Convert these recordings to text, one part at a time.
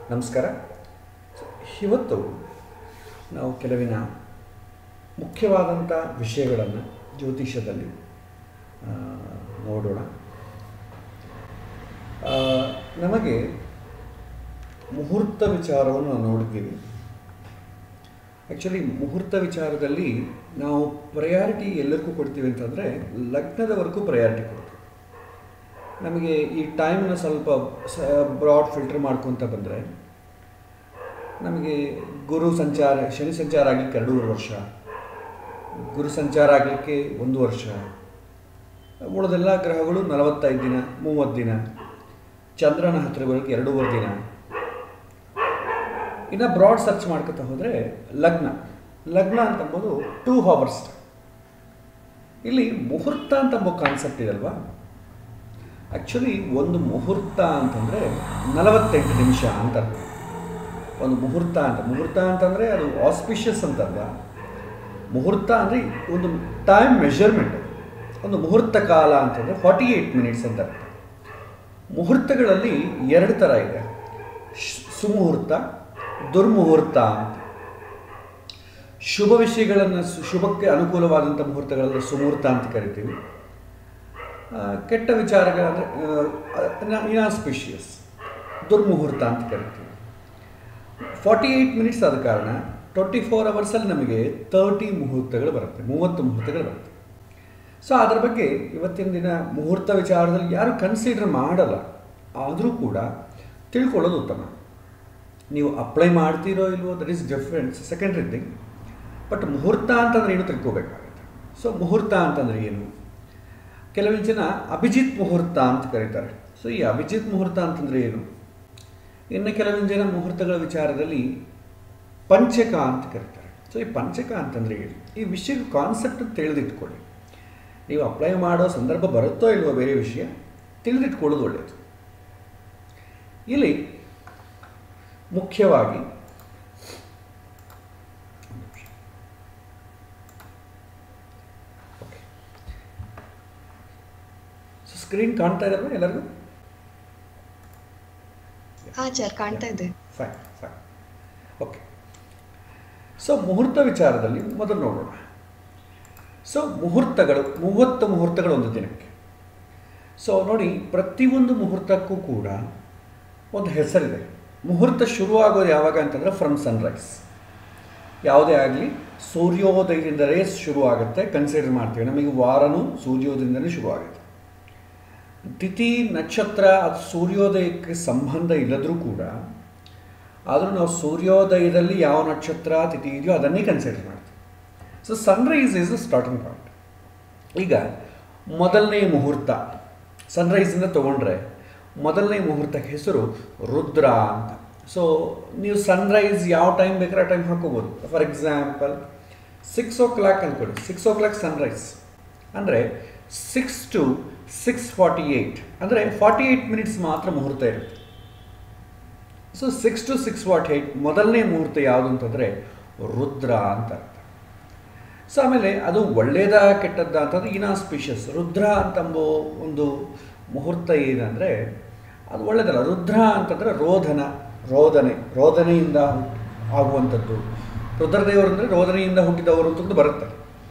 ನಮಸ್ಕಾರ ಇವತ್ತು ನಾವು ಕೆಲವಿನ ಮುಖ್ಯವಾದಂಥ ವಿಷಯಗಳನ್ನು ಜ್ಯೋತಿಷ್ಯದಲ್ಲಿ ಆ, ನೋಡೋಣ ಆ, ನಮಗೆ ಮುಹೂರ್ತ ವಿಚಾರವನ್ನು ನಾವು ನೋಡಿದ್ದೀವಿ ಆ್ಯಕ್ಚುಲಿ ಮುಹೂರ್ತ ವಿಚಾರದಲ್ಲಿ ನಾವು ಪ್ರಯಾರಿಟಿ ಎಲ್ಲರಿಗೂ ಕೊಡ್ತೀವಿ ಅಂತಂದರೆ ಲಗ್ನದವರೆಗೂ ಪ್ರಯಾರಿಟಿ ಕೊಡ್ತೀವಿ ನಮಗೆ ಈ ಟೈಮ್ನ ಸ್ವಲ್ಪ ಬ್ರಾಡ್ ಫಿಲ್ಟರ್ ಮಾಡ್ಕೊತ ಬಂದರೆ ನಮಗೆ ಗುರು ಸಂಚಾರ ಶನಿ ಸಂಚಾರ ಆಗಲಿಕ್ಕೆ ಎರಡೂವರೆ ವರ್ಷ ಗುರು ಸಂಚಾರ ಆಗಲಿಕ್ಕೆ ಒಂದು ವರ್ಷ ಉಳಿದೆಲ್ಲ ಗ್ರಹಗಳು ನಲವತ್ತೈದು ದಿನ ಮೂವತ್ತು ದಿನ ಚಂದ್ರನ ಹತ್ತಿರ ಬರೋಕ್ಕೆ ಎರಡೂವರೆ ದಿನ ಇನ್ನು ಬ್ರಾಡ್ ಸರ್ಚ್ ಮಾಡ್ಕೊತಾ ಹೋದರೆ ಲಗ್ನ ಲಗ್ನ ಅಂತಂಬೋದು ಟೂ ಹವರ್ಸ್ ಇಲ್ಲಿ ಮುಹೂರ್ತ ಅಂತಂಬೋ ಕಾನ್ಸೆಪ್ಟ್ ಇದಲ್ವಾ ಆ್ಯಕ್ಚುಲಿ ಒಂದು ಮುಹೂರ್ತ ಅಂತಂದರೆ ನಲವತ್ತೆಂಟು ನಿಮಿಷ ಅಂತ ಅರ್ಥ. ಒಂದು ಮುಹೂರ್ತ ಅಂತ ಮುಹೂರ್ತ ಅಂತಂದರೆ ಅದು ಆಸ್ಪಿಷಿಯಸ್ ಅಂತಲ್ಲ ಮುಹೂರ್ತ ಅಂದರೆ ಒಂದು ಟೈಮ್ ಮೆಷರ್ಮೆಂಟ್ ಒಂದು ಮುಹೂರ್ತ ಕಾಲ ಅಂತಂದರೆ ಫಾರ್ಟಿ ಏಯ್ಟ್ ಮಿನಿಟ್ಸ್ ಅಂತ ಅರ್ಥ ಮುಹೂರ್ತಗಳಲ್ಲಿ ಎರಡು ಥರ ಇದೆ ಶ್- ಸುಮುಹೂರ್ತ ದುರ್ಮುಹೂರ್ತ ಅಂತ ಶುಭ ವಿಷಯಗಳನ್ನು ಸು- ಶುಭಕ್ಕೆ ಅನುಕೂಲವಾದಂಥ ಮುಹೂರ್ತಗಳಲ್ಲಿ ಸುಮುಹೂರ್ತ ಅಂತ ಕರಿತೀವಿ ಆ, ಕೆಟ್ಟ ವಿಚಾರಗಳಂದರೆ ಇನಾಸ್ಪಿಷಿಯಸ್ ದುರ್ಮುಹೂರ್ತ ಅಂತ ಕರಿತೀವಿ ಫಾರ್ಟಿ ಏಯ್ಟ್ ಮಿನಿಟ್ಸ್ ಆದ ಕಾರಣ ಟ್ವೆಂಟಿ ಫೋರ್ ಅವರ್ಸಲ್ಲಿ ನಮಗೆ ತರ್ಟಿ ಮುಹೂರ್ತಗಳು ಬರುತ್ತೆ ಮೂವತ್ತು ಮುಹೂರ್ತಗಳು ಬರುತ್ತೆ ಸೊ ಅದರ ಬಗ್ಗೆ ಇವತ್ತಿನ ದಿನ ಮುಹೂರ್ತ ವಿಚಾರದಲ್ಲಿ ಯಾರು ಕನ್ಸಿಡರ್ ಮಾಡಲ್ಲ ಆದರೂ ಕೂಡ ತಿಳ್ಕೊಳ್ಳೋದು ಉತ್ತಮ ನೀವು ಅಪ್ಲೈ ಮಾಡ್ತೀರೋ ಇಲ್ವೋ that is different secondary thing but ಮುಹೂರ್ತ ಅಂತಂದ್ರೆ ಏನು ತಿಳ್ಕೋಬೇಕಾಗುತ್ತೆ ಸೊ ಮುಹೂರ್ತ ಅಂತಂದ್ರೆ ಏನು ಕೆಲವೊಂದು ಜನ ಅಭಿಜಿತ್ ಮುಹೂರ್ತ ಅಂತ ಕರೀತಾರೆ ಸೊ ಈ ಅಭಿಜಿತ್ ಮುಹೂರ್ತ ಅಂತಂದ್ರೆ ಏನು ಇನ್ನು ಕೆಲವೊಂದು ಜನ ಮುಹೂರ್ತಗಳ ವಿಚಾರದಲ್ಲಿ ಪಂಚಕ ಅಂತ ಕರೀತಾರೆ ಸೊ ಈ ಪಂಚಕ ಅಂತಂದ್ರೆ ಏನು ಈ ವಿಷಯ ಕಾನ್ಸೆಪ್ಟ್ ತಿಳಿದಿಟ್ಕೊಳ್ಳಿ ನೀವು ಅಪ್ಲೈ ಮಾಡೋ ಸಂದರ್ಭ ಬರುತ್ತೋ ಇಲ್ವೋ ಬೇರೆ ವಿಷಯ ತಿಳಿದಿಟ್ಕೊಳ್ಳೋದು ಒಳ್ಳೆಯದು ಇಲ್ಲಿ ಮುಖ್ಯವಾಗಿ ಸ್ಕ್ರೀನ್ ಕಾಣ್ತಾ ಇದ್ದಾವೆ ಎಲ್ಲರಿಗೂ ಹಾ ಸರ್ ಕಾಣ್ತಾ ಇದೆ ಫೈನ್ ಫೈನ್ ಓಕೆ ಸೊ ಮುಹೂರ್ತ ವಿಚಾರದಲ್ಲಿ ಮೊದಲು ನೋಡೋಣ ಸೊ ಮುಹೂರ್ತಗಳು ಮೂವತ್ತು ಮುಹೂರ್ತಗಳು ಒಂದು ದಿನಕ್ಕೆ ಸೊ ನೋಡಿ ಪ್ರತಿಯೊಂದು ಮುಹೂರ್ತಕ್ಕೂ ಕೂಡ ಒಂದು ಹೆಸರಿದೆ ಮುಹೂರ್ತ ಶುರುವಾಗೋದು ಯಾವಾಗ ಅಂತಂದರೆ ಫ್ರಮ್ ಸನ್ರೈಸ್ ಯಾವುದೇ ಆಗಲಿ ಸೂರ್ಯೋದಯದಿಂದಲೇ ಶುರು ಆಗುತ್ತೆ ಕನ್ಸಿಡರ್ ಮಾಡ್ತೀವಿ ನಮಗೆ ವಾರನೂ ಸೂರ್ಯೋದಯದಿಂದಲೇ ಶುರು ಆಗುತ್ತೆ ತಿಥಿ ನಕ್ಷತ್ರ ಅದು ಸೂರ್ಯೋದಯಕ್ಕೆ ಸಂಬಂಧ ಇಲ್ಲದರೂ ಕೂಡ ಆದರೂ ನಾವು ಸೂರ್ಯೋದಯದಲ್ಲಿ ಯಾವ ನಕ್ಷತ್ರ ತಿಥಿ ಇದೆಯೋ ಅದನ್ನೇ ಕನ್ಸಿಡರ್ ಮಾಡ್ತೀವಿ so sunrise is the starting point ಈಗ ಮೊದಲನೇ ಮುಹೂರ್ತ ಸನ್ರೈಸಿಂದ ತೊಗೊಂಡ್ರೆ ಮೊದಲನೇ ಮುಹೂರ್ತಕ್ಕೆ ಹೆಸರು ರುದ್ರ ಅಂತ ಸೊ ನೀವು ಸನ್ರೈಸ್ ಯಾವ ಟೈಮ್ ಬೇಕಾದ್ರೆ ಆ ಟೈಮ್ ಹಾಕೋಬೋದು for example six o'clock ಅಂದ್ಕೊಳ್ಳಿ ಸಿಕ್ಸ್ ಓ ಕ್ಲಾಕ್ ಸನ್ರೈಸ್ ಅಂದರೆ six to six forty eight ಅಂದರೆ ಫಾರ್ಟಿ ಏಯ್ಟ್ ಮಿನಿಟ್ಸ್ ಮಾತ್ರ ಮುಹೂರ್ತ ಇರುತ್ತೆ so six to six forty eight ಮೊದಲನೇ ಮುಹೂರ್ತ ಯಾವುದು ಅಂತಂದರೆ ರುದ್ರ ಅಂತ ಅರ್ಥ ಸೊ ಆಮೇಲೆ ಅದು ಒಳ್ಳೆಯದ ಕೆಟ್ಟದ್ದ ಅಂತಂದ್ರೆ ಇನಾಸ್ಪಿಷಿಯಸ್ ರುದ್ರ ಅಂತಂಬೋ ಒಂದು ಮುಹೂರ್ತ ಏನಂದರೆ ಅದು ಒಳ್ಳೆಯದಲ್ಲ ರುದ್ರ ಅಂತಂದರೆ ರೋಧನ ರೋದನೆ ರೋದನೆಯಿಂದ ಆಗುವಂಥದ್ದು ರುದ್ರದೇವರು ಅಂದರೆ ರೋದನೆಯಿಂದ ಹುಟ್ಟಿದವರು ಅಂತಂದು ಬರುತ್ತೆ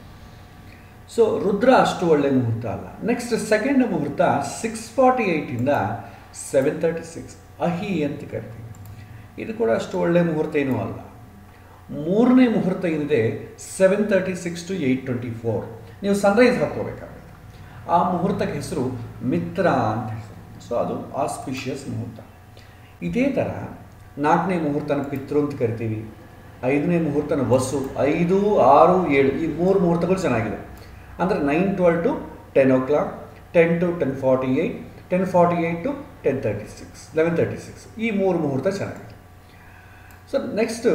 ಸೊ ರುದ್ರ ಅಷ್ಟು ಒಳ್ಳೆಯ ಮುಹೂರ್ತ ಅಲ್ಲ ನೆಕ್ಸ್ಟ್ ಸೆಕೆಂಡ್ ಮುಹೂರ್ತ ಸಿಕ್ಸ್ ಫಾರ್ಟಿ ಏಯ್ಟಿಂದ ಸೆವೆನ್ ತರ್ಟಿ ಸಿಕ್ಸ್ ಅಹಿ ಅಂತ ಕರಿತೀವಿ ಇದು ಕೂಡ ಅಷ್ಟು ಒಳ್ಳೆಯ ಮುಹೂರ್ತ ಏನೂ ಅಲ್ಲ ಮೂರನೇ ಮುಹೂರ್ತ ಏನಿದೆ seven thirty six to eight twenty four ನೀವು ಸನ್ರೈಸ್ ಹಾಕ್ಕೋಬೇಕಾಗುತ್ತೆ ಆ ಮುಹೂರ್ತಕ್ಕೆ ಹೆಸರು ಮಿತ್ರ ಅಂತ ಹೆಸರು ಸೊ ಅದು ಆಸ್ಪಿಷಿಯಸ್ ಮುಹೂರ್ತ ಇದೇ ಥರ ನಾಲ್ಕನೇ ಮುಹೂರ್ತನ ಪಿತೃ ಅಂತ ಕರಿತೀವಿ ಐದನೇ ಮುಹೂರ್ತನ ವಸು ಐದು ಆರು ಏಳು ಈ ಮೂರು ಮುಹೂರ್ತಗಳು ಚೆನ್ನಾಗಿದೆ ಅಂದರೆ nine twelve to ten o'clock ten to ten forty eight ten forty eight to ten thirty six eleven thirty six ಈ ಮೂರು ಮುಹೂರ್ತ ಚೆನ್ನಾಗಿದೆ ಸೊ ನೆಕ್ಸ್ಟು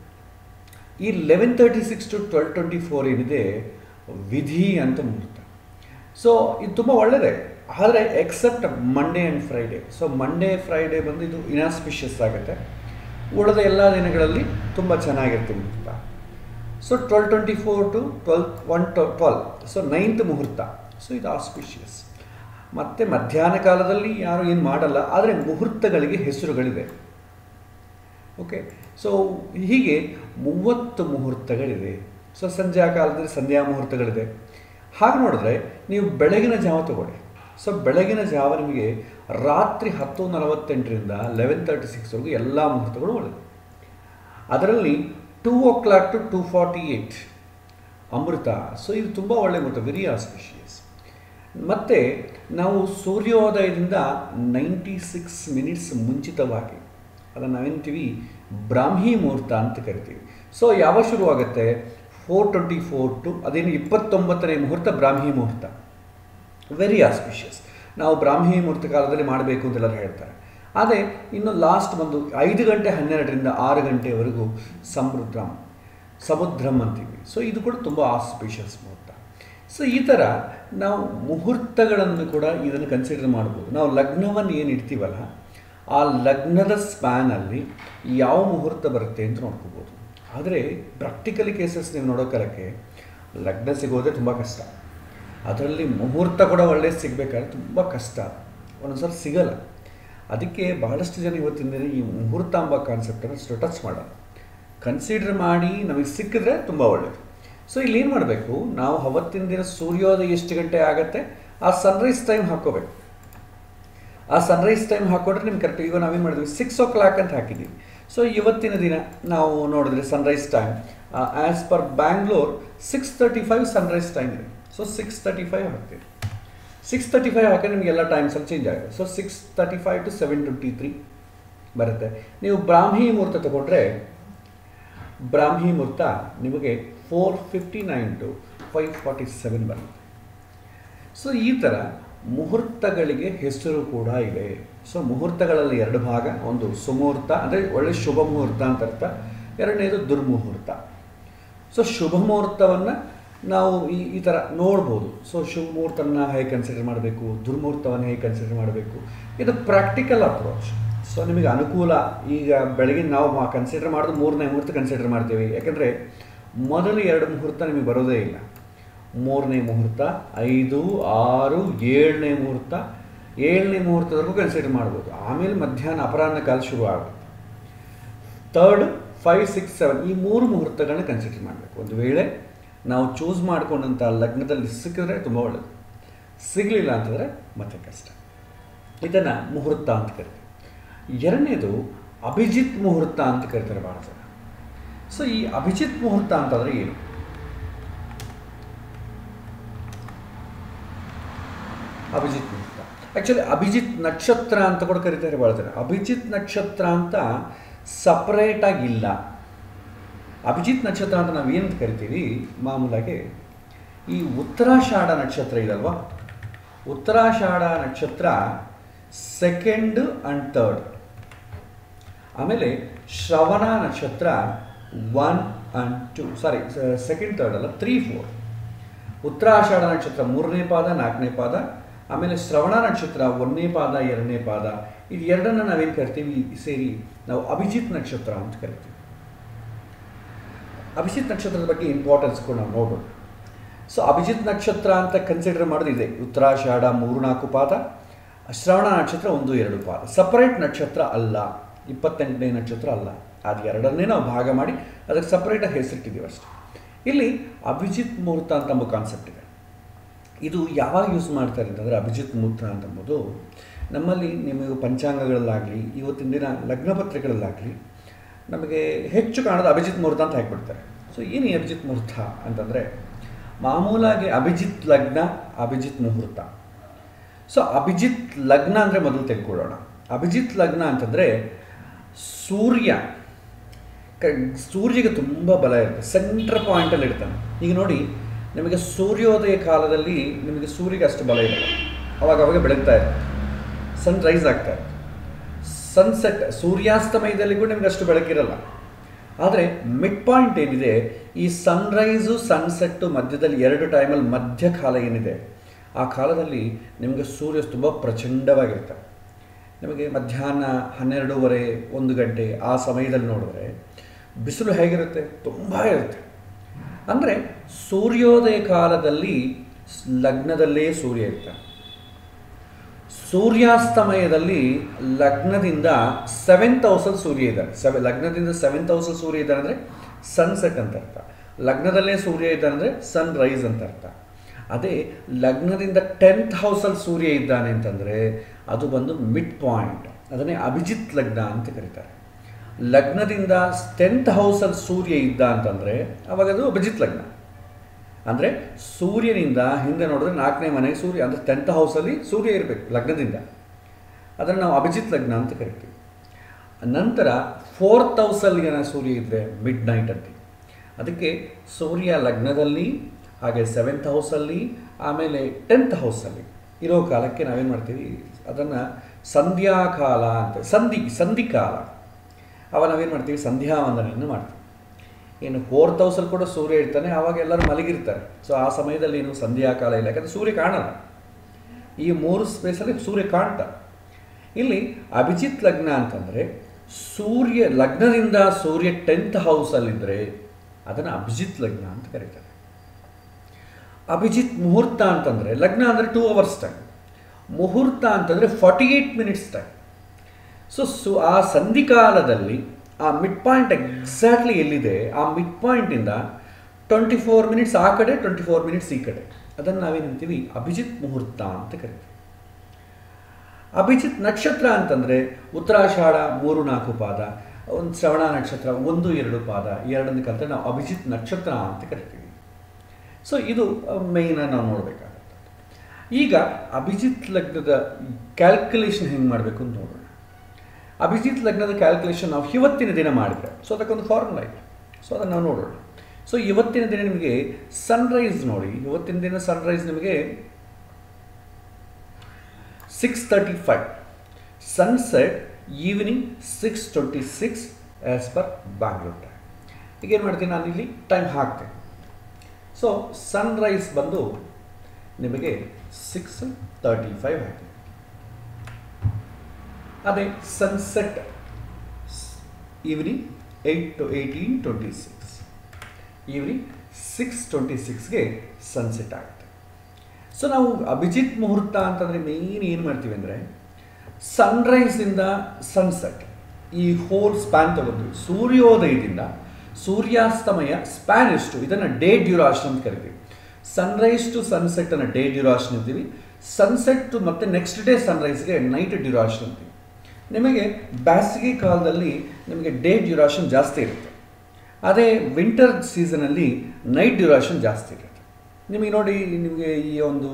ಈ eleven thirty six to twelve twenty four ಏನಿದೆ ವಿಧಿ ಅಂತ ಮುಹೂರ್ತ ಸೊ ಇದು ತುಂಬ ಒಳ್ಳೆಯದೇ ಆದರೆ except Monday and Friday so Monday Friday ಬಂದು ಇದು ಇನಾಸ್ಪಿಷಿಯಸ್ ಆಗುತ್ತೆ ಉಳಿದ ಎಲ್ಲ ದಿನಗಳಲ್ಲಿ ತುಂಬ ಚೆನ್ನಾಗಿರುತ್ತೆ ಮುಹೂರ್ತ so twelve twenty four to twelve one to twelve so ninth ಮುಹೂರ್ತ ಸೊ ಇದು ಆಸ್ಪಿಷಿಯಸ್ ಮತ್ತು ಮಧ್ಯಾಹ್ನ ಕಾಲದಲ್ಲಿ ಯಾರು ಏನು ಮಾಡಲ್ಲ ಆದರೆ ಮುಹೂರ್ತಗಳಿಗೆ ಹೆಸರುಗಳಿವೆ ಓಕೆ ಸೊ ಹೀಗೆ ಮೂವತ್ತು ಮುಹೂರ್ತಗಳಿದೆ ಸೊ ಸಂಧ್ಯಾ ಕಾಲದಲ್ಲಿ ಸಂಧ್ಯಾ ಮುಹೂರ್ತಗಳಿದೆ ಹಾಗೆ ನೋಡಿದ್ರೆ ನೀವು ಬೆಳಗಿನ ಜಾವ ತಗೊಳ್ಳಿ ಸೊ ಬೆಳಗಿನ ಜಾವ ನಿಮಗೆ ರಾತ್ರಿ ಹತ್ತು ನಲವತ್ತೆಂಟರಿಂದ ಲೆವೆನ್ ತರ್ಟಿ ಸಿಕ್ಸ್ವರೆಗೂ ಎಲ್ಲ ಮುಹೂರ್ತಗಳು ಒಳ್ಳೆಯದು ಅದರಲ್ಲಿ two o'clock to two forty eight ಅಮೃತ ಸೊ ಇದು ತುಂಬ ಒಳ್ಳೆಯ ಮುಹೂರ್ತ ವೆರಿ ಆಸ್ಪಿಷಿಯಸ್ ಮತ್ತು ನಾವು ಸೂರ್ಯೋದಯದಿಂದ ನೈಂಟಿ ಸಿಕ್ಸ್ ಮಿನಿಟ್ಸ್ ಮುಂಚಿತವಾಗಿ ಅದನ್ನು ನಾವೇಂತೀವಿ ಬ್ರಾಹ್ಮಿ ಮುಹೂರ್ತ ಅಂತ ಕರಿತೀವಿ ಸೊ ಯಾವಾಗ ಶುರುವಾಗುತ್ತೆ ಫೋರ್ ಟ್ವೆಂಟಿ ಫೋರ್ ಟು ಅದೇನು ಇಪ್ಪತ್ತೊಂಬತ್ತನೇ ಮುಹೂರ್ತ ಬ್ರಾಹ್ಮಿ ಮುಹೂರ್ತ ವೆರಿ ಆಸ್ಪಿಷಿಯಸ್ ನಾವು ಬ್ರಾಹ್ಮಿ ಮುಹೂರ್ತ ಕಾಲದಲ್ಲಿ ಮಾಡಬೇಕು ಅಂತೆಲ್ಲರೂ ಹೇಳ್ತಾರೆ ಆದರೆ ಇನ್ನು ಲಾಸ್ಟ್ ಬಂದು ಐದು ಗಂಟೆ ಹನ್ನೆರಡರಿಂದ ಆರು ಗಂಟೆವರೆಗೂ ಸಮುದ್ರಂ ಸಮುದ್ರಂ ಅಂತೀವಿ ಸೊ ಇದು ಕೂಡ ತುಂಬ ಆಸ್ಪಿಷಿಯಸ್ ಮುಹೂರ್ತ ಸೊ ಈ ಥರ ನಾವು ಮುಹೂರ್ತಗಳನ್ನು ಕೂಡ ಇದನ್ನು ಕನ್ಸಿಡರ್ ಮಾಡ್ಬೋದು ನಾವು ಲಗ್ನವನ್ನು ಏನು ಇಡ್ತೀವಲ್ಲ ಆ ಲಗ್ನದ ಸ್ಪ್ಯಾನಲ್ಲಿ ಯಾವ ಮುಹೂರ್ತ ಬರುತ್ತೆ ಅಂತ ನೋಡ್ಕೋಬೋದು ಆದರೆ ಪ್ರಾಕ್ಟಿಕಲಿ ಕೇಸಸ್ ನೀವು ನೋಡೋ ಕಾಲಕ್ಕೆ ಲಗ್ನ ಸಿಗೋದೇ ತುಂಬ ಕಷ್ಟ ಅದರಲ್ಲಿ ಮುಹೂರ್ತ ಕೂಡ ಒಳ್ಳೆಯ ಸಿಗಬೇಕಾದ್ರೆ ತುಂಬ ಕಷ್ಟ ಒಂದೊಂದ್ಸಲ ಸಿಗಲ್ಲ ಅದಕ್ಕೆ ಬಹಳಷ್ಟು ಜನ ಇವತ್ತಿನ ದಿನ ಈ ಮುಹೂರ್ತ ಎಂಬ ಕಾನ್ಸೆಪ್ಟನ್ನು ಅಷ್ಟು ಟಚ್ ಮಾಡಲ್ಲ ಕನ್ಸಿಡರ್ ಮಾಡಿ ನಮಗೆ ಸಿಕ್ಕಿದ್ರೆ ತುಂಬ ಒಳ್ಳೆಯದು ಸೊ ಇಲ್ಲಿ ಏನು ಮಾಡಬೇಕು ನಾವು ಅವತ್ತಿನ ದಿನ ಸೂರ್ಯೋದಯ ಎಷ್ಟು ಗಂಟೆ ಆಗುತ್ತೆ ಆ ಸನ್ರೈಸ್ ಟೈಮ್ ಹಾಕ್ಕೋಬೇಕು ಆ ಸನ್ರೈಸ್ ಟೈಮ್ ಹಾಕ್ಕೊಂಡ್ರೆ ನಿಮ್ಗೆ ಕರೆಕ್ಟ್ ಈಗ ನಾವೇನು ಮಾಡಿದ್ವಿ ಸಿಕ್ಸ್ ಓ ಕ್ಲಾಕ್ ಅಂತ ಹಾಕಿದ್ದೀವಿ ಸೊ ಇವತ್ತಿನ ದಿನ ನಾವು ನೋಡಿದ್ರೆ sunrise time as per Bangalore six thirty five sunrise time ಇದೆ ಸೊ ಸಿಕ್ಸ್ ತರ್ಟಿ ಫೈವ್ ಹಾಕ್ತೀವಿ ಸಿಕ್ಸ್ ತರ್ಟಿ ಫೈವ್ ಹಾಕಿದ್ರೆ ನಿಮಗೆ ಎಲ್ಲ ಟೈಮ್ಸಲ್ಲಿ ಚೇಂಜ್ ಆಗುತ್ತೆ so six thirty five to seven twenty three ಬರುತ್ತೆ ನೀವು ಬ್ರಾಹ್ಮಿ ಮುಹೂರ್ತ ತಗೊಂಡ್ರೆ ಬ್ರಾಹ್ಮಿ ಮುಹೂರ್ತ ನಿಮಗೆ four fifty nine to five forty seven ಬರುತ್ತೆ ಸೊ ಈ ಥರ ಮುಹೂರ್ತಗಳಿಗೆ ಹೆಸರು ಕೂಡ ಇದೆ ಸೊ ಮುಹೂರ್ತಗಳಲ್ಲಿ ಎರಡು ಭಾಗ ಒಂದು ಸುಮುಹೂರ್ತ ಅಂದರೆ ಒಳ್ಳೆ ಶುಭ ಮುಹೂರ್ತ ಅಂತ ಅರ್ಥ ಎರಡನೇದು ದುರ್ಮುಹೂರ್ತ ಸೊ ಶುಭ ಮುಹೂರ್ತವನ್ನು ನಾವು ಈ ಈ ಥರ ನೋಡ್ಬೋದು ಸೊ ಶುಭ ಮುಹೂರ್ತನ ಹೇಗೆ ಕನ್ಸಿಡರ್ ಮಾಡಬೇಕು ದುರ್ಮುಹೂರ್ತವನ್ನು ಹೇಗೆ ಕನ್ಸಿಡರ್ ಮಾಡಬೇಕು ಇದು ಪ್ರಾಕ್ಟಿಕಲ್ ಅಪ್ರೋಚ್ ಸೊ ನಿಮಗೆ ಅನುಕೂಲ ಈಗ ಬೆಳಗಿನ ನಾವು ಕನ್ಸಿಡರ್ ಮಾಡೋದು ಮೂರನೇ ಮುಹೂರ್ತ ಕನ್ಸಿಡರ್ ಮಾಡ್ತೀವಿ ಯಾಕಂದರೆ ಮೊದಲು ಎರಡು ಮುಹೂರ್ತ ನಿಮಗೆ ಬರೋದೇ ಇಲ್ಲ ಮೂರನೇ ಮುಹೂರ್ತ ಐದು ಆರು ಏಳನೇ ಮುಹೂರ್ತ ಏಳನೇ ಮುಹೂರ್ತದವರೆಗೂ ಕನ್ಸಿಡರ್ ಮಾಡ್ಬೋದು ಆಮೇಲೆ ಮಧ್ಯಾಹ್ನ ಅಪರಾಹ್ನ ಕಾಲ ಶುರು ಆಗುತ್ತೆ ತರ್ಡ್ ಫೈವ್ ಸಿಕ್ಸ್ ಸೆವೆನ್ ಈ ಮೂರು ಮುಹೂರ್ತಗಳನ್ನ ಕನ್ಸಿಡರ್ ಮಾಡಬೇಕು ಒಂದು ವೇಳೆ ನಾವು ಚೂಸ್ ಮಾಡಿಕೊಂಡಂಥ ಲಗ್ನದಲ್ಲಿ ಸಿಕ್ಕಿದ್ರೆ ತುಂಬ ಒಳ್ಳೆಯದು ಸಿಗಲಿಲ್ಲ ಅಂತಂದರೆ ಮತ್ತೆ ಕಷ್ಟ ಇದನ್ನು ಮುಹೂರ್ತ ಅಂತ ಕರಿತೀವಿ ಎರಡನೇದು ಅಭಿಜಿತ್ ಮುಹೂರ್ತ ಅಂತ ಕರೀತಾರೆ ಭಾಳ ಜನ ಸೊ ಈ ಅಭಿಜಿತ್ ಮುಹೂರ್ತ ಅಂತಂದರೆ ಏನು ಅಭಿಜಿತ್ ಮುಹೂರ್ತ ಆ್ಯಕ್ಚುಲಿ ಅಭಿಜಿತ್ ನಕ್ಷತ್ರ ಅಂತ ಕೂಡ ಕರೀತಾರೆ ಭಾಳ ಜನ ಅಭಿಜಿತ್ ನಕ್ಷತ್ರ ಅಂತ ಸಪ್ರೇಟಾಗಿಲ್ಲ ಅಭಿಜಿತ್ ನಕ್ಷತ್ರ ಅಂತ ನಾವು ಏನಂತ ಕರಿತೀವಿ ಮಾಮೂಲಾಗಿ ಈ ಉತ್ತರಾಷಾಢ ನಕ್ಷತ್ರ ಇದಲ್ವಾ ಉತ್ತರಾಷಾಢ ನಕ್ಷತ್ರ ಸೆಕೆಂಡ್ ಆ್ಯಂಡ್ ಥರ್ಡ್ ಆಮೇಲೆ ಶ್ರವಣ ನಕ್ಷತ್ರ one and two sorry second third ಅಲ್ಲ ತ್ರೀ ಫೋರ್ ಉತ್ತರಾಷಾಢ ನಕ್ಷತ್ರ ಮೂರನೇ ಪಾದ ನಾಲ್ಕನೇ ಪಾದ ಆಮೇಲೆ ಶ್ರವಣ ನಕ್ಷತ್ರ ಒಂದನೇ ಪಾದ ಎರಡನೇ ಪಾದ ಇದು ಎರಡನ್ನು ನಾವೇನು ಕರಿತೀವಿ ಸೇರಿ ನಾವು ಅಭಿಜಿತ್ ನಕ್ಷತ್ರ ಅಂತ ಕರಿತೀವಿ ಅಭಿಜಿತ್ ನಕ್ಷತ್ರದ ಬಗ್ಗೆ ಇಂಪಾರ್ಟೆನ್ಸ್ ಕೂಡ ನಾವು ನೋಡೋಣ ಸೊ ಅಭಿಜಿತ್ ನಕ್ಷತ್ರ ಅಂತ ಕನ್ಸಿಡರ್ ಮಾಡೋದಿದೆ ಉತ್ತರಾಷಾಢ ಮೂರು ನಾಲ್ಕು ಪಾದ ಶ್ರವಣ ನಕ್ಷತ್ರ ಒಂದು ಎರಡು ಪಾದ ಸಪರೇಟ್ ನಕ್ಷತ್ರ ಅಲ್ಲ ಇಪ್ಪತ್ತೆಂಟನೇ ನಕ್ಷತ್ರ ಅಲ್ಲ ಅದು ಎರಡನ್ನೇ ನಾವು ಭಾಗ ಮಾಡಿ ಅದಕ್ಕೆ ಸಪ್ರೇಟಾಗಿ ಹೆಸರಿಟ್ಟಿದ್ದೀವಿ ಅಷ್ಟೇ ಇಲ್ಲಿ ಅಭಿಜಿತ್ ಮುಹೂರ್ತ ಅಂತ ಎಂಬ ಕಾನ್ಸೆಪ್ಟ್ ಇದೆ ಇದು ಯಾವಾಗ ಯೂಸ್ ಮಾಡ್ತಾರೆ ಅಂತಂದರೆ ಅಭಿಜಿತ್ ಮುಹೂರ್ತ ಅಂತಂಬೋದು ನಮ್ಮಲ್ಲಿ ನಿಮಗೆ ಪಂಚಾಂಗಗಳಲ್ಲಾಗಲಿ ಇವತ್ತಿನ ದಿನ ಲಗ್ನ ಪತ್ರಿಕೆಗಳಲ್ಲಾಗಲಿ ನಮಗೆ ಹೆಚ್ಚು ಕಾಣೋದು ಅಭಿಜಿತ್ ಮುಹೂರ್ತ ಅಂತ ಹಾಕ್ಬಿಡ್ತಾರೆ ಸೊ ಏನು ಈ ಅಭಿಜಿತ್ ಮುಹೂರ್ತ ಅಂತಂದರೆ ಮಾಮೂಲಾಗಿ ಅಭಿಜಿತ್ ಲಗ್ನ ಅಭಿಜಿತ್ ಮುಹೂರ್ತ ಸೊ ಅಭಿಜಿತ್ ಲಗ್ನ ಅಂದರೆ ಮೊದಲು ತಿಳ್ಕೊಳ್ಳೋಣ ಅಭಿಜಿತ್ ಲಗ್ನ ಅಂತಂದರೆ ಸೂರ್ಯ ಕ ಸೂರ್ಯಗೆ ತುಂಬ ಬಲ ಇರುತ್ತೆ ಸೆಂಟ್ರ್ ಪಾಯಿಂಟಲ್ಲಿ ಇರ್ತಾನೆ ಈಗ ನೋಡಿ ನಿಮಗೆ ಸೂರ್ಯೋದಯ ಕಾಲದಲ್ಲಿ ನಿಮಗೆ ಸೂರ್ಯಗೆ ಅಷ್ಟು ಬಲ ಇರಲ್ಲ ಅವಾಗ ಅವಾಗ ಬೆಳಗ್ತಾ ಇರುತ್ತೆ ಸನ್ ರೈಸ್ ಆಗ್ತಾ ಇರುತ್ತೆ ಸನ್ಸೆಟ್ ಸೂರ್ಯಾಸ್ತಮಯದಲ್ಲಿ ಕೂಡ ನಿಮಗೆ ಅಷ್ಟು ಬೆಳಕಿರಲ್ಲ ಆದರೆ ಮಿಡ್ ಪಾಯಿಂಟ್ ಏನಿದೆ ಈ ಸನ್ರೈಸು ಸನ್ಸೆಟ್ಟು ಮಧ್ಯದಲ್ಲಿ ಎರಡು ಟೈಮಲ್ಲಿ ಮಧ್ಯ ಕಾಲ ಏನಿದೆ ಆ ಕಾಲದಲ್ಲಿ ನಿಮಗೆ ಸೂರ್ಯ ತುಂಬ ಪ್ರಚಂಡವಾಗಿರ್ತಾರೆ ನಿಮಗೆ ಮಧ್ಯಾಹ್ನ ಹನ್ನೆರಡೂವರೆ ಒಂದು ಗಂಟೆ ಆ ಸಮಯದಲ್ಲಿ ನೋಡಿದ್ರೆ ಬಿಸಿಲು ಹೇಗಿರುತ್ತೆ ತುಂಬ ಇರುತ್ತೆ ಅಂದರೆ ಸೂರ್ಯೋದಯ ಕಾಲದಲ್ಲಿ ಲಗ್ನದಲ್ಲೇ ಸೂರ್ಯ ಇರ್ತಾನೆ ಸೂರ್ಯಾಸ್ತಮಯದಲ್ಲಿ ಲಗ್ನದಿಂದ ಸೆವೆಂತ್ ಹೌಸಲ್ಲಿ ಸೂರ್ಯ ಇದ್ದಾನೆ ಸೆವೆ ಲಗ್ನದಿಂದ ಸೆವೆಂತ್ ಹೌಸಲ್ಲಿ ಸೂರ್ಯ ಇದ್ದಾನೆ ಅಂದರೆ ಸನ್ಸೆಟ್ ಅಂತ ಅರ್ಥ ಲಗ್ನದಲ್ಲೇ ಸೂರ್ಯ ಇದ್ದಾನೆ ಅಂದರೆ ಸನ್ ರೈಸ್ ಅಂತ ಅರ್ಥ ಅದೇ ಲಗ್ನದಿಂದ ಟೆಂತ್ ಹೌಸಲ್ಲಿ ಸೂರ್ಯ ಇದ್ದಾನೆ ಅಂತಂದರೆ ಅದು ಬಂದು ಮಿಡ್ ಪಾಯಿಂಟ್ ಅದನ್ನೇ ಅಭಿಜಿತ್ ಲಗ್ನ ಅಂತ ಕರೀತಾರೆ ಲಗ್ನದಿಂದ ಟೆಂತ್ ಹೌಸಲ್ಲಿ ಸೂರ್ಯ ಇದ್ದ ಅಂತಂದರೆ ಅವಾಗ ಅದು ಅಭಿಜಿತ್ ಲಗ್ನ ಅಂದರೆ ಸೂರ್ಯನಿಂದ ಹಿಂದೆ ನೋಡಿದ್ರೆ ನಾಲ್ಕನೇ ಮನೆಗೆ ಸೂರ್ಯ ಅಂದರೆ ಟೆಂತ್ ಹೌಸಲ್ಲಿ ಸೂರ್ಯ ಇರಬೇಕು ಲಗ್ನದಿಂದ ಅದನ್ನು ನಾವು ಅಭಿಜಿತ್ ಲಗ್ನ ಅಂತ ಕರಿತೀವಿ ನಂತರ ಫೋರ್ತ್ ಹೌಸಲ್ಲಿ ಏನೋ ಸೂರ್ಯ ಇದ್ದರೆ ಮಿಡ್ ನೈಟ್ ಅಂತೀವಿ ಅದಕ್ಕೆ ಸೂರ್ಯ ಲಗ್ನದಲ್ಲಿ ಹಾಗೆ ಸೆವೆಂತ್ ಹೌಸಲ್ಲಿ ಆಮೇಲೆ ಟೆಂತ್ ಹೌಸಲ್ಲಿ ಇರೋ ಕಾಲಕ್ಕೆ ನಾವೇನು ಮಾಡ್ತೀವಿ ಅದನ್ನು ಸಂಧ್ಯಾಕಾಲ ಅಂತ ಸಂಧಿ ಸಂಧಿಕಾಲ ಅವಾಗ ನಾವೇನು ಮಾಡ್ತೀವಿ ಸಂಧ್ಯಾ ವಂದನೆಯನ್ನು ಮಾಡ್ತೀವಿ ಇನ್ನು ಫೋರ್ತ್ ಹೌಸಲ್ಲಿ ಕೂಡ ಸೂರ್ಯ ಇರ್ತಾನೆ ಆವಾಗ ಎಲ್ಲರೂ ಮಲಗಿರ್ತಾರೆ ಸೊ ಆ ಸಮಯದಲ್ಲಿ ಏನು ಸಂಧ್ಯಾಕಾಲ ಇಲ್ಲ ಯಾಕಂದರೆ ಸೂರ್ಯ ಕಾಣಲ್ಲ ಈ ಮೂರು ಸ್ಪೇಸಲ್ಲಿ ಸೂರ್ಯ ಕಾಣ್ತಾನೆ ಇಲ್ಲಿ ಅಭಿಜಿತ್ ಲಗ್ನ ಅಂತಂದರೆ ಸೂರ್ಯ ಲಗ್ನದಿಂದ ಸೂರ್ಯ ಟೆಂತ್ ಹೌಸಲ್ಲಿದ್ದರೆ ಅದನ್ನು ಅಭಿಜಿತ್ ಲಗ್ನ ಅಂತ ಕರೀತಾರೆ ಅಭಿಜಿತ್ ಮುಹೂರ್ತ ಅಂತಂದರೆ ಲಗ್ನ ಅಂದರೆ ಟೂ ಅವರ್ಸ್ ಟೈಮ್ ಮುಹೂರ್ತ ಅಂತಂದರೆ forty eight minutes time so ಸು ಆ ಸಂಧಿಕಾಲದಲ್ಲಿ ಆ ಮಿಡ್ ಪಾಯಿಂಟ್ ಎಕ್ಸಾಕ್ಟ್ಲಿ ಎಲ್ಲಿದೆ ಆ ಮಿಡ್ ಪಾಯಿಂಟಿಂದ ಟ್ವೆಂಟಿ ಫೋರ್ ಮಿನಿಟ್ಸ್ ಆ ಕಡೆ ಟ್ವೆಂಟಿ ಫೋರ್ ಮಿನಿಟ್ಸ್ ಈ ಕಡೆ ಅದನ್ನು ನಾವೇನಂತೀವಿ ಅಭಿಜಿತ್ ಮುಹೂರ್ತ ಅಂತ ಕರಿತೀವಿ ಅಭಿಜಿತ್ ನಕ್ಷತ್ರ ಅಂತಂದರೆ ಉತ್ತರಾಷಾಢ ಮೂರು ನಾಲ್ಕು ಪಾದ ಒಂದು ಶ್ರವಣ ನಕ್ಷತ್ರ ಒಂದು ಎರಡು ಪಾದ ಎರಡನೇ ಕಲಿತ್ರೆ ನಾವು ಅಭಿಜಿತ್ ನಕ್ಷತ್ರ ಅಂತ ಕರಿತೀವಿ ಸೊ ಇದು ಮೇಯ್ನ ನಾವು ನೋಡಬೇಕಾಗುತ್ತೆ ಈಗ ಅಭಿಜಿತ್ ಲಗ್ನದ ಕ್ಯಾಲ್ಕುಲೇಷನ್ ಹೆಂಗೆ ಮಾಡಬೇಕು ಅಂತ ನೋಡೋಣ ಅಭಿಜಿತ್ ಲಗ್ನದ ಕ್ಯಾಲ್ಕುಲೇಷನ್ ನಾವು ಇವತ್ತಿನ ದಿನ ಮಾಡಿದ್ರೆ ಸೊ ಅದಕ್ಕೊಂದು ಫಾರ್ಮುಲಾ ಇದೆ ಸೊ ಅದನ್ನು ನಾವು ನೋಡೋಣ ಸೊ ಇವತ್ತಿನ ದಿನ ನಿಮಗೆ ಸನ್ರೈಸ್ ನೋಡಿ ಇವತ್ತಿನ ದಿನ ಸನ್ರೈಸ್ ನಿಮಗೆ six thirty five sunset evening six twenty six as per Bangalore time ಈಗೇನು ಮಾಡ್ತೀನಿ ನಾನು ಇಲ್ಲಿ ಟೈಮ್ ಹಾಕ್ತೇನೆ ಸೊ ಸನ್ರೈಸ್ ಬಂದು ನಿಮಗೆ ಸಿಕ್ಸ್ ತರ್ಟಿ ಫೈವ್ ಹಾಕಿ ಅದೇ sunset evening eight two eighteen twenty six evening six twenty ಸಿಕ್ಸ್ಗೆ ಸನ್ಸೆಟ್ ಆಗುತ್ತೆ ಸೊ ನಾವು ಅಭಿಜಿತ್ ಮುಹೂರ್ತ ಅಂತಂದರೆ ಮೇಯ್ನ್ ಏನು ಮಾಡ್ತೀವಿ ಅಂದರೆ ಸನ್ರೈಸಿಂದ ಸನ್ಸೆಟ್ ಈ ಹೋಲ್ ಸ್ಪ್ಯಾನ್ ತಗೊಂಡು ಸೂರ್ಯೋದಯದಿಂದ ಸೂರ್ಯಾಸ್ತಮಯ ಸ್ಪ್ಯಾನ್ ಎಷ್ಟು ಇದನ್ನು ಡೇ ಡ್ಯೂರಾಷನ್ ಅಂತ ಕರಿತೀವಿ ಸನ್ರೈಸ್ ಟು ಸನ್ಸೆಟ್ಟನ್ನು ಡೇ ಡ್ಯೂರಾಷನ್ ಅಂತೀವಿ ಸನ್ಸೆಟ್ ಟು ಮತ್ತೆ ನೆಕ್ಸ್ಟ್ ಡೇ ಸನ್ರೈಸ್ಗೆ ನೈಟ್ ಡ್ಯೂರಾಷನ್ ಅಂತೀವಿ ನಿಮಗೆ ಬೇಸಿಗೆ ಕಾಲದಲ್ಲಿ ನಿಮಗೆ ಡೇ ಡ್ಯೂರಾಷನ್ ಜಾಸ್ತಿ ಇರುತ್ತೆ ಅದೇ ವಿಂಟರ್ ಸೀಸನಲ್ಲಿ ನೈಟ್ ಡ್ಯೂರಾಷನ್ ಜಾಸ್ತಿ ಇರುತ್ತೆ ನಿಮಗೆ ನೋಡಿ ನಿಮಗೆ ಈ ಒಂದು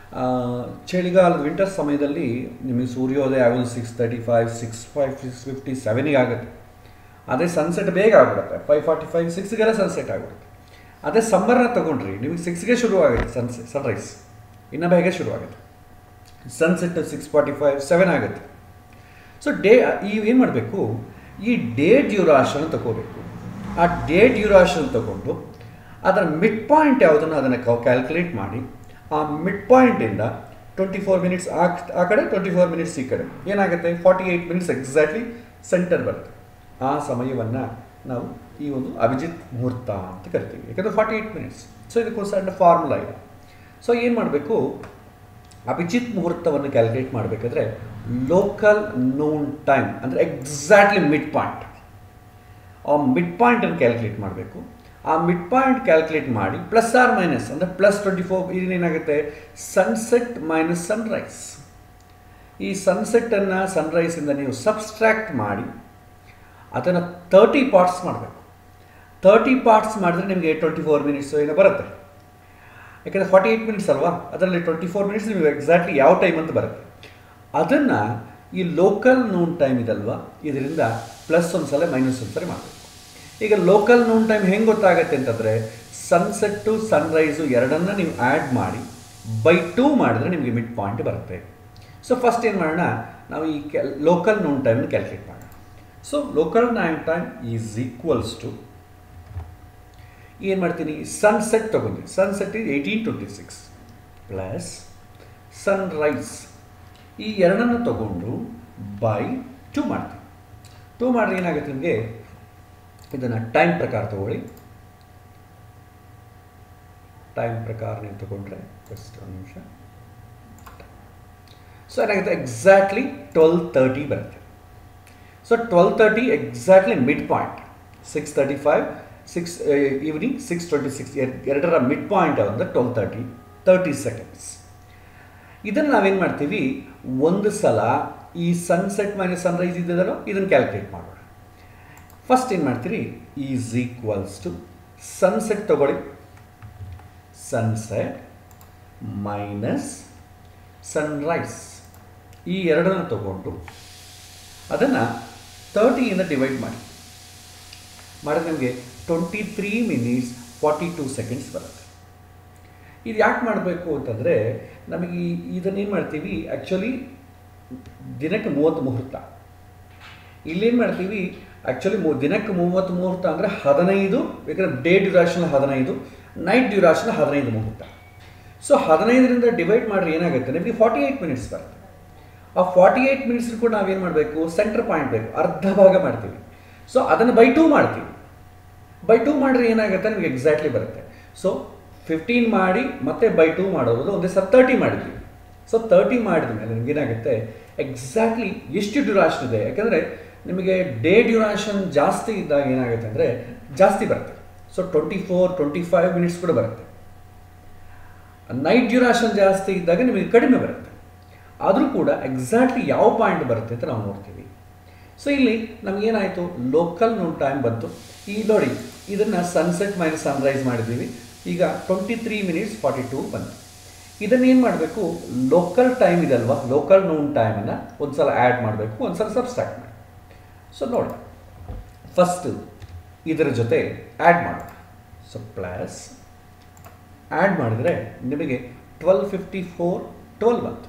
ಚಳಿಗಾಲದ ವಿಂಟರ್ ಸಮಯದಲ್ಲಿ ನಿಮಗೆ ಸೂರ್ಯೋದಯ ಆಗೋದು six thirty five six five six fifty ಸೆವೆನಿಗೆ ಆಗುತ್ತೆ ಅದೇ ಸನ್ಸೆಟ್ ಬೇಗ ಆಗ್ಬಿಡುತ್ತೆ ಫೈವ್ ಫಾರ್ಟಿ ಫೈವ್ ಸಿಕ್ಸ್ಗೆಲ್ಲ ಸನ್ಸೆಟ್ ಆಗಿಬಿಡುತ್ತೆ ಅದೇ ಸಮ್ಮರ್ನ ತೊಗೊಂಡ್ರಿ ನಿಮಗೆ ಸಿಕ್ಸ್ಗೆ ಶುರು ಆಗುತ್ತೆ ಸನ್ಸೆಟ್ ಸನ್ರೈಸ್ ಇನ್ನು ಬೇಗ ಶುರು ಆಗುತ್ತೆ sunset six forty five seven ಆಗುತ್ತೆ ಸೊ ಡೇ ಈ ಏನು ಮಾಡಬೇಕು ಈ ಡೇ ಡ್ಯೂರಾಷನ್ ತಗೋಬೇಕು ಆ ಡೇ ಡ್ಯೂರಾಷನ್ ತಗೊಂಡು ಅದರ ಮಿಡ್ ಪಾಯಿಂಟ್ ಯಾವುದನ್ನು ಅದನ್ನು ಕ್ಯಾಲ್ಕುಲೇಟ್ ಮಾಡಿ ಆ ಮಿಡ್ ಪಾಯಿಂಟಿಂದ ಟ್ವೆಂಟಿ ಫೋರ್ ಮಿನಿಟ್ಸ್ ಆ ಆ ಕಡೆ ಟ್ವೆಂಟಿ ಫೋರ್ ಮಿನಿಟ್ಸ್ ಈ ಕಡೆ ಏನಾಗುತ್ತೆ forty eight minutes exactly center ಬರುತ್ತೆ ಆ ಸಮಯವನ್ನು ನಾವು ಈ ಒಂದು ಅಭಿಜಿತ್ ಮುಹೂರ್ತ ಅಂತ ಕರಿತೀವಿ ಯಾಕಂದರೆ ಫಾರ್ಟಿ ಏಯ್ಟ್ ಮಿನಿಟ್ಸ್ ಸೊ ಇದಕ್ಕೊಂದು ಸಣ್ಣ ಫಾರ್ಮುಲಾ ಇದೆ ಸೊ ಏನು ಮಾಡಬೇಕು ಅಭಿಜಿತ್ ಮುಹೂರ್ತವನ್ನು ಕ್ಯಾಲ್ಕುಲೇಟ್ ಮಾಡಬೇಕಾದ್ರೆ ಲೋಕಲ್ ನೋನ್ ಟೈಮ್ ಅಂದರೆ ಎಕ್ಸಾಕ್ಟ್ಲಿ ಮಿಡ್ ಪಾಯಿಂಟ್ ಆ ಮಿಡ್ ಪಾಯಿಂಟನ್ನು ಕ್ಯಾಲ್ಕುಲೇಟ್ ಮಾಡಬೇಕು ಆ ಮಿಡ್ ಪಾಯಿಂಟ್ ಕ್ಯಾಲ್ಕುಲೇಟ್ ಮಾಡಿ ಪ್ಲಸ್ ಆರ್ ಮೈನಸ್ ಅಂದರೆ ಪ್ಲಸ್ ಟ್ವೆಂಟಿ ಫೋರ್ ಇದನ್ನೇನಾಗುತ್ತೆ ಸನ್ಸೆಟ್ ಮೈನಸ್ ಸನ್ರೈಸ್ ಈ ಸನ್ಸೆಟ್ಟನ್ನು ಸನ್ರೈಸಿಂದ ನೀವು ಸಬ್ಸ್ಟ್ರಾಕ್ಟ್ ಮಾಡಿ ಅದನ್ನು ತರ್ಟಿ ಪಾರ್ಟ್ಸ್ ಮಾಡಬೇಕು ತರ್ಟಿ ಪಾರ್ಟ್ಸ್ ಮಾಡಿದ್ರೆ ನಿಮಗೆ ಟ್ವೆಂಟಿ ಫೋರ್ ಮಿನಿಟ್ಸು ಏನೋ ಬರುತ್ತೆ ಯಾಕೆಂದರೆ ಫಾರ್ಟಿ ಏಯ್ಟ್ ಮಿನಿಟ್ಸ್ ಅಲ್ವಾ ಅದರಲ್ಲಿ ಟ್ವೆಂಟಿ ಫೋರ್ ಮಿನಿಟ್ಸ್ ನಿಮಗೆ ಎಕ್ಸಾಕ್ಟ್ಲಿ ಯಾವ ಟೈಮ್ ಅಂತ ಬರುತ್ತೆ ಅದನ್ನು ಈ ಲೋಕಲ್ ನೂನ್ ಟೈಮ್ ಇದಲ್ವಾ ಇದರಿಂದ ಪ್ಲಸ್ ಒಂದು ಸಲ ಮೈನಸ್ ಒಂದು ಸಲ ಮಾಡಬೇಕು ಈಗ ಲೋಕಲ್ ನೂನ್ ಟೈಮ್ ಹೆಂಗೆ ಗೊತ್ತಾಗುತ್ತೆ ಅಂತಂದರೆ ಸನ್ಸೆಟ್ಟು ಸನ್ರೈಸು ಎರಡನ್ನ ನೀವು ಆ್ಯಡ್ ಮಾಡಿ ಬೈ ಟೂ ಮಾಡಿದ್ರೆ ನಿಮಗೆ ಮಿಡ್ ಪಾಯಿಂಟ್ ಬರುತ್ತೆ ಸೊ ಫಸ್ಟ್ ಏನು ಮಾಡೋಣ ನಾವು ಈ ಕ್ಯಾಲ್ ಲೋಕಲ್ ನೂನ್ ಟೈಮ್ನ ಕ್ಯಾಲ್ಕುಲೇಟ್ ಮಾಡೋಣ so local nine time is equals to ಏನು ಮಾಡ್ತೀನಿ ಸನ್ಸೆಟ್ ತೊಗೊಂಡು sunset is eighteen twenty six plus sunrise ಈ ಎರಡನ್ನು ತಗೊಂಡು ಬೈ ಟು ಮಾಡ್ತೀನಿ ಟು ಮಾಡಿದ್ರೆ ಏನಾಗುತ್ತೆ ನಿಮಗೆ ಇದನ್ನು ಟೈಮ್ ಪ್ರಕಾರ ತಗೊಳ್ಳಿ ಟೈಮ್ ಪ್ರಕಾರ ನೀವು ತಗೊಂಡ್ರೆ ಜಸ್ಟ್ ಒಂದು ನಿಮಿಷ ಸೊ ಏನಾಗುತ್ತೆ ಎಕ್ಸಾಕ್ಟ್ಲಿ ಟ್ವೆಲ್ ತರ್ಟಿ ಬರುತ್ತೆ so twelve thirty exactly mid point six thirty five six evening six twenty six ಎರಡರ ಮಿಡ್ ಪಾಯಿಂಟ್ ಅಂದರೆ ಟ್ವೆಲ್ ತರ್ಟಿ ತರ್ಟಿ ಸೆಕೆಂಡ್ಸ್ ಇದನ್ನು ನಾವೇನು ಮಾಡ್ತೀವಿ ಒಂದು ಸಲ ಈ ಸನ್ಸೆಟ್ ಮೈನಸ್ ಸನ್ರೈಸ್ ಇದ್ದದಲ್ಲೋ ಇದನ್ನು ಕ್ಯಾಲ್ಕುಲೇಟ್ ಮಾಡೋಣ ಫಸ್ಟ್ ಏನು ಮಾಡ್ತೀರಿ ಈಸ್ ಈಕ್ವಲ್ಸ್ ಟು ಸನ್ಸೆಟ್ ತಗೊಳ್ಳಿ ಸನ್ಸೆಟ್ ಮೈನಸ್ ಸನ್ರೈಸ್ ಈ ಎರಡನ್ನು ತಗೊಂಡು ಅದನ್ನು ತರ್ಟಿಯಿಂದ ಡಿವೈಡ್ ಮಾಡಿ ಮಾಡಿದ್ರೆ ನಿಮಗೆ twenty three minutes forty two seconds ಬರುತ್ತೆ ಇದು ಯಾಕೆ ಮಾಡಬೇಕು ಅಂತಂದರೆ ನಮಗೆ ಈ ಇದನ್ನೇನು ಮಾಡ್ತೀವಿ ಆ್ಯಕ್ಚುಲಿ ದಿನಕ್ಕೆ ಮೂವತ್ತು ಮುಹೂರ್ತ ಇಲ್ಲೇನು ಮಾಡ್ತೀವಿ ಆ್ಯಕ್ಚುಲಿ ಮೂ ದಿನಕ್ಕೆ ಮೂವತ್ತು ಮುಹೂರ್ತ ಅಂದರೆ ಹದಿನೈದು ಯಾಕಂದರೆ ಡೇ ಡ್ಯೂರಾಷನ್ ಹದಿನೈದು ನೈಟ್ ಡ್ಯೂರಾಷನ್ ಹದಿನೈದು ಮುಹೂರ್ತ ಸೊ ಹದಿನೈದರಿಂದ ಡಿವೈಡ್ ಮಾಡಿದ್ರೆ ಏನಾಗುತ್ತೆ ನಿಮಗೆ ಫಾರ್ಟಿ ಏಯ್ಟ್ ಮಿನಿಟ್ಸ್ ಬರುತ್ತೆ ಆ ಫಾರ್ಟಿ ಏಯ್ಟ್ ಮಿನಿಟ್ಸ್ ಕೂಡ ನಾವೇನು ಮಾಡಬೇಕು ಸೆಂಟರ್ ಪಾಯಿಂಟ್ ಬೇಕು ಅರ್ಧ ಭಾಗ ಮಾಡ್ತೀವಿ ಸೊ ಅದನ್ನು ಬೈ ಟೂ ಮಾಡ್ತೀವಿ ಬೈ ಟೂ ಮಾಡಿದ್ರೆ ಏನಾಗುತ್ತೆ ನಿಮಗೆ ಎಕ್ಸಾಕ್ಟ್ಲಿ ಬರುತ್ತೆ ಸೊ ಫಿಫ್ಟೀನ್ ಮಾಡಿ ಮತ್ತೆ ಬೈ ಟೂ ಮಾಡೋದು ಒಂದೇ ಸಲ ತರ್ಟಿ ಮಾಡಿದ್ವಿ ಸೊ ತರ್ಟಿ ಮಾಡಿದ ಮೇಲೆ ನಿಮ್ಗೆ ಏನಾಗುತ್ತೆ ಎಕ್ಸಾಕ್ಟ್ಲಿ ಎಷ್ಟು ಡ್ಯೂರಾಷನ್ ಇದೆ ಯಾಕಂದರೆ ನಿಮಗೆ ಡೇ ಡ್ಯೂರಾಷನ್ ಜಾಸ್ತಿ ಇದ್ದಾಗ ಏನಾಗುತ್ತೆ ಅಂದರೆ ಜಾಸ್ತಿ ಬರುತ್ತೆ so twenty four twenty five minutes ಕೂಡ ಬರುತ್ತೆ ನೈಟ್ ಡ್ಯೂರಾಷನ್ ಜಾಸ್ತಿ ಇದ್ದಾಗ ನಿಮಗೆ ಕಡಿಮೆ ಬರುತ್ತೆ ಆದರೂ ಕೂಡ ಎಕ್ಸಾಕ್ಟ್ಲಿ ಯಾವ ಪಾಯಿಂಟ್ ಬರುತ್ತೆ ಅಂತ ನಾವು ನೋಡ್ತೀವಿ ಸೊ ಇಲ್ಲಿ ನಮಗೇನಾಯಿತು ಲೋಕಲ್ ನೋನ್ ಟೈಮ್ ಬಂತು ಈ ನೋಡಿ ಇದನ್ನು ಸನ್ಸೆಟ್ ಮೈನಸ್ ಸನ್ರೈಸ್ ಮಾಡಿದ್ದೀವಿ ಈಗ twenty three minutes forty two ಬಂತು ಇದನ್ನೇನು ಮಾಡಬೇಕು ಲೋಕಲ್ ಟೈಮ್ ಇದಲ್ವಾ ಲೋಕಲ್ ನೋನ್ ಟೈಮನ್ನು ಒಂದು ಸಲ ಆ್ಯಡ್ ಮಾಡಬೇಕು ಒಂದು ಸಲ ಸಬ್ಸ್ಟ್ರಾಕ್ಟ್ ಮಾಡಿ ಸೊ ನೋಡಿ ಫಸ್ಟು ಇದರ ಜೊತೆ ಆ್ಯಡ್ ಮಾಡೋಣ ಸೊ ಪ್ಲಸ್ ಆ್ಯಡ್ ಮಾಡಿದರೆ ನಿಮಗೆ ಟ್ವೆಲ್ ಫಿಫ್ಟಿ ಫೋರ್ ಟ್ವೆಲ್ ಬಂತು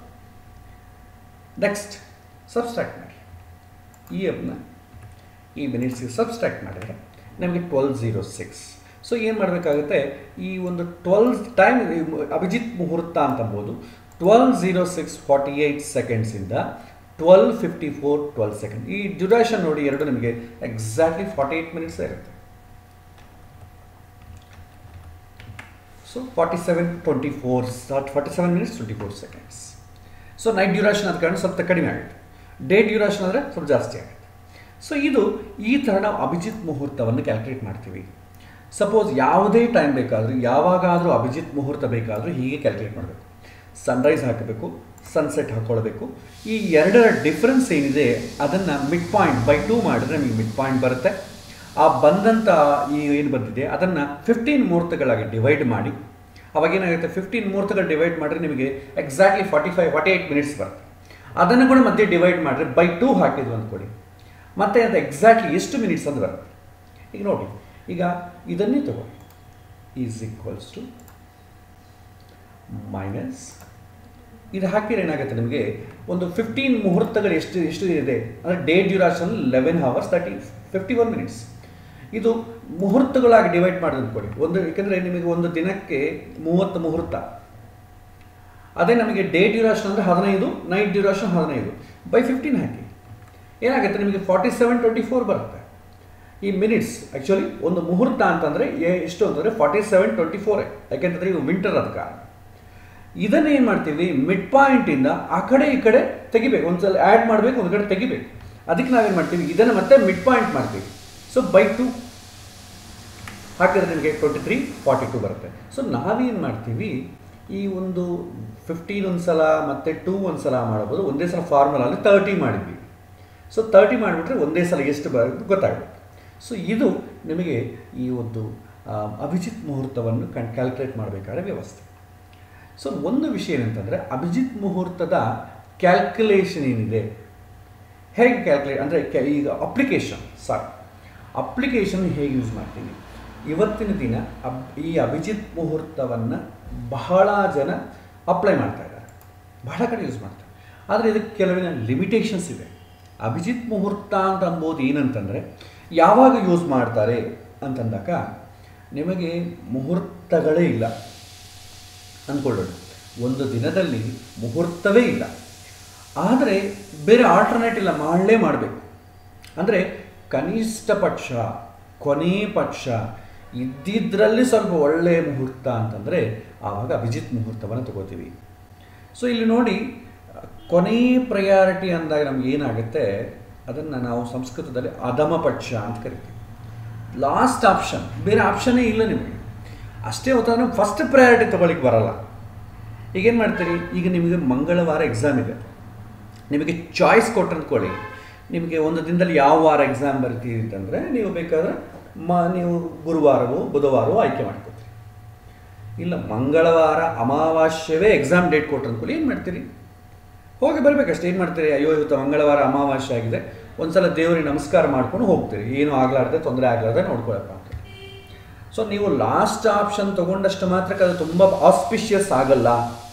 ನೆಕ್ಸ್ಟ್ ಸಬ್ಸ್ಟ್ರಾಕ್ಟ್ ಮಾಡಿ ಈ ಅಪ್ನ ಈ ಮಿನಿಟ್ಸಿಗೆ ಸಬ್ಸ್ಟ್ರಾಕ್ಟ್ ಮಾಡಿದರೆ ನಮಗೆ ಟ್ವೆಲ್ ಝೀರೋ ಸಿಕ್ಸ್ ಸೊ ಏನು ಮಾಡಬೇಕಾಗುತ್ತೆ ಈ ಒಂದು ಟ್ವೆಲ್ ಟೈಮ್ ಅಭಿಜಿತ್ ಮುಹೂರ್ತ ಅಂತಂಬೋದು twelve zero six forty eight ಸೆಕೆಂಡ್ಸಿಂದ twelve fifty four twelve second ಈ ಡ್ಯೂರೇಷನ್ ನೋಡಿ ಎರಡು ನಿಮಗೆ ಎಕ್ಸಾಕ್ಟ್ಲಿ ಫಾರ್ಟಿ ಏಯ್ಟ್ ಮಿನಿಟ್ಸ್ ಇರುತ್ತೆ so forty seven twenty four forty seven minutes twenty four seconds so night duration ಆದ ಕಾರಣ ಸ್ವಲ್ಪ ಕಡಿಮೆ ಆಗುತ್ತೆ ಡೇ ಡ್ಯೂರೇಷನ್ ಆದರೆ ಸ್ವಲ್ಪ ಜಾಸ್ತಿ ಆಗುತ್ತೆ ಸೊ ಇದು ಈ ಥರ ನಾವು ಅಭಿಜಿತ್ ಮುಹೂರ್ತವನ್ನು ಕ್ಯಾಲ್ಕುಲೇಟ್ ಮಾಡ್ತೀವಿ ಸಪೋಸ್ ಯಾವುದೇ ಟೈಮ್ ಬೇಕಾದರೂ ಯಾವಾಗಾದರೂ ಅಭಿಜಿತ್ ಮುಹೂರ್ತ ಬೇಕಾದರೂ ಹೀಗೆ ಕ್ಯಾಲ್ಕುಲೇಟ್ ಮಾಡಬೇಕು ಸನ್ರೈಸ್ ಹಾಕಬೇಕು ಸನ್ಸೆಟ್ ಹಾಕ್ಕೊಳ್ಬೇಕು ಈ ಎರಡರ ಡಿಫ್ರೆನ್ಸ್ ಏನಿದೆ ಅದನ್ನು ಮಿಡ್ ಪಾಯಿಂಟ್ ಬೈ ಟೂ ಮಾಡಿದ್ರೆ ನಿಮಗೆ ಮಿಡ್ ಪಾಯಿಂಟ್ ಬರುತ್ತೆ ಆ ಬಂದಂಥ ಈ ಏನು ಬಂದಿದೆ ಅದನ್ನು ಫಿಫ್ಟೀನ್ ಮುಹೂರ್ತಗಳಾಗಿ ಡಿವೈಡ್ ಮಾಡಿ ಅವಾಗ ಏನಾಗುತ್ತೆ ಫಿಫ್ಟೀನ್ ಮುಹೂರ್ತಗಳು ಡಿವೈಡ್ ಮಾಡಿದ್ರೆ ನಿಮಗೆ exactly forty five forty eight minutes ಬರುತ್ತೆ ಅದನ್ನು ಕೂಡ ಮತ್ತೆ ಡಿವೈಡ್ ಮಾಡಿದ್ರೆ ಬೈ ಟೂ ಹಾಕಿದ್ವು ಅಂದ್ಕೊಳ್ಳಿ ಮತ್ತೆ ಅದು ಎಕ್ಸಾಕ್ಟ್ಲಿ ಎಷ್ಟು ಮಿನಿಟ್ಸ್ ಅಂತ ಬರುತ್ತೆ ಈಗ ನೋಡಿ ಈಗ ಇದನ್ನೇ ತಗೊಳ್ಳಿ ಈಸ್ ಈಕ್ವಲ್ಸ್ ಟು ಮೈನಸ್ ಇದು ಹಾಕಿದ್ರೆ ಏನಾಗುತ್ತೆ ನಿಮಗೆ ಒಂದು ಫಿಫ್ಟೀನ್ ಮುಹೂರ್ತಗಳು ಎಷ್ಟು ಎಷ್ಟು ಇದೆ ಅಂದರೆ day duration eleven hours thirty fifty one minutes ಇದು ಮುಹೂರ್ತಗಳಾಗಿ ಡಿವೈಡ್ ಮಾಡಿ ಅಂದ್ಕೊಳ್ಳಿ ಒಂದು ಏಕೆಂದರೆ ನಿಮಗೆ ಒಂದು ದಿನಕ್ಕೆ ಮೂವತ್ತು ಮುಹೂರ್ತ ಅದೇ ನಮಗೆ ಡೇ ಡ್ಯೂರೇಷನ್ ಅಂದರೆ ಹದಿನೈದು ನೈಟ್ ಡ್ಯೂರೇಷನ್ ಹದಿನೈದು ಬೈ ಫಿಫ್ಟೀನ್ ಹಾಕಿ ಏನಾಗುತ್ತೆ ನಿಮಗೆ ಫಾರ್ಟಿ ಸೆವೆನ್ ಟ್ವೆಂಟಿ ಫೋರ್ ಬರುತ್ತೆ ಈ ಮಿನಿಟ್ಸ್ ಆ್ಯಕ್ಚುಲಿ ಒಂದು ಮುಹೂರ್ತ ಅಂತಂದರೆ ಎಷ್ಟು ಅಂತಂದರೆ ಫಾರ್ಟಿ ಸೆವೆನ್ ಟ್ವೆಂಟಿ ಫೋರ್ ಯಾಕೆಂತಂದರೆ ಈಗ ವಿಂಟರ್ ಅದ ಕಾರಣ ಇದನ್ನು ಏನು ಮಾಡ್ತೀವಿ ಮಿಡ್ ಪಾಯಿಂಟಿಂದ ಆ ಕಡೆ ಈ ಕಡೆ ತೆಗಿಬೇಕು ಒಂದು ಸಲ ಆ್ಯಡ್ ಮಾಡಬೇಕು ಒಂದು ಕಡೆ ತೆಗಿಬೇಕು ಅದಕ್ಕೆ ನಾವೇನು ಮಾಡ್ತೀವಿ ಇದನ್ನು ಮತ್ತೆ ಮಿಡ್ ಪಾಯಿಂಟ್ ಮಾಡ್ತೀವಿ ಸೊ ಬೈ ಟು ಹಾಕಿದ್ರೆ ನಿಮಗೆ ಟ್ವೆಂಟಿ ತ್ರೀ ಫಾರ್ಟಿ ಟು ಬರುತ್ತೆ ಸೊ ನಾವೇನು ಮಾಡ್ತೀವಿ ಈ ಒಂದು ಫಿಫ್ಟೀನ್ ಒಂದು ಸಲ ಮತ್ತು ಟೂ ಒಂದು ಸಲ ಮಾಡ್ಬೋದು ಒಂದೇ ಸಲ ಫಾರ್ಮುಲಲ್ಲಿ ತರ್ಟಿ ಮಾಡಿದ್ವಿ ಸೊ ತರ್ಟಿ ಮಾಡಿಬಿಟ್ರೆ ಒಂದೇ ಸಲ ಎಷ್ಟು ಬರುತ್ತೆ ಗೊತ್ತಾಗುತ್ತೆ ಸೊ ಇದು ನಿಮಗೆ ಈ ಒಂದು ಅಭಿಜಿತ್ ಮುಹೂರ್ತವನ್ನು ಕಣ್ ಕ್ಯಾಲ್ಕುಲೇಟ್ ಮಾಡಬೇಕಾದ್ರೆ ವ್ಯವಸ್ಥೆ ಸೊ ಒಂದು ವಿಷಯ ಏನಂತಂದರೆ ಅಭಿಜಿತ್ ಮುಹೂರ್ತದ ಕ್ಯಾಲ್ಕುಲೇಷನ್ ಏನಿದೆ ಹೇಗೆ ಕ್ಯಾಲ್ಕುಲೇಟ್ ಅಂದರೆ ಈಗ ಅಪ್ಲಿಕೇಶನ್ ಸಾರಿ ಅಪ್ಲಿಕೇಶನ್ ಹೇಗೆ ಯೂಸ್ ಮಾಡ್ತೀವಿ ಇವತ್ತಿನ ದಿನ ಅಬ್ ಈ ಅಭಿಜಿತ್ ಮುಹೂರ್ತವನ್ನು ಬಹಳ ಜನ ಅಪ್ಲೈ ಮಾಡ್ತಾ ಇದ್ದಾರೆ ಬಹಳ ಕಡೆ ಯೂಸ್ ಮಾಡ್ತಾರೆ ಆದರೆ ಇದಕ್ಕೆ ಕೆಲವಿನ ಲಿಮಿಟೇಷನ್ಸ್ ಇದೆ ಅಭಿಜಿತ್ ಮುಹೂರ್ತ ಅಂತ ಅಂಬೋದು ಏನಂತಂದರೆ ಯಾವಾಗ ಯೂಸ್ ಮಾಡ್ತಾರೆ ಅಂತಂದಾಗ ನಿಮಗೆ ಮುಹೂರ್ತಗಳೇ ಇಲ್ಲ ಅಂದ್ಕೊಳ್ಳೋಣ ಒಂದು ದಿನದಲ್ಲಿ ಮುಹೂರ್ತವೇ ಇಲ್ಲ ಆದರೆ ಬೇರೆ ಆಲ್ಟರ್ನೇಟ್ ಇಲ್ಲ ಮಾಡಲೇ ಮಾಡಬೇಕು ಅಂದರೆ ಕನಿಷ್ಠ ಪಕ್ಷ ಕೊನೆ ಪಕ್ಷ ಇದ್ದಿದ್ದರಲ್ಲಿ ಸ್ವಲ್ಪ ಒಳ್ಳೆಯ ಮುಹೂರ್ತ ಅಂತಂದರೆ ಆವಾಗ ಅಭಿಜಿತ್ ಮುಹೂರ್ತವನ್ನು ತಗೋತೀವಿ ಸೊ ಇಲ್ಲಿ ನೋಡಿ ಕೊನೆ ಪ್ರಯಾರಿಟಿ ಅಂದಾಗ ನಮ್ಗೆ ಏನಾಗುತ್ತೆ ಅದನ್ನು ನಾವು ಸಂಸ್ಕೃತದಲ್ಲಿ ಅಧಮ ಪಕ್ಷ ಅಂತ ಕರಿತೀವಿ ಲಾಸ್ಟ್ ಆಪ್ಷನ್ ಬೇರೆ ಆಪ್ಷನ್ನೇ ಇಲ್ಲ ನಿಮಗೆ ಅಷ್ಟೇ ಹೊತ್ತಾಗ ಫಸ್ಟ್ ಪ್ರಯಾರಿಟಿ ತೊಗೊಳಿಕ್ಕೆ ಬರಲ್ಲ ಈಗೇನು ಮಾಡ್ತೀರಿ ಈಗ ನಿಮಗೆ ಮಂಗಳವಾರ ಎಕ್ಸಾಮ್ ಇದೆ ನಿಮಗೆ ಚಾಯ್ಸ್ ಕೊಟ್ಟು ಅಂದ್ಕೊಳ್ಳಿ ನಿಮಗೆ ಒಂದು ದಿನದಲ್ಲಿ ಯಾವ ವಾರ ಎಕ್ಸಾಮ್ ಬರ್ತೀರಿ ಅಂತಂದರೆ ನೀವು ಬೇಕಾದ್ರೆ ಮ ನೀವು ಗುರುವಾರವೋ ಬುಧವಾರವೋ ಆಯ್ಕೆ ಮಾಡ್ಕೊತೀರಿ ಇಲ್ಲ ಮಂಗಳವಾರ ಅಮಾವಾಸ್ಯವೇ ಎಕ್ಸಾಮ್ ಡೇಟ್ ಕೊಟ್ಟು ಅಂದ್ಕೊಳ್ಳಿ ಏನು ಮಾಡ್ತೀರಿ ಹೋಗಿ ಬರಬೇಕಷ್ಟೇ ಏನು ಮಾಡ್ತೀರಿ ಅಯ್ಯೋ ಇವತ್ತು ಮಂಗಳವಾರ ಅಮಾವಾಸ್ಯೆ ಆಗಿದೆ ಒಂದ್ಸಲ ದೇವರಿಗೆ ನಮಸ್ಕಾರ ಮಾಡ್ಕೊಂಡು ಹೋಗ್ತೀರಿ ಏನೂ ಆಗ್ಲಾರ್ದೆ ತೊಂದರೆ ಆಗ್ಲಾರ್ದೆ ನೋಡ್ಕೊಳಪ್ಪ ಅಂತ ಸೊ ನೀವು ಲಾಸ್ಟ್ ಆಪ್ಷನ್ ತೊಗೊಂಡಷ್ಟು ಮಾತ್ರಕ್ಕೆ ಅದು ತುಂಬ ಆಸ್ಪಿಷಿಯಸ್ ಆಗಲ್ಲ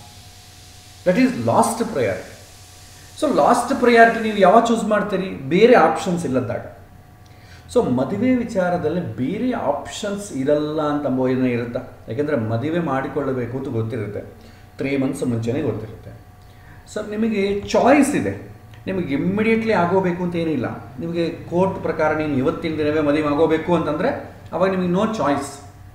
that is last priority so last priority ನೀವು ಯಾವಾಗ ಚೂಸ್ ಮಾಡ್ತೀರಿ ಬೇರೆ ಆಪ್ಷನ್ಸ್ ಇಲ್ಲದಾಗ ಸೊ ಮದುವೆ ವಿಚಾರದಲ್ಲಿ ಬೇರೆ ಆಪ್ಷನ್ಸ್ ಇರಲ್ಲ ಅಂತ ಏನೋ ಇರುತ್ತಾ ಯಾಕೆಂದರೆ ಮದುವೆ ಮಾಡಿಕೊಳ್ಳಬೇಕು ಅಂತ ಗೊತ್ತಿರುತ್ತೆ ತ್ರೀ ಮಂತ್ಸ್ ಮುಂಚೆನೇ ಗೊತ್ತಿರುತ್ತೆ ಸೊ ನಿಮಗೆ ಚಾಯ್ಸ್ ಇದೆ ನಿಮಗೆ ಇಮ್ಮಿಡಿಯೇಟ್ಲಿ ಆಗೋಬೇಕು ಅಂತ ಏನಿಲ್ಲ ನಿಮಗೆ ಕೋರ್ಟ್ ಪ್ರಕಾರ ನೀನು ಇವತ್ತಿನ ದಿನವೇ ಮದುವೆ ಆಗೋಬೇಕು ಅಂತಂದರೆ ಅವಾಗ ನಿಮಗೆ ನೋ ಚಾಯ್ಸ್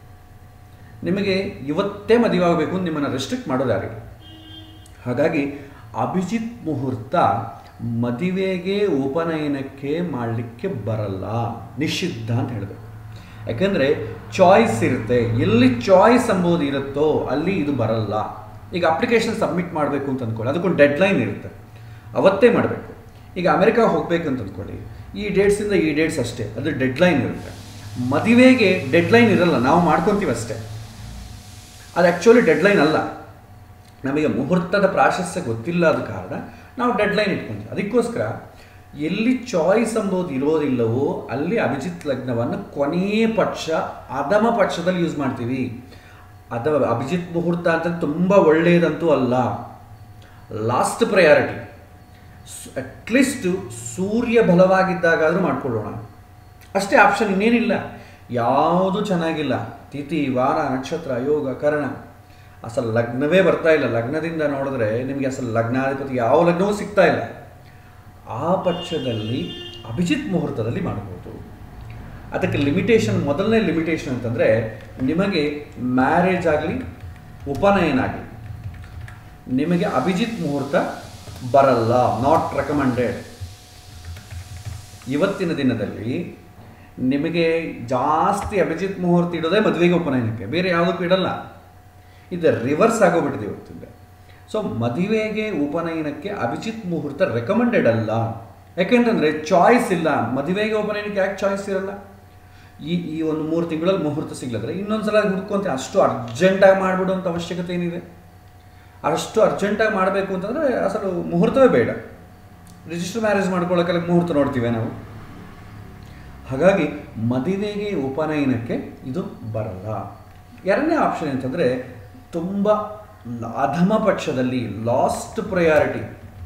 ನಿಮಗೆ ಇವತ್ತೇ ಮದುವೆ ಆಗಬೇಕು ಅಂತ ನಿಮ್ಮನ್ನು ರೆಸ್ಟ್ರಿಕ್ಟ್ ಮಾಡೋದು ಯಾರಿಲ್ಲ ಹಾಗಾಗಿ ಅಭಿಜಿತ್ ಮುಹೂರ್ತ ಮದುವೆಗೆ ಉಪನಯನಕ್ಕೆ ಮಾಡಲಿಕ್ಕೆ ಬರಲ್ಲ ನಿಷಿದ್ಧ ಅಂತ ಹೇಳಬೇಕು ಯಾಕಂದರೆ ಚಾಯ್ಸ್ ಇರುತ್ತೆ ಎಲ್ಲಿ ಚಾಯ್ಸ್ ಎಂಬುದು ಇರುತ್ತೋ ಅಲ್ಲಿ ಇದು ಬರಲ್ಲ ಈಗ ಅಪ್ಲಿಕೇಶನ್ ಸಬ್ಮಿಟ್ ಮಾಡಬೇಕು ಅಂತ ಅಂದ್ಕೊಳ್ಳಿ ಅದಕ್ಕೊಂದು ಡೆಡ್ಲೈನ್ ಇರುತ್ತೆ ಅವತ್ತೇ ಮಾಡಬೇಕು ಈಗ ಅಮೆರಿಕಾಗೆ ಹೋಗ್ಬೇಕು ಅಂತ ಅಂದ್ಕೊಳ್ಳಿ ಈ ಡೇಟ್ಸಿಂದ ಈ ಡೇಟ್ಸ್ ಅಷ್ಟೇ ಅದು ಡೆಡ್ಲೈನ್ ಇರುತ್ತೆ ಮದುವೆಗೆ ಡೆಡ್ಲೈನ್ ಇರಲ್ಲ ನಾವು ಮಾಡ್ಕೊತೀವಿ ಅಷ್ಟೇ ಅದು ಆ್ಯಕ್ಚುಲಿ ಡೆಡ್ಲೈನ್ ಅಲ್ಲ ನಮಗೆ ಮುಹೂರ್ತದ ಪ್ರಾಶಸ್ತ್ಯ ಗೊತ್ತಿಲ್ಲ ಆದ ಕಾರಣ ನಾವು ಡೆಡ್ಲೈನ್ ಇಟ್ಕೊಂತೀವಿ ಅದಕ್ಕೋಸ್ಕರ ಎಲ್ಲಿ ಚಾಯ್ಸ್ ಎಂಬುದು ಇರೋದಿಲ್ಲವೋ ಅಲ್ಲಿ ಅಭಿಜಿತ್ ಲಗ್ನವನ್ನು ಕೊನೆಯ ಪಕ್ಷ ಅಧಮ ಪಕ್ಷದಲ್ಲಿ ಯೂಸ್ ಮಾಡ್ತೀವಿ ಅದ ಅಭಿಜಿತ್ ಮುಹೂರ್ತ ಅಂತ ತುಂಬ ಒಳ್ಳೆಯದಂತೂ ಅಲ್ಲ ಲಾಸ್ಟ್ ಪ್ರಯಾರಿಟಿ ಅಟ್ಲೀಸ್ಟ್ ಸೂರ್ಯ ಬಲವಾಗಿದ್ದಾಗಾದರೂ ಮಾಡ್ಕೊಳ್ಳೋಣ ಅಷ್ಟೇ ಆಪ್ಷನ್ ಇನ್ನೇನಿಲ್ಲ ಯಾವುದು ಚೆನ್ನಾಗಿಲ್ಲ ತಿಥಿ ವಾರ ನಕ್ಷತ್ರ ಯೋಗ ಕರ್ಣ ಅಸಲು ಲಗ್ನವೇ ಬರ್ತಾ ಇಲ್ಲ ಲಗ್ನದಿಂದ ನೋಡಿದ್ರೆ ನಿಮಗೆ ಅಸಲು ಲಗ್ನಾಧಿಪತಿ ಯಾವ ಲಗ್ನವೂ ಸಿಗ್ತಾ ಇಲ್ಲ ಆ ಪಕ್ಷದಲ್ಲಿ ಅಭಿಜಿತ್ ಮುಹೂರ್ತದಲ್ಲಿ ಮಾಡ್ಬೋದು ಅದಕ್ಕೆ ಲಿಮಿಟೇಷನ್ ಮೊದಲನೇ ಲಿಮಿಟೇಷನ್ ಅಂತಂದರೆ ನಿಮಗೆ ಮ್ಯಾರೇಜ್ ಆಗಲಿ ಉಪನಯನ ಆಗಲಿ ನಿಮಗೆ ಅಭಿಜಿತ್ ಮುಹೂರ್ತ ಬರಲ್ಲ ನಾಟ್ ರೆಕಮೆಂಡೆಡ್ ಇವತ್ತಿನ ದಿನದಲ್ಲಿ ನಿಮಗೆ ಜಾಸ್ತಿ ಅಭಿಜಿತ್ ಮುಹೂರ್ತ ಇಡೋದೇ ಮದುವೆಗೆ ಉಪನಯನಕ್ಕೆ ಬೇರೆ ಯಾವುದಕ್ಕೂ ಇಡಲ್ಲ ಇದು ರಿವರ್ಸ್ ಆಗೋಗ್ಬಿಟ್ಟಿದೆ ಇವತ್ತಿಂದ ಸೊ ಮದುವೆಗೆ ಉಪನಯನಕ್ಕೆ ಅಭಿಜಿತ್ ಮುಹೂರ್ತ ರೆಕಮೆಂಡೆಡ್ ಅಲ್ಲ ಯಾಕೆಂತಂದರೆ ಚಾಯ್ಸ್ ಇಲ್ಲ ಮದುವೆಗೆ ಉಪನಯನಕ್ಕೆ ಯಾಕೆ ಚಾಯ್ಸ್ ಇರಲ್ಲ ಈ ಈ ಒಂದು ಮೂರು ತಿಂಗಳಲ್ಲಿ ಮುಹೂರ್ತ ಸಿಗ್ಲದ್ರೆ ಇನ್ನೊಂದು ಸಲ ಹುಡ್ಕೊಂತ ಅಷ್ಟು ಅರ್ಜೆಂಟಾಗಿ ಮಾಡಿಬಿಡುವಂಥ ಅವಶ್ಯಕತೆ ಏನಿದೆ ಅಷ್ಟು ಅರ್ಜೆಂಟಾಗಿ ಮಾಡಬೇಕು ಅಂತಂದರೆ ಅಸಲು ಮುಹೂರ್ತವೇ ಬೇಡ ರಿಜಿಸ್ಟರ್ ಮ್ಯಾರೇಜ್ ಮಾಡ್ಕೊಳ್ಳೋಕ್ಕೆಲ್ಲ ಮುಹೂರ್ತ ನೋಡ್ತೀವಿ ನಾವು ಹಾಗಾಗಿ ಮದುವೆಗೆ ಉಪನಯನಕ್ಕೆ ಇದು ಬರಲ್ಲ ಎರಡನೇ ಆಪ್ಷನ್ ಅಂತಂದರೆ ತುಂಬ ಅಧಮ ಪಕ್ಷದಲ್ಲಿ ಲಾಸ್ಟ್ ಪ್ರಯಾರಿಟಿ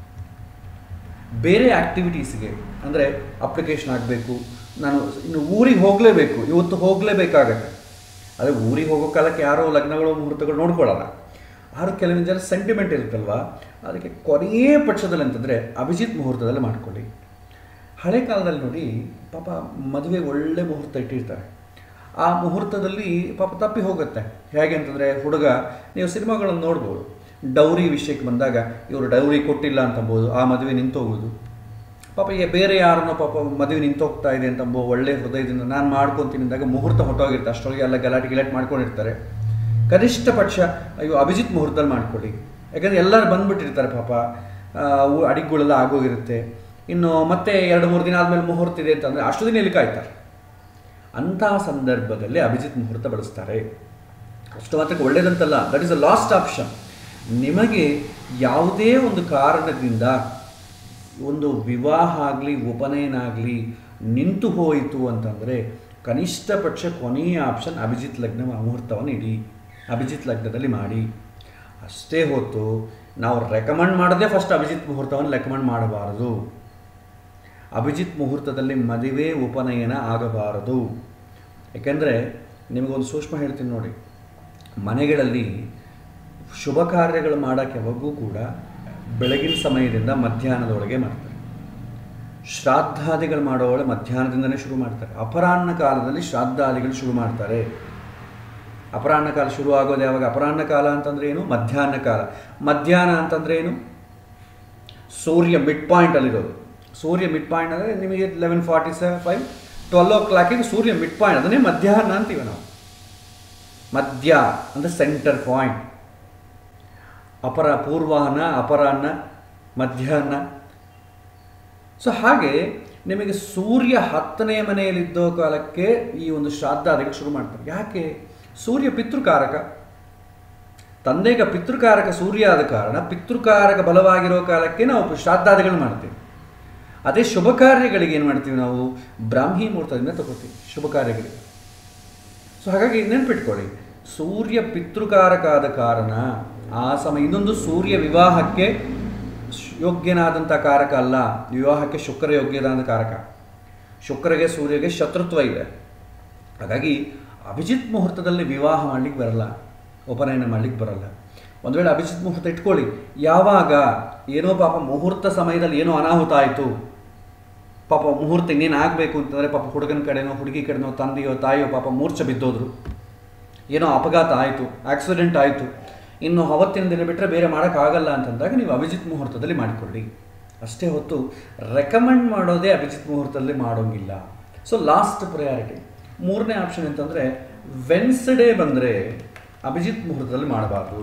ಬೇರೆ ಆ್ಯಕ್ಟಿವಿಟೀಸ್ಗೆ ಅಂದರೆ ಅಪ್ಲಿಕೇಶನ್ ಆಗಬೇಕು ನಾನು ಇನ್ನು ಊರಿಗೆ ಹೋಗಲೇಬೇಕು ಇವತ್ತು ಹೋಗಲೇಬೇಕಾಗತ್ತೆ ಅದೇ ಊರಿಗೆ ಹೋಗೋ ಕಾಲಕ್ಕೆ ಯಾರೋ ಲಗ್ನಗಳು ಮುಹೂರ್ತಗಳು ನೋಡ್ಕೊಳ್ಳಲ್ಲ ಆದ್ರೆ ಕೆಲವೊಂದು ಜನ ಸೆಂಟಿಮೆಂಟ್ ಇರುತ್ತಲ್ವ ಅದಕ್ಕೆ ಕೊನೆಯೇ ಪಕ್ಷದಲ್ಲಿ ಅಂತಂದರೆ ಅಭಿಜಿತ್ ಮುಹೂರ್ತದಲ್ಲಿ ಮಾಡ್ಕೊಳ್ಳಿ ಹಳೆ ಕಾಲದಲ್ಲಿ ನೋಡಿ ಪಾಪ ಮದುವೆಗೆ ಒಳ್ಳೆ ಮುಹೂರ್ತ ಇಟ್ಟಿರ್ತಾರೆ ಆ ಮುಹೂರ್ತದಲ್ಲಿ ಪಾಪ ತಪ್ಪಿ ಹೋಗುತ್ತೆ ಹೇಗೆ ಅಂತಂದರೆ ಹುಡುಗ ನೀವು ಸಿನಿಮಾಗಳನ್ನು ನೋಡ್ಬೋದು ಡೌರಿ ವಿಷಯಕ್ಕೆ ಬಂದಾಗ ಇವರು ಡೌರಿ ಕೊಟ್ಟಿಲ್ಲ ಅಂತಂಬೋದು ಆ ಮದುವೆ ನಿಂತೋಗೋದು ಪಾಪ ಈಗ ಬೇರೆ ಯಾರನ್ನೋ ಪಾಪ ಮದುವೆ ನಿಂತೋಗ್ತಾ ಇದೆ ಅಂತಂಬೋ ಒಳ್ಳೆ ಹೃದಯದಿಂದ ನಾನು ಮಾಡ್ಕೊತೀನಿ ಅಂದಾಗ ಮುಹೂರ್ತ ಹೊಟ್ಟೋಗಿರುತ್ತೆ ಅಷ್ಟೊಳಗೆ ಎಲ್ಲ ಗಲಾಟೆ ಗಿಲಾಟೆ ಮಾಡ್ಕೊಂಡಿರ್ತಾರೆ ಕನಿಷ್ಠ ಪಕ್ಷ ಅಯ್ಯೋ ಅಭಿಜಿತ್ ಮುಹೂರ್ತದಲ್ಲಿ ಮಾಡ್ಕೊಳ್ಳಿ ಯಾಕಂದರೆ ಎಲ್ಲರೂ ಬಂದ್ಬಿಟ್ಟಿರ್ತಾರೆ ಪಾಪ ಅಡಿಗೆಗಳೆಲ್ಲ ಆಗೋಗಿರುತ್ತೆ ಇನ್ನು ಮತ್ತೆ ಎರಡು ಮೂರು ದಿನ ಆದಮೇಲೆ ಮುಹೂರ್ತ ಇದೆ ಅಂತಂದರೆ ಅಷ್ಟು ದಿನ ಇಲ್ಲಿ ಕಾಯ್ತಾರೆ ಅಂತಹ ಸಂದರ್ಭದಲ್ಲಿ ಅಭಿಜಿತ್ ಮುಹೂರ್ತ ಬಳಸ್ತಾರೆ ಅಷ್ಟು ಮಾತ್ರಕ್ಕೆ ಒಳ್ಳೇದಂತಲ್ಲ that is a last option ನಿಮಗೆ ಯಾವುದೇ ಒಂದು ಕಾರಣದಿಂದ ಒಂದು ವಿವಾಹ ಆಗಲಿ ಉಪನಯನ ಆಗಲಿ ನಿಂತು ಹೋಯಿತು ಅಂತಂದರೆ ಕನಿಷ್ಠ ಪಕ್ಷ ಕೊನೆಯ ಆಪ್ಷನ್ ಅಭಿಜಿತ್ ಲಗ್ನ ಮುಹೂರ್ತವನ್ನು ಇಡಿ ಅಭಿಜಿತ್ ಲಗ್ನದಲ್ಲಿ ಮಾಡಿ ಅಷ್ಟೇ ಹೊತ್ತು ನಾವು ರೆಕಮೆಂಡ್ ಮಾಡೋದೇ ಫಸ್ಟ್ ಅಭಿಜಿತ್ ಮುಹೂರ್ತವನ್ನು ರೆಕಮೆಂಡ್ ಮಾಡಬಾರದು ಅಭಿಜಿತ್ ಮುಹೂರ್ತದಲ್ಲಿ ಮದುವೆ ಉಪನಯನ ಆಗಬಾರದು ಯಾಕೆಂದರೆ ನಿಮಗೊಂದು ಸೂಕ್ಷ್ಮ ಹೇಳ್ತೀನಿ ನೋಡಿ ಮನೆಗಳಲ್ಲಿ ಶುಭ ಕಾರ್ಯಗಳು ಮಾಡೋಕ್ಕೆ ಯಾವಾಗೂ ಕೂಡ ಬೆಳಗಿನ ಸಮಯದಿಂದ ಮಧ್ಯಾಹ್ನದೊಳಗೆ ಮಾಡ್ತಾರೆ ಶ್ರಾದ್ದಾದಿಗಳು ಮಾಡೋವಳೆ ಮಧ್ಯಾಹ್ನದಿಂದನೇ ಶುರು ಮಾಡ್ತಾರೆ ಅಪರಾಹ್ನ ಕಾಲದಲ್ಲಿ ಶ್ರಾದ್ದಾದಿಗಳು ಶುರು ಮಾಡ್ತಾರೆ ಅಪರಾಹ್ನ ಕಾಲ ಶುರು ಆಗೋದು ಯಾವಾಗ ಅಪರಾಹ್ನ ಕಾಲ ಅಂತಂದ್ರೆ ಏನು ಮಧ್ಯಾಹ್ನ ಕಾಲ ಮಧ್ಯಾಹ್ನ ಅಂತಂದ್ರೆ ಏನು ಸೂರ್ಯ ಮಿಡ್ ಪಾಯಿಂಟಲ್ಲಿರೋದು ಸೂರ್ಯ ಮಿಡ್ ಪಾಯಿಂಟ್ ಅಂದರೆ ನಿಮಗೆ eleven forty seven five twelve ಓ ಕ್ಲಾಕಿಗೆ ಸೂರ್ಯ ಮಿಡ್ ಪಾಯಿಂಟ್ ಅದನ್ನೇ ಮಧ್ಯಾಹ್ನ ಅಂತೀವಿ ನಾವು ಮಧ್ಯ ಅಂದರೆ ಸೆಂಟರ್ ಪಾಯಿಂಟ್ ಅಪರ ಪೂರ್ವಾಹ್ನ ಅಪರಾಹ್ನ ಮಧ್ಯಾಹ್ನ ಸೊ ಹಾಗೆ ನಿಮಗೆ ಸೂರ್ಯ ಹತ್ತನೇ ಮನೆಯಲ್ಲಿದ್ದೋ ಕಾಲಕ್ಕೆ ಈ ಒಂದು ಶ್ರಾದ್ದಾದಿಗಳು ಶುರು ಮಾಡ್ತಾರೆ ಯಾಕೆ ಸೂರ್ಯ ಪಿತೃಕಾರಕ ತಂದೆಗ ಪಿತೃಕಾರಕ ಸೂರ್ಯ ಆದ ಕಾರಣ ಪಿತೃಕಾರಕ ಬಲವಾಗಿರೋ ಕಾಲಕ್ಕೆ ನಾವು ಶ್ರಾದ್ದಾದಿಗಳು ಮಾಡ್ತೀವಿ ಅದೇ ಶುಭ ಕಾರ್ಯಗಳಿಗೆ ಏನು ಮಾಡ್ತೀವಿ ನಾವು ಬ್ರಾಹ್ಮಿ ಮುಹೂರ್ತದಿಂದ ತಗೋತೀವಿ ಶುಭ ಕಾರ್ಯಗಳಿಗೆ ಸೊ ಹಾಗಾಗಿ ನೆನ್ಪಿಟ್ಕೊಳ್ಳಿ ಸೂರ್ಯ ಪಿತೃಕಾರಕ ಆದ ಕಾರಣ ಆ ಸಮಯ ಇನ್ನೊಂದು ಸೂರ್ಯ ವಿವಾಹಕ್ಕೆ ಶ್- ಯೋಗ್ಯನಾದಂಥ ಕಾರಕ ಅಲ್ಲ ವಿವಾಹಕ್ಕೆ ಶುಕ್ರ ಯೋಗ್ಯನಾದ ಕಾರಕ ಶುಕ್ರಗೆ ಸೂರ್ಯಗೆ ಶತ್ರುತ್ವ ಇದೆ ಹಾಗಾಗಿ ಅಭಿಜಿತ್ ಮುಹೂರ್ತದಲ್ಲಿ ವಿವಾಹ ಮಾಡ್ಲಿಕ್ಕೆ ಬರಲ್ಲ ಉಪನಯನ ಮಾಡ್ಲಿಕ್ಕೆ ಬರಲ್ಲ ಒಂದು ವೇಳೆ ಅಭಿಜಿತ್ ಮುಹೂರ್ತ ಇಟ್ಕೊಳ್ಳಿ ಯಾವಾಗ ಏನೋ ಪಾಪ ಮುಹೂರ್ತ ಸಮಯದಲ್ಲಿ ಏನೋ ಅನಾಹುತ ಆಯಿತು ಪಾಪ ಮುಹೂರ್ತ ಇನ್ನೇನು ಆಗಬೇಕು ಅಂತಂದರೆ ಪಾಪ ಹುಡುಗನ ಕಡೆನೋ ಹುಡುಗಿ ಕಡೆನೋ ತಂದೆಯೋ ತಾಯಿಯೋ ಪಾಪ ಮೂರ್ಛೆ ಬಿದ್ದೋದ್ರು ಏನೋ ಅಪಘಾತ ಆಯಿತು ಆಕ್ಸಿಡೆಂಟ್ ಆಯಿತು ಇನ್ನು ಅವತ್ತಿನ ದಿನ ಬಿಟ್ಟರೆ ಬೇರೆ ಮಾಡೋಕ್ಕಾಗಲ್ಲ ಅಂತಂದಾಗ ನೀವು ಅಭಿಜಿತ್ ಮುಹೂರ್ತದಲ್ಲಿ ಮಾಡಿಕೊಳ್ಳಿ ಅಷ್ಟೇ ಹೊತ್ತು ರೆಕಮೆಂಡ್ ಮಾಡೋದೇ ಅಭಿಜಿತ್ ಮುಹೂರ್ತದಲ್ಲಿ ಮಾಡೋಂಗಿಲ್ಲ ಸೊ ಲಾಸ್ಟ್ ಪ್ರಯಾರಿಟಿ ಮೂರನೇ ಆಪ್ಷನ್ ಅಂತಂದರೆ ವೆನ್ಸ್ಡೇ ಬಂದರೆ ಅಭಿಜಿತ್ ಮುಹೂರ್ತದಲ್ಲಿ ಮಾಡಬಾರ್ದು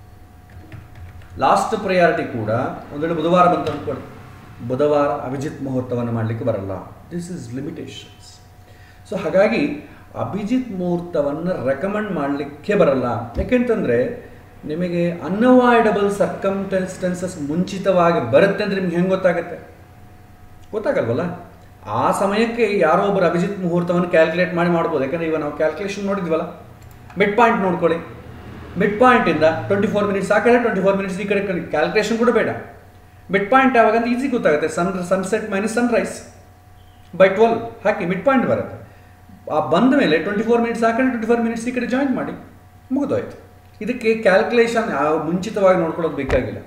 ಲಾಸ್ಟ್ ಪ್ರಯಾರಿಟಿ ಕೂಡ ಒಂದು ವೇಳೆ ಬುಧವಾರ ಬಂತ ಅನ್ಕೊಳ್ಳಿ ಬುಧವಾರ ಅಭಿಜಿತ್ ಮುಹೂರ್ತವನ್ನು ಮಾಡಲಿಕ್ಕೆ ಬರಲ್ಲ ದಿಸ್ ಇಸ್ ಲಿಮಿಟೇಷನ್ಸ್ ಸೊ ಹಾಗಾಗಿ ಅಭಿಜಿತ್ ಮುಹೂರ್ತವನ್ನು ರೆಕಮೆಂಡ್ ಮಾಡಲಿಕ್ಕೆ ಬರಲ್ಲ ಯಾಕೆಂತಂದರೆ ನಿಮಗೆ ಅನ್ಅವಾಯ್ಡಬಲ್ ಸರ್ಕಮ್ಟೆನ್ಸ್ಟೆನ್ಸಸ್ ಮುಂಚಿತವಾಗಿ ಬರುತ್ತೆ ಅಂದರೆ ನಿಮ್ಗೆ ಹೆಂಗೆ ಗೊತ್ತಾಗುತ್ತೆ ಗೊತ್ತಾಗಲ್ವಲ್ಲ ಆ ಸಮಯಕ್ಕೆ ಯಾರೋ ಒಬ್ಬರು ಅಭಿಜಿತ್ ಮುಹೂರ್ತವನ್ನು ಕ್ಯಾಲ್ಕುಲೇಟ್ ಮಾಡಿ ಮಾಡ್ಬೋದು ಯಾಕಂದರೆ ಇವಾಗ ನಾವು ಕ್ಯಾಲ್ಕುಲೇಷನ್ ನೋಡಿದ್ವಲ್ಲ ಮಿಡ್ ಪಾಯಿಂಟ್ ನೋಡ್ಕೊಳ್ಳಿ ಮಿಡ್ ಪಾಯಿಂಟಿಂದ ಟ್ವೆಂಟಿ ಫೋರ್ ಮಿನಿಟ್ಸ್ ಆ ಕಡೆ ಟ್ವೆಂಟಿ ಫೋರ್ ಮಿನಿಟ್ಸ್ ಈ ಕಡೆ ಕ್ಯಾಲ್ಕುಲೇಷನ್ ಕೂಡ ಬೇಡ ಮಿಡ್ ಪಾಯಿಂಟ್ ಯಾವಾಗ ಅಂತ ಈಸಿ ಗೊತ್ತಾಗುತ್ತೆ sun sunset minus sunrise by twelve ಹಾಕಿ ಮಿಡ್ ಪಾಯಿಂಟ್ ಬರುತ್ತೆ ಆ ಬಂದ ಮೇಲೆ ಟ್ವೆಂಟಿ ಫೋರ್ ಮಿನಿಟ್ಸ್ ಆ ಕಡೆ ಟ್ವೆಂಟಿ ಫೋರ್ ಮಿನಿಟ್ಸ್ ಈ ಕಡೆ ಜಾಯಿನ್ ಮಾಡಿ ಮುಗಿದೋಯ್ತು ಇದಕ್ಕೆ ಕ್ಯಾಲ್ಕುಲೇಷನ್ ಯಾವ ಮುಂಚಿತವಾಗಿ ನೋಡ್ಕೊಳ್ಳೋದು ಬೇಕಾಗಿಲ್ಲ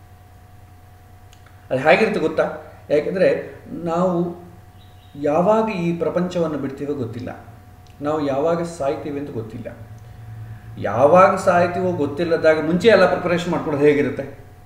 ಅದು ಹೇಗಿರುತ್ತೆ ಗೊತ್ತಾ ಯಾಕೆಂದರೆ ನಾವು ಯಾವಾಗ ಈ ಪ್ರಪಂಚವನ್ನು ಬಿಡ್ತೀವೋ ಗೊತ್ತಿಲ್ಲ ನಾವು ಯಾವಾಗ ಸಾಯ್ತೀವಿ ಅಂತ ಗೊತ್ತಿಲ್ಲ ಯಾವಾಗ ಸಾಯ್ತೀವೋ ಗೊತ್ತಿಲ್ಲದಾಗ ಮುಂಚೆ ಎಲ್ಲ ಪ್ರಿಪರೇಷನ್ ಮಾಡ್ಕೊಳ್ಳೋದು ಹೇಗಿರುತ್ತೆ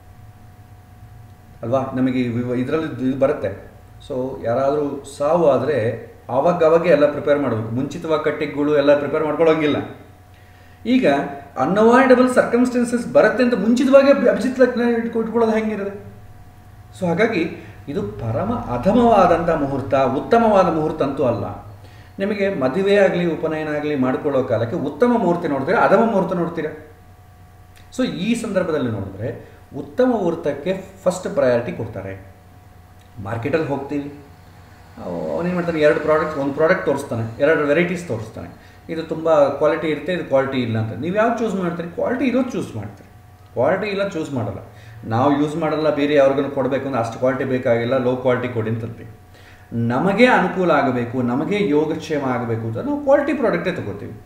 ಅಲ್ವಾ ನಮಗೆ ಇದರಲ್ಲಿ ಇದು ಬರುತ್ತೆ ಸೊ ಯಾರಾದರೂ ಸಾವು ಆದರೆ ಆವಾಗ ಅವಾಗೆ ಎಲ್ಲ ಪ್ರಿಪೇರ್ ಮಾಡಬೇಕು ಮುಂಚಿತವಾಗಿ ಕಟ್ಟಿಗಳು ಎಲ್ಲ ಪ್ರಿಪೇರ್ ಮಾಡ್ಕೊಳ್ಳೋಂಗಿಲ್ಲ ಈಗ ಅನ್ಅವಾಯ್ಡಬಲ್ ಸರ್ಕಮ್ಸ್ಟೆನ್ಸಸ್ ಬರುತ್ತೆ ಅಂತ ಮುಂಚಿತವಾಗಿ ಅಭಿ- ಅಭಿಜಿತ್ ಲಗ್ನ ಇಟ್ಕೊ ಇಟ್ಕೊಳ್ಳೋದು ಹೆಂಗಿರುತ್ತೆ ಸೊ ಹಾಗಾಗಿ ಇದು ಪರಮ ಅಧಮವಾದಂಥ ಮುಹೂರ್ತ ಉತ್ತಮವಾದ ಮುಹೂರ್ತ ಅಂತೂ ಅಲ್ಲ ನಿಮಗೆ ಮದುವೆ ಆಗಲಿ ಉಪನಯನ ಆಗಲಿ ಮಾಡ್ಕೊಳ್ಳೋ ಕಾಲಕ್ಕೆ ಉತ್ತಮ ಮುಹೂರ್ತ ನೋಡ್ತೀರಾ ಅಧಮ ಮುಹೂರ್ತ ನೋಡ್ತೀರಾ ಸೊ ಈ ಸಂದರ್ಭದಲ್ಲಿ ನೋಡಿದ್ರೆ ಉತ್ತಮ ಮುಹೂರ್ತಕ್ಕೆ ಫಸ್ಟ್ ಪ್ರಯಾರಿಟಿ ಕೊಡ್ತಾರೆ ಮಾರ್ಕೆಟಲ್ಲಿ ಹೋಗ್ತೀವಿ ಅವನೇನು ಮಾಡ್ತಾನೆ ಎರಡು ಪ್ರಾಡಕ್ಟ್ ಒಂದು ಪ್ರಾಡಕ್ಟ್ ತೋರಿಸ್ತಾನೆ ಎರಡು ವೆರೈಟೀಸ್ ತೋರಿಸ್ತಾನೆ ಇದು ತುಂಬ ಕ್ವಾಲಿಟಿ ಇರುತ್ತೆ ಇದು ಕ್ವಾಲಿಟಿ ಇಲ್ಲ ಅಂತ ನೀವು ಯಾವ್ದು ಚೂಸ್ ಮಾಡ್ತೀರಿ ಕ್ವಾಲಿಟಿ ಇರೋದು ಚೂಸ್ ಮಾಡ್ತೀರಿ ಕ್ವಾಲಿಟಿ ಇಲ್ಲ ಚೂಸ್ ಮಾಡಲ್ಲ ನಾವು ಯೂಸ್ ಮಾಡಲ್ಲ ಬೇರೆ ಯಾರಿಗೂ ಕೊಡಬೇಕು ಅಂದ್ರೆ ಅಷ್ಟು ಕ್ವಾಲಿಟಿ ಬೇಕಾಗಿಲ್ಲ ಲೋ ಕ್ವಾಲಿಟಿ ಕೊಡಿ ಅಂತಂತೀವಿ ನಮಗೆ ಅನುಕೂಲ ಆಗಬೇಕು ನಮಗೆ ಯೋಗಕ್ಷೇಮ ಆಗಬೇಕು ಅಂತ ನಾವು ಕ್ವಾಲಿಟಿ ಪ್ರಾಡಕ್ಟೇ ತಗೋತೀವಿ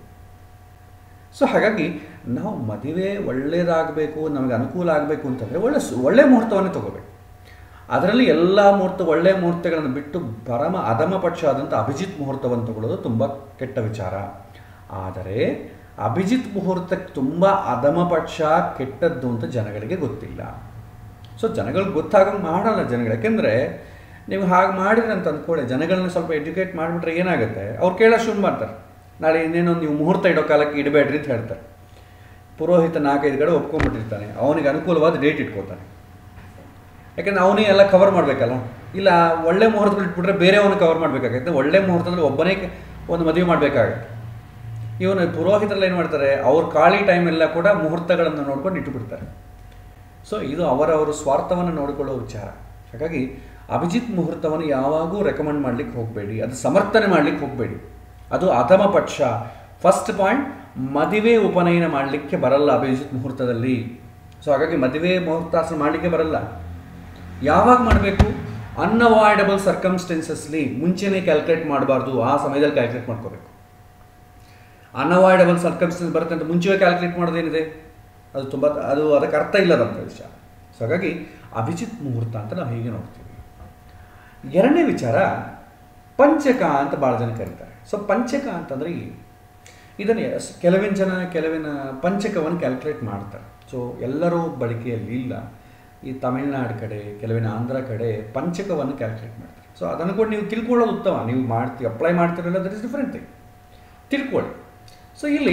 ಸೊ ಹಾಗಾಗಿ ನಾವು ಮದುವೆ ಒಳ್ಳೆಯದಾಗಬೇಕು ನಮಗೆ ಅನುಕೂಲ ಆಗಬೇಕು ಅಂತಂದರೆ ಒಳ್ಳೆ ಸು- ಒಳ್ಳೆ ಮುಹೂರ್ತವನ್ನೇ ತಗೋಬೇಕು ಅದರಲ್ಲಿ ಎಲ್ಲ ಮುಹೂರ್ತ ಒಳ್ಳೆಯ ಮುಹೂರ್ತಗಳನ್ನು ಬಿಟ್ಟು ಪರಮ ಅಧಮ ಪಕ್ಷ ಆದಂಥ ಅಭಿಜಿತ್ ಮುಹೂರ್ತವನ್ನು ತಗೊಳ್ಳೋದು ತುಂಬ ಕೆಟ್ಟ ವಿಚಾರ ಆದರೆ ಅಭಿಜಿತ್ ಮುಹೂರ್ತಕ್ಕೆ ತುಂಬ ಅಧಮ ಪಕ್ಷ ಕೆಟ್ಟದ್ದು ಅಂತ ಜನಗಳಿಗೆ ಗೊತ್ತಿಲ್ಲ ಸೊ ಜನಗಳಿಗೆ ಗೊತ್ತಾಗಂಗೆ ಮಾಡಲ್ಲ ಜನಗಳು ಯಾಕೆಂದರೆ ನೀವು ಹಾಗೆ ಮಾಡಿರಿ ಅಂತ ಅಂದ್ಕೊಳ್ಳಿ ಜನಗಳನ್ನ ಸ್ವಲ್ಪ ಎಜುಕೇಟ್ ಮಾಡಿಬಿಟ್ರೆ ಏನಾಗುತ್ತೆ ಅವ್ರು ಕೇಳೋ ಶುರು ಮಾಡ್ತಾರೆ ನಾಳೆ ಇನ್ನೇನೋ ನೀವು ಮುಹೂರ್ತ ಇಡೋ ಕಾಲಕ್ಕೆ ಇಡಬೇಡ್ರಿ ಅಂತ ಹೇಳ್ತಾರೆ ಪುರೋಹಿತ ನಾಲ್ಕೈದು ಕಡೆ ಒಪ್ಕೊಂಡ್ಬಿಟ್ಟಿರ್ತಾನೆ ಅವನಿಗೆ ಅನುಕೂಲವಾದ ಡೇಟ್ ಇಟ್ಕೋತಾನೆ ಯಾಕೆಂದ್ರೆ ಅವನೇ ಎಲ್ಲ ಕವರ್ ಮಾಡಬೇಕಲ್ಲ ಇಲ್ಲ ಒಳ್ಳೆ ಮುಹೂರ್ತಗಳು ಇಟ್ಬಿಟ್ರೆ ಬೇರೆಯವನು ಕವರ್ ಮಾಡಬೇಕಾಗತ್ತೆ ಒಳ್ಳೆ ಮುಹೂರ್ತದಲ್ಲಿ ಒಬ್ಬನೇ ಕ- ಒಂದು ಮದುವೆ ಮಾಡಬೇಕಾಗತ್ತೆ ಇವನು ಪುರೋಹಿತರಲ್ಲಿ ಏನು ಮಾಡ್ತಾರೆ ಅವ್ರ ಖಾಲಿ ಟೈಮೆಲ್ಲ ಕೂಡ ಮುಹೂರ್ತಗಳನ್ನು ನೋಡ್ಕೊಂಡು ಇಟ್ಟುಬಿಡ್ತಾರೆ ಸೊ ಇದು ಅವರವರ ಸ್ವಾರ್ಥವನ್ನು ನೋಡಿಕೊಳ್ಳೋ ವಿಚಾರ ಹಾಗಾಗಿ ಅಭಿಜಿತ್ ಮುಹೂರ್ತವನ್ನು ಯಾವಾಗೂ ರೆಕಮೆಂಡ್ ಮಾಡ್ಲಿಕ್ಕೆ ಹೋಗಬೇಡಿ ಅದು ಸಮರ್ಥನೆ ಮಾಡ್ಲಿಕ್ಕೆ ಹೋಗಬೇಡಿ ಅದು ಅಧಮ ಪಕ್ಷ ಫಸ್ಟ್ ಪಾಯಿಂಟ್ ಮದುವೆ ಉಪನಯನ ಮಾಡಲಿಕ್ಕೆ ಬರಲ್ಲ ಅಭಿಜಿತ್ ಮುಹೂರ್ತದಲ್ಲಿ ಸೊ ಹಾಗಾಗಿ ಮದುವೆ ಮುಹೂರ್ತಾಸನ ಮಾಡಲಿಕ್ಕೆ ಬರಲ್ಲ ಯಾವಾಗ ಮಾಡಬೇಕು ಅನ್ಅವಾಯ್ಡಬಲ್ ಸರ್ಕಮ್ಸ್ಟೆನ್ಸಸ್ಲಿ ಮುಂಚೆನೇ ಕ್ಯಾಲ್ಕುಲೇಟ್ ಮಾಡಬಾರ್ದು ಆ ಸಮಯದಲ್ಲಿ ಕ್ಯಾಲ್ಕುಲೇಟ್ ಮಾಡ್ಕೋಬೇಕು ಅನ್ಅವಾಯ್ಡಬಲ್ ಸರ್ಕಮ್ಸ್ಟೆನ್ಸ್ ಬರುತ್ತೆ ಅಂತ ಮುಂಚೆವೇ ಕ್ಯಾಲ್ಕುಲೇಟ್ ಮಾಡೋದೇನಿದೆ ಅದು ತುಂಬ ಅದು ಅದಕ್ಕೆ ಅರ್ಥ ಇಲ್ಲದಂಥ ವಿಷಯ ಸೊ ಹಾಗಾಗಿ ಅಭಿಜಿತ್ ಮುಹೂರ್ತ ಅಂತ ನಾವು ಹೀಗೆ ನೋಡ್ತೀವಿ ಎರಡನೇ ವಿಚಾರ ಪಂಚಕ ಅಂತ ಭಾಳ ಜನ ಕರೀತಾರೆ ಸೊ ಪಂಚಕ ಅಂತಂದರೆ ಈ- ಇದನ್ನು ಎಸ್- ಕೆಲವಿನ ಜನ ಕೆಲವಿನ ಪಂಚಕವನ್ನು ಕ್ಯಾಲ್ಕುಲೇಟ್ ಮಾಡ್ತಾರೆ ಸೊ ಎಲ್ಲರೂ ಬಳಕೆಯಲ್ಲಿ ಇಲ್ಲ ಈ ತಮಿಳ್ನಾಡು ಕಡೆ ಕೆಲವಿನ ಆಂಧ್ರ ಕಡೆ ಪಂಚಕವನ್ನು ಕ್ಯಾಲ್ಕುಲೇಟ್ ಮಾಡ್ತಾರೆ ಸೊ ಅದನ್ನು ಕೂಡ ನೀವು ತಿಳ್ಕೊಳ್ಳೋದು ಉತ್ತಮ ನೀವು ಮಾಡ್ತೀವಿ ಅಪ್ಲೈ ಮಾಡ್ತಿರಲ್ಲ ದಟ್ ಇಸ್ ಡಿಫ್ರೆಂಟ್ ಥಿಂಗ್ ತಿಳ್ಕೊಳ್ಳಿ ಸೊ ಇಲ್ಲಿ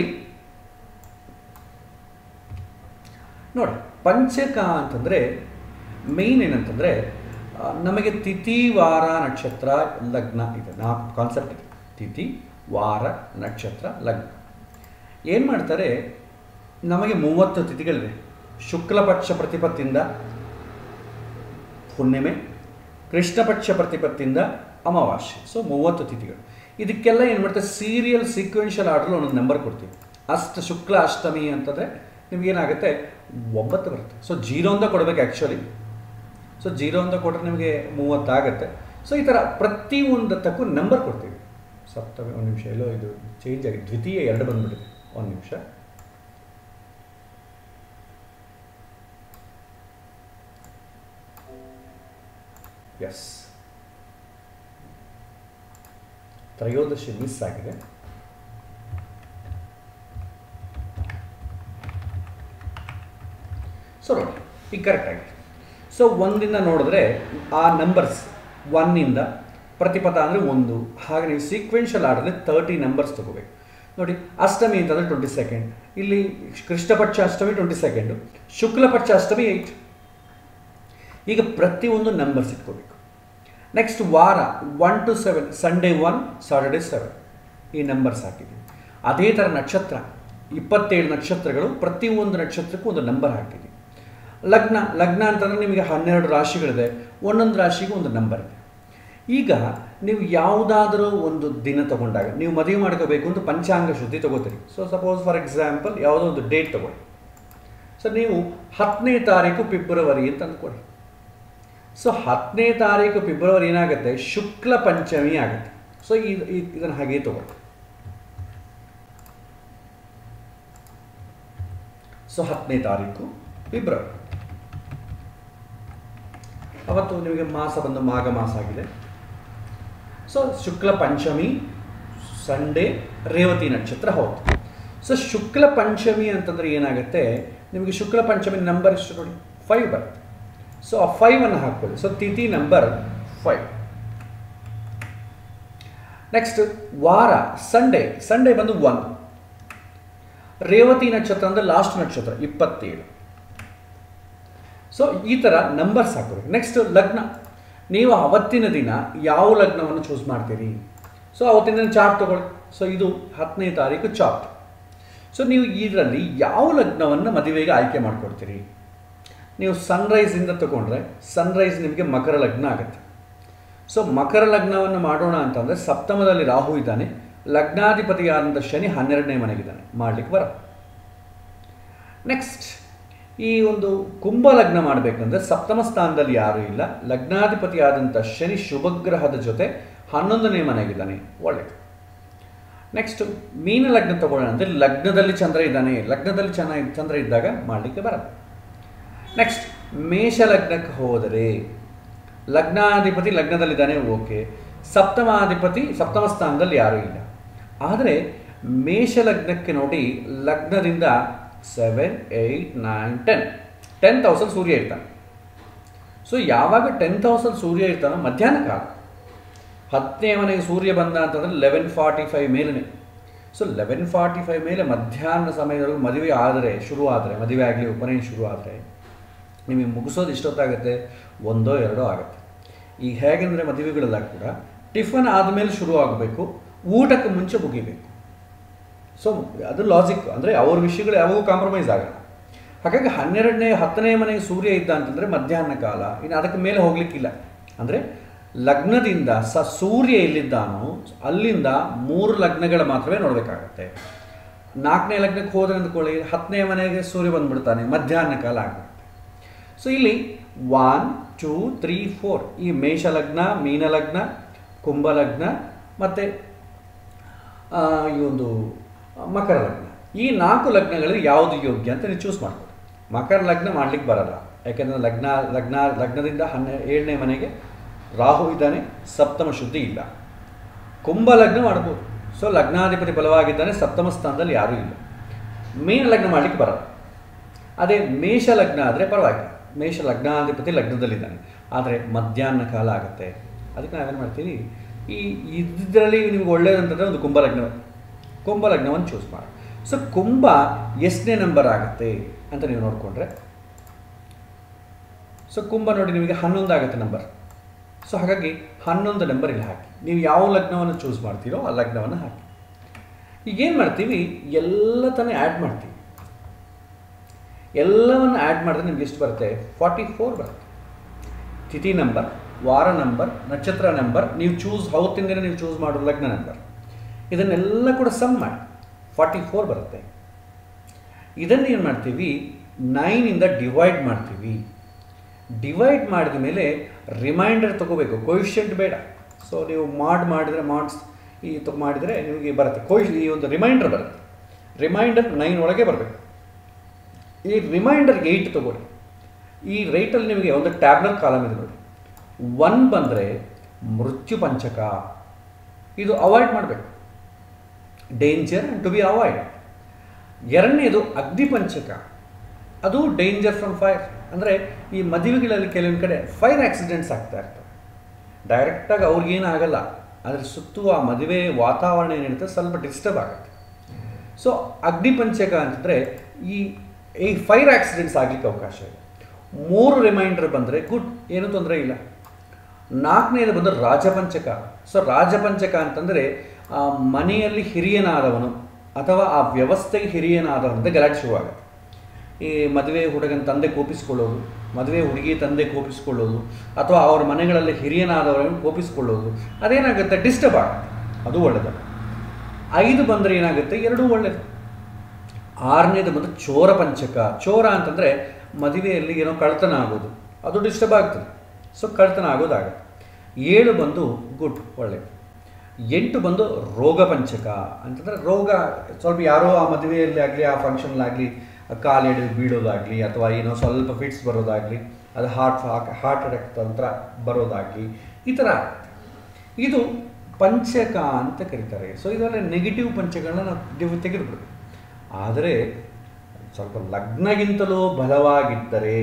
ನೋಡಿ ಪಂಚಕ ಅಂತಂದರೆ ಮೇಯ್ನ್ ಏನಂತಂದರೆ ಆ, ನಮಗೆ ತಿಥಿ ವಾರ ನಕ್ಷತ್ರ ಲಗ್ನ ಇದೆ ನಾ ಕಾನ್ಸೆಪ್ಟ್ ಇದೆ ತಿಥಿ ವಾರ ನಕ್ಷತ್ರ ಲಗ್ನ ಏನು ಮಾಡ್ತಾರೆ ನಮಗೆ ಮೂವತ್ತು ತಿಥಿಗಳಿವೆ ಶುಕ್ಲ ಪಕ್ಷ ಪ್ರತಿಪತ್ತಿಂದ ಹುಣ್ಣಿಮೆ ಕೃಷ್ಣ ಪಕ್ಷ ಪ್ರತಿಪತ್ತಿಂದ ಅಮಾವಾಸ್ಯೆ ಸೊ ಮೂವತ್ತು ತಿಥಿಗಳು ಇದಕ್ಕೆಲ್ಲ ಏನು ಮಾಡ್ತಾರೆ ಸೀರಿಯಲ್ ಸೀಕ್ವೆನ್ಷಿಯಲ್ ಆರ್ಡರ್ ಒಂದೊಂದು ನಂಬರ್ ಕೊಡ್ತೀವಿ ಅಷ್ಟ ಶುಕ್ಲ ಅಷ್ಟಮಿ ಅಂತಂದರೆ ನಿಮಗೇನಾಗುತ್ತೆ ಒಂಬತ್ತು ಬರುತ್ತೆ ಸೊ ಜೀರೋ ಅಂತ ಕೊಡಬೇಕು ಆ್ಯಕ್ಚುಲಿ ಸೊ ಜೀರೋ ಅಂತ ಕೊಟ್ಟರೆ ನಿಮಗೆ ಮೂವತ್ತಾಗುತ್ತೆ ಸೊ ಈ ಥರ ಪ್ರತಿ ಒಂದತ್ತಕ್ಕೂ ನಂಬರ್ ಕೊಡ್ತೀವಿ ಸಪ್ತಮಿ ಒಂದು ನಿಮಿಷ ಎಲ್ಲೋ ಇದು ಚೇಂಜ್ ಆಗಿದೆ ದ್ವಿತೀಯ ಎರಡು ಬಂದ್ಬಿಟ್ಟಿದೆ ಒಂದು ನಿಮಿಷ ಎಸ್ ತ್ರಯೋದಶಿ ಮಿಸ್ ಆಗಿದೆ ಸೊ ನೋಡಿ ಈಗ ಕರೆಕ್ಟ್ ಆಗಿದೆ ಸೊ ಒಂದಿಂದ ನೋಡಿದ್ರೆ ಆ ನಂಬರ್ಸ್ ಒನ್ನಿಂದ ಪ್ರತಿಪದ ಅಂದರೆ ಒಂದು ಹಾಗೆ ನೀವು ಸೀಕ್ವೆನ್ಷಿಯಲ್ ಆರ್ಡರ್ಲಿ ತರ್ಟಿ ನಂಬರ್ಸ್ ತಗೋಬೇಕು ನೋಡಿ ಅಷ್ಟಮಿ ಅಂತಂದರೆ ಟ್ವೆಂಟಿ ಸೆಕೆಂಡ್ ಇಲ್ಲಿ ಕೃಷ್ಣಪಕ್ಷ ಅಷ್ಟಮಿ ಟ್ವೆಂಟಿ ಸೆಕೆಂಡು ಶುಕ್ಲಪಕ್ಷ ಅಷ್ಟಮಿ ಏಯ್ಟ್ ಈಗ ಪ್ರತಿಯೊಂದು ನಂಬರ್ಸ್ ಇಟ್ಕೋಬೇಕು ನೆಕ್ಸ್ಟ್ ವಾರ one two seven Sunday one Saturday seven ಈ ನಂಬರ್ಸ್ ಹಾಕಿದ್ದೀವಿ ಅದೇ ಥರ ನಕ್ಷತ್ರ ಇಪ್ಪತ್ತೇಳು ನಕ್ಷತ್ರಗಳು ಪ್ರತಿಯೊಂದು ನಕ್ಷತ್ರಕ್ಕೂ ಒಂದು ನಂಬರ್ ಹಾಕಿದ್ದೀವಿ ಲಗ್ನ ಲಗ್ನ ಅಂತಂದರೆ ನಿಮಗೆ ಹನ್ನೆರಡು ರಾಶಿಗಳಿದೆ ಒಂದೊಂದು ರಾಶಿಗೂ ಒಂದು ನಂಬರ್ ಇದೆ ಈಗ ನೀವು ಯಾವುದಾದ್ರೂ ಒಂದು ದಿನ ತಗೊಂಡಾಗ ನೀವು ಮದುವೆ ಮಾಡ್ಕೋಬೇಕು ಅಂತ ಪಂಚಾಂಗ ಶುದ್ಧಿ ತಗೋತೀರಿ ಸೊ ಸಪೋಸ್ ಫಾರ್ ಎಕ್ಸಾಂಪಲ್ ಯಾವುದೋ ಒಂದು ಡೇಟ್ ತಗೊಳ್ಳಿ ಸೊ ನೀವು ಹತ್ತನೇ ತಾರೀಕು ಫೆಬ್ರವರಿ ಅಂತ ಅಂದ್ಕೊಳ್ಳಿ ಸೊ ಹತ್ತನೇ ತಾರೀಕು ಫೆಬ್ರವರಿ ಏನಾಗುತ್ತೆ ಶುಕ್ಲ ಪಂಚಮಿ ಆಗುತ್ತೆ ಸೊ ಇದು ಇದನ್ನು ಹಾಗೆ ತಗೊಳ್ಳಿ ಸೊ ಹತ್ತನೇ ತಾರೀಕು ಫೆಬ್ರವರಿ ಅವತ್ತು ನಿಮಗೆ ಮಾಸ ಬಂದು ಮಾಘ ಮಾಸ ಆಗಿದೆ ಸೊ ಶುಕ್ಲ ಪಂಚಮಿ ಸಂಡೇ ರೇವತಿ ನಕ್ಷತ್ರ ಹೌದು ಸೊ ಶುಕ್ಲ ಪಂಚಮಿ ಅಂತಂದ್ರೆ ಏನಾಗುತ್ತೆ ನಿಮಗೆ ಶುಕ್ಲ ಪಂಚಮಿ ನಂಬರ್ ಎಷ್ಟು ನೋಡಿ ಫೈವ್ ಬರುತ್ತೆ ಸೊ ಆ ಫೈವನ್ನು ಹಾಕ್ಕೊಳ್ಳಿ ಸೊ ತಿಥಿ ನಂಬರ್ ಫೈವ್ ನೆಕ್ಸ್ಟ್ ವಾರ ಸಂಡೇ ಸಂಡೇ ಬಂದು ಒನ್ ರೇವತಿ ನಕ್ಷತ್ರ ಅಂದರೆ ಲಾಸ್ಟ್ ನಕ್ಷತ್ರ ಇಪ್ಪತ್ತೇಳು ಸೊ ಈ ಥರ ನಂಬರ್ಸ್ ಹಾಕೋಬೇಕು ನೆಕ್ಸ್ಟ್ ಲಗ್ನ ನೀವು ಅವತ್ತಿನ ದಿನ ಯಾವ ಲಗ್ನವನ್ನು ಚೂಸ್ ಮಾಡ್ತೀರಿ ಸೊ ಅವತ್ತಿನ ದಿನ ಚಾರ್ಟ್ ತಗೊಳ್ಳಿ ಸೊ ಇದು ಹತ್ತನೇ ತಾರೀಕು ಚಾರ್ಟ್ ಸೊ ನೀವು ಇದರಲ್ಲಿ ಯಾವ ಲಗ್ನವನ್ನು ಮದುವೆಗೆ ಆಯ್ಕೆ ಮಾಡ್ಕೊಡ್ತೀರಿ ನೀವು ಸನ್ರೈಸಿಂದ ತಗೊಂಡ್ರೆ ಸನ್ರೈಸ್ ನಿಮಗೆ ಮಕರ ಲಗ್ನ ಆಗುತ್ತೆ ಸೊ ಮಕರ ಲಗ್ನವನ್ನು ಮಾಡೋಣ ಅಂತಂದರೆ ಸಪ್ತಮದಲ್ಲಿ ರಾಹು ಇದ್ದಾನೆ ಲಗ್ನಾಧಿಪತಿಯಾದಂಥ ಶನಿ ಹನ್ನೆರಡನೇ ಮನೆಗಿದ್ದಾನೆ ಮಾಡಲಿಕ್ಕೆ ಬರ ನೆಕ್ಸ್ಟ್ ಈ ಒಂದು ಕುಂಭ ಲಗ್ನ ಮಾಡಬೇಕಂದ್ರೆ ಸಪ್ತಮ ಸ್ಥಾನದಲ್ಲಿ ಯಾರೂ ಇಲ್ಲ ಲಗ್ನಾಧಿಪತಿಯಾದಂಥ ಶನಿ ಶುಭಗ್ರಹದ ಜೊತೆ ಹನ್ನೊಂದನೇ ಮನೆಗಿದ್ದಾನೆ ಒಳ್ಳೆಯದು ನೆಕ್ಸ್ಟ್ ಮೀನ ಲಗ್ನ ತಗೊಳ್ಳೋಣ ಅಂದರೆ ಲಗ್ನದಲ್ಲಿ ಚಂದ್ರ ಇದ್ದಾನೆ ಲಗ್ನದಲ್ಲಿ ಚೆನ್ನಾಗಿ ಚಂದ್ರ ಇದ್ದಾಗ ಮಾಡಲಿಕ್ಕೆ ಬರಲ್ಲ ನೆಕ್ಸ್ಟ್ ಮೇಷ ಲಗ್ನಕ್ಕೆ ಹೋದರೆ ಲಗ್ನಾಧಿಪತಿ ಲಗ್ನದಲ್ಲಿದ್ದಾನೆ ಓಕೆ ಸಪ್ತಮಾಧಿಪತಿ ಸಪ್ತಮ ಸ್ಥಾನದಲ್ಲಿ ಯಾರೂ ಇಲ್ಲ ಆದರೆ ಮೇಷ ಲಗ್ನಕ್ಕೆ ನೋಡಿ ಲಗ್ನದಿಂದ seven eight nine ten ten thousand ಸೂರ್ಯ ಇರ್ತಾನೆ ಸೊ ಯಾವಾಗ ಟೆನ್ ತೌಸಂಡ್ ಸೂರ್ಯ ಇರ್ತಾನೋ ಮಧ್ಯಾಹ್ನ ಕಾಲ ಹತ್ತನೇ ಮನೆಗೆ ಸೂರ್ಯ ಬಂದ ಅಂತಂದರೆ ಲೆವೆನ್ ಫಾರ್ಟಿ ಫೈವ್ ಮೇಲೇ ಸೊ ಲೆವೆನ್ ಫಾರ್ಟಿ ಫೈವ್ ಮೇಲೆ ಮಧ್ಯಾಹ್ನ ಸಮಯದವರೆಗೂ ಮದುವೆ ಆದರೆ ಶುರು ಆದರೆ ಮದುವೆ ಆಗಲಿ ಉಪನಯನ ಶುರು ಆದರೆ ನಿಮಗೆ ಮುಗಿಸೋದು ಎಷ್ಟೊತ್ತಾಗುತ್ತೆ ಒಂದೋ ಎರಡೋ ಆಗುತ್ತೆ ಈಗ ಹೇಗೆಂದರೆ ಮದುವೆಗಳೆಲ್ಲ ಕೂಡ ಟಿಫನ್ ಆದಮೇಲೆ ಶುರು ಆಗಬೇಕು ಊಟಕ್ಕೆ ಮುಂಚೆ ಮುಗಿಬೇಕು ಸೊ ಅದು ಲಾಜಿಕ್ ಅಂದರೆ ಅವ್ರ ವಿಷಯಗಳು ಯಾವಾಗೂ ಕಾಂಪ್ರಮೈಸ್ ಆಗಲ್ಲ ಹಾಗಾಗಿ ಹನ್ನೆರಡನೇ ಹತ್ತನೇ ಮನೆಗೆ ಸೂರ್ಯ ಇದ್ದ ಅಂತಂದರೆ ಮಧ್ಯಾಹ್ನ ಕಾಲ ಇನ್ನು ಅದಕ್ಕೆ ಮೇಲೆ ಹೋಗ್ಲಿಕ್ಕಿಲ್ಲ ಅಂದರೆ ಲಗ್ನದಿಂದ ಸ ಸೂರ್ಯ ಎಲ್ಲಿದ್ದಾನೋ ಅಲ್ಲಿಂದ ಮೂರು ಲಗ್ನಗಳ ಮಾತ್ರವೇ ನೋಡಬೇಕಾಗತ್ತೆ ನಾಲ್ಕನೇ ಲಗ್ನಕ್ಕೆ ಹೋದ್ರೆ ಅಂದ್ಕೊಳ್ಳಿ ಹತ್ತನೇ ಮನೆಗೆ ಸೂರ್ಯ ಬಂದ್ಬಿಡ್ತಾನೆ ಮಧ್ಯಾಹ್ನ ಕಾಲ ಆಗುತ್ತೆ ಸೊ ಇಲ್ಲಿ ಒನ್ ಟೂ ತ್ರೀ ಫೋರ್ ಈ ಮೇಷ ಲಗ್ನ ಮೀನ ಲಗ್ನ ಕುಂಭ ಲಗ್ನ ಮತ್ತು ಈ ಒಂದು ಮಕರ ಲಗ್ನ ಈ ನಾಲ್ಕು ಲಗ್ನಗಳಲ್ಲಿ ಯಾವುದು ಯೋಗ್ಯ ಅಂತ ನೀವು ಚೂಸ್ ಮಾಡ್ಬೋದು ಮಕರ ಲಗ್ನ ಮಾಡ್ಲಿಕ್ಕೆ ಬರಲ್ಲ ಯಾಕೆಂದರೆ ಲಗ್ನ ಲಗ್ನ ಲಗ್ನದಿಂದ ಹನ್ನೆ ಏಳನೇ ಮನೆಗೆ ರಾಹು ಇದ್ದಾನೆ ಸಪ್ತಮ ಶುದ್ಧಿ ಇಲ್ಲ ಕುಂಭ ಲಗ್ನ ಮಾಡ್ಬೋದು ಸೊ ಲಗ್ನಾಧಿಪತಿ ಬಲವಾಗಿದ್ದಾನೆ ಸಪ್ತಮ ಸ್ಥಾನದಲ್ಲಿ ಯಾರೂ ಇಲ್ಲ ಮೀನ ಲಗ್ನ ಮಾಡಲಿಕ್ಕೆ ಬರಲ್ಲ ಅದೇ ಮೇಷ ಲಗ್ನ ಆದರೆ ಪರವಾಗಿಲ್ಲ ಮೇಷ ಲಗ್ನಾಧಿಪತಿ ಲಗ್ನದಲ್ಲಿದ್ದಾನೆ ಆದರೆ ಮಧ್ಯಾಹ್ನ ಕಾಲ ಆಗುತ್ತೆ ಅದಕ್ಕೆ ನಾವೇನು ಮಾಡ್ತೀವಿ ಈ ಇದರಲ್ಲಿ ನಿಮ್ಗೆ ಒಳ್ಳೆಯದಂತಂದರೆ ಒಂದು ಕುಂಭ ಲಗ್ನ ಕುಂಭ ಲಗ್ನವನ್ನು ಚೂಸ್ ಮಾಡಿ ಸೊ ಕುಂಭ ಎಷ್ಟನೇ ನಂಬರ್ ಆಗುತ್ತೆ ಅಂತ ನೀವು ನೋಡಿಕೊಂಡ್ರೆ ಸೊ ಕುಂಭ ನೋಡಿ ನಿಮಗೆ ಹನ್ನೊಂದು ಆಗುತ್ತೆ ನಂಬರ್ ಸೊ ಹಾಗಾಗಿ ಹನ್ನೊಂದು ನಂಬರ್ ಇಲ್ಲಿ ಹಾಕಿ ನೀವು ಯಾವ ಲಗ್ನವನ್ನು ಚೂಸ್ ಮಾಡ್ತೀರೋ ಆ ಲಗ್ನವನ್ನು ಹಾಕಿ ಈಗೇನು ಮಾಡ್ತೀವಿ ಎಲ್ಲ ತಾನೇ ಆ್ಯಡ್ ಮಾಡ್ತೀವಿ ಎಲ್ಲವನ್ನು ಆ್ಯಡ್ ಮಾಡಿದ್ರೆ ನಿಮ್ಗೆ ಎಷ್ಟು ಬರುತ್ತೆ ಫಾರ್ಟಿ ಫೋರ್ ಬರುತ್ತೆ ತಿಥಿ ನಂಬರ್ ವಾರ ನಂಬರ್ ನಕ್ಷತ್ರ ನಂಬರ್ ನೀವು ಚೂಸ್ ಅವತ್ತಿಂದನೇ ನೀವು ಚೂಸ್ ಮಾಡೋ ಲಗ್ನ ನಂಬರ್ ಇದನ್ನೆಲ್ಲ ಕೂಡ ಸಮ್ ಮಾಡಿ ಫಾರ್ಟಿ ಫೋರ್ ಬರುತ್ತೆ ಇದನ್ನು ಏನು ಮಾಡ್ತೀವಿ ನೈನಿಂದ ಡಿವೈಡ್ ಮಾಡ್ತೀವಿ ಡಿವೈಡ್ ಮಾಡಿದ ಮೇಲೆ ರಿಮೈಂಡರ್ ತಗೋಬೇಕು ಕೊಯಿಷೆಂಟ್ ಬೇಡ ಸೊ ನೀವು ಮಾಡ್ ಮಾಡಿದರೆ ಮಾಡ್ಸ್ ಈ ತ- ಮಾಡಿದರೆ ನಿಮಗೆ ಬರುತ್ತೆ ಕೊಯ್ ಈ ಒಂದು ರಿಮೈಂಡರ್ ಬರುತ್ತೆ ರಿಮೈಂಡರ್ ನೈನ್ ಒಳಗೆ ಬರಬೇಕು ಈ ರಿಮೈಂಡರ್ ಏಯ್ಟ್ ತಗೊಳ್ಳಿ ಈ ರೈಟಲ್ಲಿ ನಿಮಗೆ ಒಂದು ಟ್ಯಾಬ್ಲೆಟ್ ಕಾಲಮ್ ಇದೆ ನೋಡಿ ಒನ್ ಬಂದರೆ ಮೃತ್ಯು ಪಂಚಕ ಇದು ಅವಾಯ್ಡ್ ಮಾಡಬೇಕು ಡೇಂಜರ್ ಟು ಬಿ ಅವಾಯ್ಡ್ ಎರಡನೇದು ಅಗ್ನಿ ಪಂಚಕ ಅದು ಡೇಂಜರ್ ಫ್ರಮ್ ಫೈರ್ ಅಂದರೆ ಈ ಮದುವೆಗಳಲ್ಲಿ ಕೆಲವೊಂದು ಕಡೆ ಫೈರ್ ಆಕ್ಸಿಡೆಂಟ್ಸ್ ಆಗ್ತಾ ಇರ್ತವೆ ಡೈರೆಕ್ಟಾಗಿ ಅವ್ರಿಗೇನು ಆಗಲ್ಲ ಅದ್ರ ಸುತ್ತು ಆ ಮದುವೆ ವಾತಾವರಣ ಏನಿರುತ್ತೆ ಸ್ವಲ್ಪ ಡಿಸ್ಟರ್ಬ್ ಆಗುತ್ತೆ ಸೊ ಅಗ್ನಿ ಪಂಚಕ ಅಂತಂದರೆ ಈ ಈ ಫೈರ್ ಆಕ್ಸಿಡೆಂಟ್ಸ್ ಆಗಲಿಕ್ಕೆ ಅವಕಾಶ ಇದೆ ಮೂರು ರಿಮೈಂಡರ್ ಬಂದರೆ ಗುಡ್ ಏನೂ ತೊಂದರೆ ಇಲ್ಲ ನಾಲ್ಕನೇದು ಬಂದು ರಾಜಪಂಚಕ ಸೊ ರಾಜಪಂಚಕ ಅಂತಂದರೆ ಆ ಮನೆಯಲ್ಲಿ ಹಿರಿಯನಾದವನು ಅಥವಾ ಆ ವ್ಯವಸ್ಥೆಗೆ ಹಿರಿಯನಾದವನಿಂದ ಗಲಾಟೆ ಶುರುವಾಗುತ್ತೆ ಈ ಮದುವೆ ಹುಡುಗನ ತಂದೆ ಕೋಪಿಸ್ಕೊಳ್ಳೋದು ಮದುವೆ ಹುಡುಗಿ ತಂದೆ ಕೋಪಿಸ್ಕೊಳ್ಳೋದು ಅಥವಾ ಅವ್ರ ಮನೆಗಳಲ್ಲಿ ಹಿರಿಯನಾದವರನ್ನು ಕೋಪಿಸ್ಕೊಳ್ಳೋದು ಅದೇನಾಗುತ್ತೆ ಡಿಸ್ಟರ್ಬ್ ಆಗುತ್ತೆ ಅದು ಒಳ್ಳೆಯದು ಐದು ಬಂದರೆ ಏನಾಗುತ್ತೆ ಎರಡೂ ಒಳ್ಳೆಯದು ಆರನೇದು ಬಂದು ಚೋರ ಪಂಚಕ ಚೋರ ಅಂತಂದರೆ ಮದುವೆಯಲ್ಲಿ ಏನೋ ಕಳ್ತನ ಆಗೋದು ಅದು ಡಿಸ್ಟರ್ಬ್ ಆಗ್ತದೆ ಸೊ ಕಳ್ತನ ಆಗೋದಾಗುತ್ತೆ ಏಳು ಬಂದು ಗುಡ್ ಒಳ್ಳೆಯದು ಎಂಟು ಬಂದು ರೋಗ ಪಂಚಕ ಅಂತಂದರೆ ರೋಗ ಸ್ವಲ್ಪ ಯಾರೋ ಆ ಮದುವೆಯಲ್ಲಿ ಆಗಲಿ ಆ ಫಂಕ್ಷನ್ಲಾಗಲಿ ಕಾಲು ಎಳೆದು ಬೀಳೋದಾಗಲಿ ಅಥವಾ ಏನೋ ಸ್ವಲ್ಪ ಫಿಟ್ಸ್ ಬರೋದಾಗಲಿ ಅದು ಹಾರ್ಟ್ ಹಾರ್ಟ್ ಅಟ್ಯಾಕ್ ತಂತ್ರ ಬರೋದಾಗಲಿ ಈ ಥರ ಆಗುತ್ತೆ ಇದು ಪಂಚಕ ಅಂತ ಕರೀತಾರೆ ಸೊ ಇದರಲ್ಲಿ ನೆಗೆಟಿವ್ ಪಂಚಗಳನ್ನ ನಾವು ಡಿವ್- ತೆಗೆದುಬಿಡ್ಬೇಕು ಆದರೆ ಸ್ವಲ್ಪ ಲಗ್ನಗಿಂತಲೂ ಬಲವಾಗಿದ್ದರೆ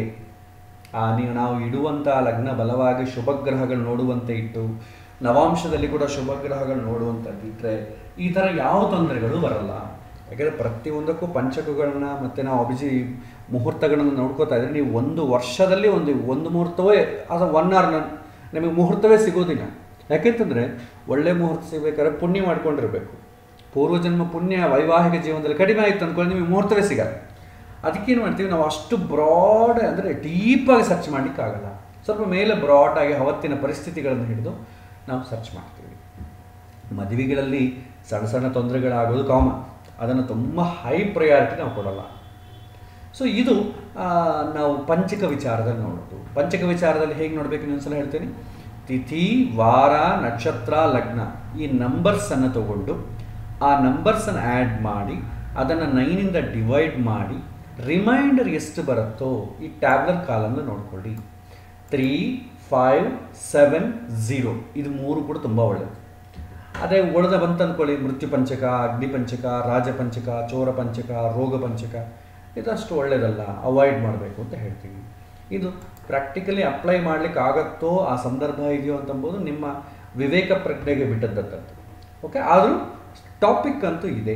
ಆ ನೀವು ನಾವು ಇಡುವಂಥ ಲಗ್ನ ಬಲವಾಗಿ ಶುಭಗ್ರಹಗಳು ನೋಡುವಂತೆ ಇಟ್ಟು ನವಾಂಶದಲ್ಲಿ ಕೂಡ ಶುಭಗ್ರಹಗಳು ನೋಡುವಂಥದ್ದು ಇಟ್ಟರೆ ಈ ಥರ ಯಾವ ತೊಂದರೆಗಳು ಬರಲ್ಲ ಯಾಕೆಂದರೆ ಪ್ರತಿಯೊಂದಕ್ಕೂ ಪಂಚಕಗಳನ್ನ ಮತ್ತು ನಾವು ಅಭಿಜಿ ಮುಹೂರ್ತಗಳನ್ನು ನೋಡ್ಕೋತಾ ಇದ್ರೆ ನೀವು ಒಂದು ವರ್ಷದಲ್ಲಿ ಒಂದು ಒಂದು ಮುಹೂರ್ತವೇ ಅಥವಾ ಒನ್ ಅವರ್ ನಮಗೆ ಮುಹೂರ್ತವೇ ಸಿಗೋದಿಲ್ಲ ಯಾಕೆಂತಂದರೆ ಒಳ್ಳೆ ಮುಹೂರ್ತ ಸಿಗಬೇಕಾದ್ರೆ ಪುಣ್ಯ ಮಾಡ್ಕೊಂಡಿರಬೇಕು ಪೂರ್ವಜನ್ಮ ಪುಣ್ಯ ವೈವಾಹಿಕ ಜೀವನದಲ್ಲಿ ಕಡಿಮೆ ಆಯಿತು ಅಂದ್ಕೊಂಡು ನಿಮಗೆ ಮುಹೂರ್ತವೇ ಸಿಗಲ್ಲ ಅದಕ್ಕೇನು ಮಾಡ್ತೀವಿ ನಾವು ಅಷ್ಟು ಬ್ರಾಡ್ ಅಂದರೆ ಡೀಪಾಗಿ ಸರ್ಚ್ ಮಾಡಲಿಕ್ಕಾಗಲ್ಲ ಸ್ವಲ್ಪ ಮೇಲೆ ಬ್ರಾಡಾಗಿ ಅವತ್ತಿನ ಪರಿಸ್ಥಿತಿಗಳನ್ನು ಹಿಡಿದು ನಾವು ಸರ್ಚ್ ಮಾಡ್ತೀವಿ ಮದುವೆಗಳಲ್ಲಿ ಸಣ್ಣ ಸಣ್ಣ ತೊಂದರೆಗಳಾಗೋದು ಕಾಮನ್ ಅದನ್ನು ತುಂಬ ಹೈ ಪ್ರಯಾರಿಟಿ ನಾವು ಕೊಡಲ್ಲ ಸೊ ಇದು ಆ, ನಾವು ಪಂಚಕ ವಿಚಾರದಲ್ಲಿ ನೋಡೋದು ಪಂಚಕ ವಿಚಾರದಲ್ಲಿ ಹೇಗೆ ನೋಡಬೇಕು ಇನ್ನೊಂದ್ಸಲ ಹೇಳ್ತೀನಿ ತಿಥಿ ವಾರ ನಕ್ಷತ್ರ ಲಗ್ನ ಈ ನಂಬರ್ಸನ್ನು ತಗೊಂಡು ಆ ನಂಬರ್ಸನ್ನು ಆ್ಯಡ್ ಮಾಡಿ ಅದನ್ನು ನೈನಿಂದ ಡಿವೈಡ್ ಮಾಡಿ ರಿಮೈಂಡರ್ ಎಷ್ಟು ಬರುತ್ತೋ ಈ ಟ್ಯಾಬ್ಲರ್ ಕಾಲನ್ನು ನೋಡ್ಕೊಳ್ಳಿ ತ್ರೀ ಫೈವ್ ಸೆವೆನ್ ಝೀರೋ ಇದು ಮೂರು ಕೂಡ ತುಂಬ ಒಳ್ಳೆಯದು ಅದೇ ಉಳಿದ ಬಂತ ಅಂದ್ಕೊಳ್ಳಿ ಮೃತ್ಯು ಪಂಚಕ ಅಗ್ನಿ ಪಂಚಕ ರಾಜ ಪಂಚಕ ಚೋರ ಪಂಚಕ ರೋಗ ಪಂಚಕ ಇದಷ್ಟು ಒಳ್ಳೆಯದಲ್ಲ ಅವಾಯ್ಡ್ ಮಾಡಬೇಕು ಅಂತ ಹೇಳ್ತೀವಿ ಇದು ಪ್ರಾಕ್ಟಿಕಲಿ ಅಪ್ಲೈ ಮಾಡ್ಲಿಕ್ಕೆ ಆಗತ್ತೋ ಆ ಸಂದರ್ಭ ಇದೆಯೋ ಅಂತಂಬೋದು ನಿಮ್ಮ ವಿವೇಕ ಪ್ರಜ್ಞೆಗೆ ಬಿಟ್ಟದ್ದಂಥದ್ದು ಓಕೆ ಆದರೂ ಟಾಪಿಕ್ ಅಂತೂ ಇದೆ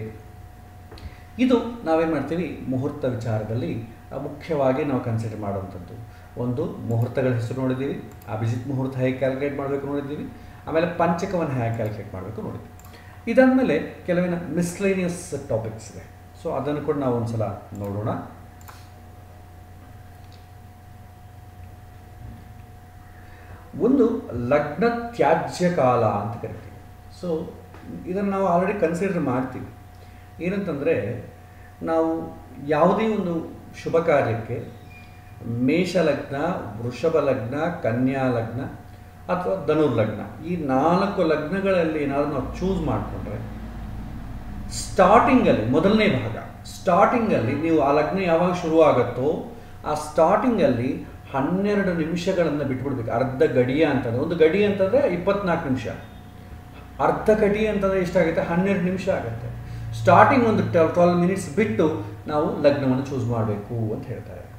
ಇದು ನಾವೇನು ಮಾಡ್ತೀವಿ ಮುಹೂರ್ತ ವಿಚಾರದಲ್ಲಿ ಆ, ಮುಖ್ಯವಾಗಿ ನಾವು ಕನ್ಸಿಡರ್ ಮಾಡುವಂಥದ್ದು ಒಂದು ಮುಹೂರ್ತಗಳ ಹೆಸರು ನೋಡಿದ್ದೀವಿ ಅಭಿಜಿತ್ ಮುಹೂರ್ತ ಹೇಗೆ ಕ್ಯಾಲ್ಕುಲೇಟ್ ಮಾಡಬೇಕು ನೋಡಿದ್ದೀವಿ ಆಮೇಲೆ ಪಂಚಕವನ್ನು ಹೇಗೆ ಕ್ಯಾಲ್ಕುಲೇಟ್ ಮಾಡಬೇಕು ನೋಡಿದ್ವಿ ಇದಾದಮೇಲೆ ಕೆಲವಿನ ಮಿಸ್ಲೇನಿಯಸ್ ಟಾಪಿಕ್ಸ್ ಇದೆ ಸೊ ಅದನ್ನು ಕೂಡ ನಾವು ಒಂದ್ಸಲ ನೋಡೋಣ ಒಂದು ಲಗ್ನ ತ್ಯಾಜ್ಯ ಕಾಲ ಅಂತ ಕರಿತೀವಿ ಸೊ ಇದನ್ನು ನಾವು ಆಲ್ರೆಡಿ ಕನ್ಸಿಡರ್ ಮಾಡ್ತೀವಿ ಏನಂತಂದರೆ ನಾವು ಯಾವುದೇ ಒಂದು ಶುಭ ಕಾರ್ಯಕ್ಕೆ ಮೇಷ ಲಗ್ನ ವೃಷಭ ಲಗ್ನ ಕನ್ಯಾ ಲಗ್ನ ಅಥವಾ ಧನುರ್ ಲಗ್ನ ಈ ನಾಲ್ಕು ಲಗ್ನಗಳಲ್ಲಿ ಏನಾದರೂ ನಾವು ಚೂಸ್ ಮಾಡಿಕೊಂಡ್ರೆ ಸ್ಟಾರ್ಟಿಂಗಲ್ಲಿ ಮೊದಲನೇ ಭಾಗ ಸ್ಟಾರ್ಟಿಂಗಲ್ಲಿ ನೀವು ಆ ಲಗ್ನ ಯಾವಾಗ ಶುರು ಆಗುತ್ತೋ ಆ ಸ್ಟಾರ್ಟಿಂಗಲ್ಲಿ ಹನ್ನೆರಡು ನಿಮಿಷಗಳನ್ನು ಬಿಟ್ಬಿಡ್ಬೇಕು ಅರ್ಧ ಗಡಿಯ ಅಂತಂದ್ರೆ ಒಂದು ಗಡಿ ಅಂತಂದರೆ ಇಪ್ಪತ್ನಾಲ್ಕು ನಿಮಿಷ ಅರ್ಧ ಗಡಿ ಅಂತಂದರೆ ಎಷ್ಟಾಗುತ್ತೆ ಹನ್ನೆರಡು ನಿಮಿಷ ಆಗುತ್ತೆ ಸ್ಟಾರ್ಟಿಂಗ್ ಒಂದು ಟ್ವೆಲ್ ಮಿನಿಟ್ಸ್ ಬಿಟ್ಟು ನಾವು ಲಗ್ನವನ್ನು ಚೂಸ್ ಮಾಡಬೇಕು ಅಂತ ಹೇಳ್ತಾರೆ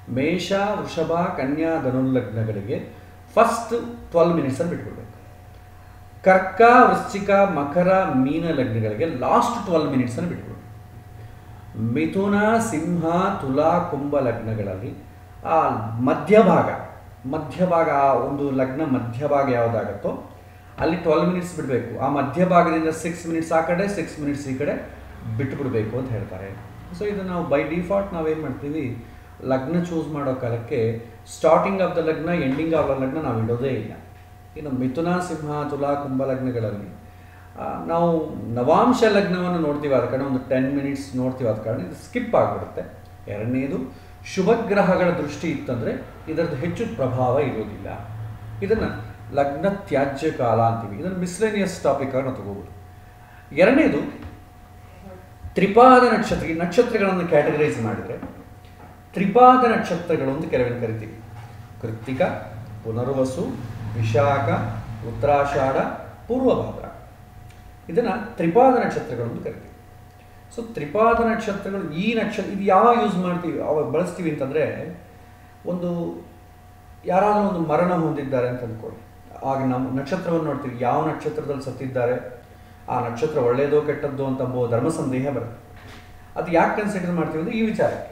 ಮೇಷ ವೃಷಭ ಕನ್ಯಾ ಧನುರ್ಲಗ್ನಗಳಿಗೆ ಫಸ್ಟ್ ಟ್ವೆಲ್ ಮಿನಿಟ್ಸಲ್ಲಿ ಬಿಟ್ಬಿಡ್ಬೇಕು ಕರ್ಕ ವೃಶ್ಚಿಕ ಮಕರ ಮೀನ ಲಗ್ನಗಳಿಗೆ ಲಾಸ್ಟ್ ಟ್ವೆಲ್ ಮಿನಿಟ್ಸನ್ನು ಬಿಟ್ಬಿಡ್ಬೇಕು ಮಿಥುನ ಸಿಂಹ ತುಲಾ ಕುಂಭ ಲಗ್ನಗಳಲ್ಲಿ ಆ ಮಧ್ಯಭಾಗ ಮಧ್ಯಭಾಗ ಆ ಒಂದು ಲಗ್ನ ಮಧ್ಯಭಾಗ ಯಾವುದಾಗತ್ತೋ ಅಲ್ಲಿ ಟ್ವೆಲ್ ಮಿನಿಟ್ಸ್ ಬಿಡಬೇಕು ಆ ಮಧ್ಯಭಾಗದಿಂದ ಸಿಕ್ಸ್ ಮಿನಿಟ್ಸ್ ಆ ಕಡೆ ಸಿಕ್ಸ್ ಮಿನಿಟ್ಸ್ ಈ ಕಡೆ ಬಿಟ್ಟು ಬಿಡಬೇಕು ಅಂತ ಹೇಳ್ತಾರೆ ಸೊ ಇದು ನಾವು ಬೈ ಡಿಫಾಲ್ಟ್ ನಾವೇನು ಮಾಡ್ತೀವಿ ಲಗ್ನ ಚೂಸ್ ಮಾಡೋ ಕಾಲಕ್ಕೆ ಸ್ಟಾರ್ಟಿಂಗ್ ಆಫ್ ದ ಲಗ್ನ ಎಂಡಿಂಗ್ ಆಫ್ ದ ಲಗ್ನ ನಾವು ಇಡೋದೇ ಇಲ್ಲ ಇನ್ನು ಮಿಥುನ ಸಿಂಹ ತುಲಾ ಕುಂಭ ಲಗ್ನಗಳಲ್ಲಿ ಆ, ನಾವು ನವಾಂಶ ಲಗ್ನವನ್ನು ನೋಡ್ತೀವಿ ಆದ ಕಾರಣ ಒಂದು ಟೆನ್ ಮಿನಿಟ್ಸ್ ನೋಡ್ತೀವಿ ಆದ ಕಾರಣ ಇದು ಸ್ಕಿಪ್ ಆಗಿಬಿಡುತ್ತೆ ಎರಡನೇದು ಶುಭ ಗ್ರಹಗಳ ದೃಷ್ಟಿ ಇತ್ತಂದರೆ ಇದರದ್ದು ಹೆಚ್ಚು ಪ್ರಭಾವ ಇರೋದಿಲ್ಲ ಇದನ್ನು ಲಗ್ನ ತ್ಯಾಜ್ಯ ಕಾಲ ಅಂತೀವಿ ಇದನ್ನು ಮಿಸ್ಲೇನಿಯಸ್ ಟಾಪಿಕ್ ಆಗಿ ನಾವು ತಗೋಬೋದು ಎರಡನೇದು ತ್ರಿಪಾದ ನಕ್ಷತ್ರ ಈ ನಕ್ಷತ್ರಗಳನ್ನು ಕ್ಯಾಟಗರೈಸ್ ಮಾಡಿದರೆ ತ್ರಿಪಾದ ನಕ್ಷತ್ರಗಳು ಅಂತ ಕೆಲವೊಂದು ಕರಿತೀವಿ ಕೃತ್ತಿಕ ಪುನರ್ವಸು ವಿಶಾಖ ಉತ್ತರಾಷಾಢ ಪೂರ್ವಭಾದ್ರ ಇದನ್ನು ತ್ರಿಪಾದ ನಕ್ಷತ್ರಗಳು ಅಂತ ಕರಿತೀವಿ ಸೊ ತ್ರಿಪಾದ ನಕ್ಷತ್ರಗಳು ಈ ನಕ್ಷತ್ರ ಇದು ಯಾವಾಗ ಯೂಸ್ ಮಾಡ್ತೀವಿ ಅವಾಗ ಬಳಸ್ತೀವಿ ಅಂತಂದರೆ ಒಂದು ಯಾರಾದರೂ ಒಂದು ಮರಣ ಹೊಂದಿದ್ದಾರೆ ಅಂತ ಅಂದ್ಕೊಳ್ಳಿ ಆಗ ನಮ್ಮ ನಕ್ಷತ್ರವನ್ನು ನೋಡ್ತೀವಿ ಯಾವ ನಕ್ಷತ್ರದಲ್ಲಿ ಸತ್ತಿದ್ದಾರೆ ಆ ನಕ್ಷತ್ರ ಒಳ್ಳೆಯದೋ ಕೆಟ್ಟದ್ದೋ ಅಂತ ಅಂಬೋ ಧರ್ಮ ಸಂದೇಹ ಬರುತ್ತೆ ಅದು ಯಾಕೆ ಕನ್ಸಿಡರ್ ಮಾಡ್ತೀವಿ ಅಂದರೆ ಈ ವಿಚಾರಕ್ಕೆ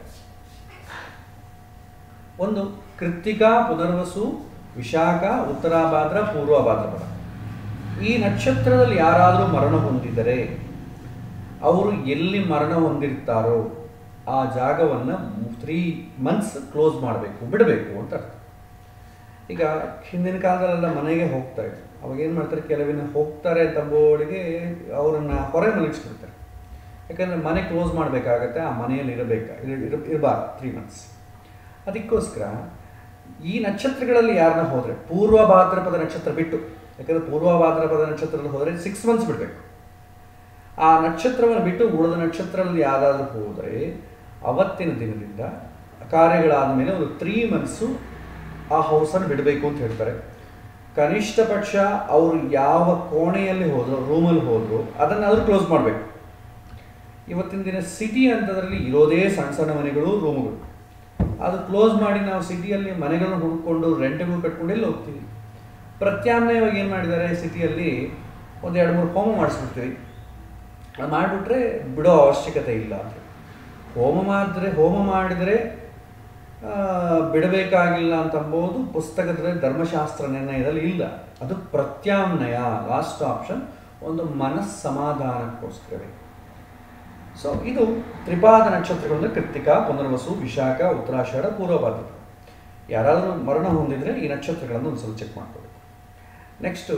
ಒಂದು ಕೃತ್ತಿಕಾ ಪುನರ್ವಸು ವಿಶಾಖ ಉತ್ತರಾಭಾದ್ರ ಪೂರ್ವಭಾದ್ರಪದ ಈ ನಕ್ಷತ್ರದಲ್ಲಿ ಯಾರಾದರೂ ಮರಣ ಹೊಂದಿದರೆ ಅವರು ಎಲ್ಲಿ ಮರಣ ಹೊಂದಿರ್ತಾರೋ ಆ ಜಾಗವನ್ನು ತ್ರೀ ಮಂತ್ಸ್ ಕ್ಲೋಸ್ ಮಾಡಬೇಕು ಬಿಡಬೇಕು ಅಂತ ಅರ್ಥ ಈಗ ಹಿಂದಿನ ಕಾಲದಲ್ಲೆಲ್ಲ ಮನೆಗೆ ಹೋಗ್ತಾ ಇದ್ರು ಅವಾಗ ಏನು ಮಾಡ್ತಾರೆ ಕೆಲವಿನ ಹೋಗ್ತಾರೆ ಅಂತ ಅಂಬೋಳಿಗೆ ಅವರನ್ನು ಹೊರಗೆ ಮಲಗಿಸ್ಬಿಡ್ತಾರೆ ಯಾಕಂದರೆ ಮನೆ ಕ್ಲೋಸ್ ಮಾಡಬೇಕಾಗತ್ತೆ ಆ ಮನೆಯಲ್ಲಿ ಇರಬೇಕಾ ಇರಬಾರ್ದು ತ್ರೀ ಮಂತ್ಸ್ ಅದಕ್ಕೋಸ್ಕರ ಈ ನಕ್ಷತ್ರಗಳಲ್ಲಿ ಯಾರನ್ನ ಹೋದರೆ ಪೂರ್ವ ಭಾದ್ರಪದ ನಕ್ಷತ್ರ ಬಿಟ್ಟು ಯಾಕಂದರೆ ಪೂರ್ವ ಭಾದ್ರಪದ ನಕ್ಷತ್ರದಲ್ಲಿ ಹೋದರೆ ಸಿಕ್ಸ್ ಮಂತ್ಸ್ ಬಿಡಬೇಕು ಆ ನಕ್ಷತ್ರವನ್ನು ಬಿಟ್ಟು ಉಳಿದ ನಕ್ಷತ್ರದಲ್ಲಿ ಯಾರಾದರೂ ಹೋದರೆ ಅವತ್ತಿನ ದಿನದಿಂದ ಕಾರ್ಯಗಳಾದ ಮೇಲೆ ಒಂದು ತ್ರೀ ಮಂತ್ಸು ಆ ಹೌಸನ್ನು ಬಿಡಬೇಕು ಅಂತ ಹೇಳ್ತಾರೆ ಕನಿಷ್ಠ ಪಕ್ಷ ಅವರು ಯಾವ ಕೋಣೆಯಲ್ಲಿ ಹೋದ್ರು ರೂಮಲ್ಲಿ ಹೋದ್ರು ಅದನ್ನಾದರೂ ಕ್ಲೋಸ್ ಮಾಡಬೇಕು ಇವತ್ತಿನ ದಿನ ಸಿಟಿ ಅಂತದ್ರಲ್ಲಿ ಇರೋದೇ ಸಣ್ಣ ಸಣ್ಣ ಮನೆಗಳು ರೂಮುಗಳು ಅದು ಕ್ಲೋಸ್ ಮಾಡಿ ನಾವು ಸಿಟಿಯಲ್ಲಿ ಮನೆಗಳನ್ನು ಹುಡುಕೊಂಡು ರೆಂಟ್ಗಳು ಕಟ್ಕೊಂಡು ಎಲ್ಲಿ ಹೋಗ್ತೀವಿ ಪ್ರತ್ಯಾಮ್ನಾಯವಾಗಿ ಏನು ಮಾಡಿದ್ದಾರೆ ಸಿಟಿಯಲ್ಲಿ ಒಂದು ಎರಡು ಮೂರು ಹೋಮ ಮಾಡಿಸ್ಬಿಡ್ತೀವಿ ಅದು ಮಾಡಿಬಿಟ್ರೆ ಬಿಡೋ ಅವಶ್ಯಕತೆ ಇಲ್ಲ ಅಂತ ಹೋಮ ಮಾಡಿದ್ರೆ ಹೋಮ ಮಾಡಿದರೆ ಆ, ಬಿಡಬೇಕಾಗಿಲ್ಲ ಅಂತ ಅಂಬೋದು ಪುಸ್ತಕದಲ್ಲಿ ಧರ್ಮಶಾಸ್ತ್ರ ನಿರ್ಣಯದಲ್ಲಿ ಇಲ್ಲ ಅದು ಪ್ರತ್ಯಾಮ್ನಯ ಲಾಸ್ಟ್ ಆಪ್ಷನ್ ಒಂದು ಮನಸ್ಸಮಾಧಾನಕ್ಕೋಸ್ಕರವೇ ಸೊ ಇದು ತ್ರಿಪಾದ ನಕ್ಷತ್ರಗಳಿಂದ ಕೃತಿಕ ಪುನರ್ವಸು ವಿಶಾಖ ಉತ್ತರಾಷಾಢ ಪೂರ್ವಭಾದ್ರ ಯಾರಾದರೂ ಮರಣ ಹೊಂದಿದ್ರೆ ಈ ನಕ್ಷತ್ರಗಳನ್ನು ಒಂದು ಸಲ ಚೆಕ್ ಮಾಡ್ಕೋಬೇಕು ನೆಕ್ಸ್ಟು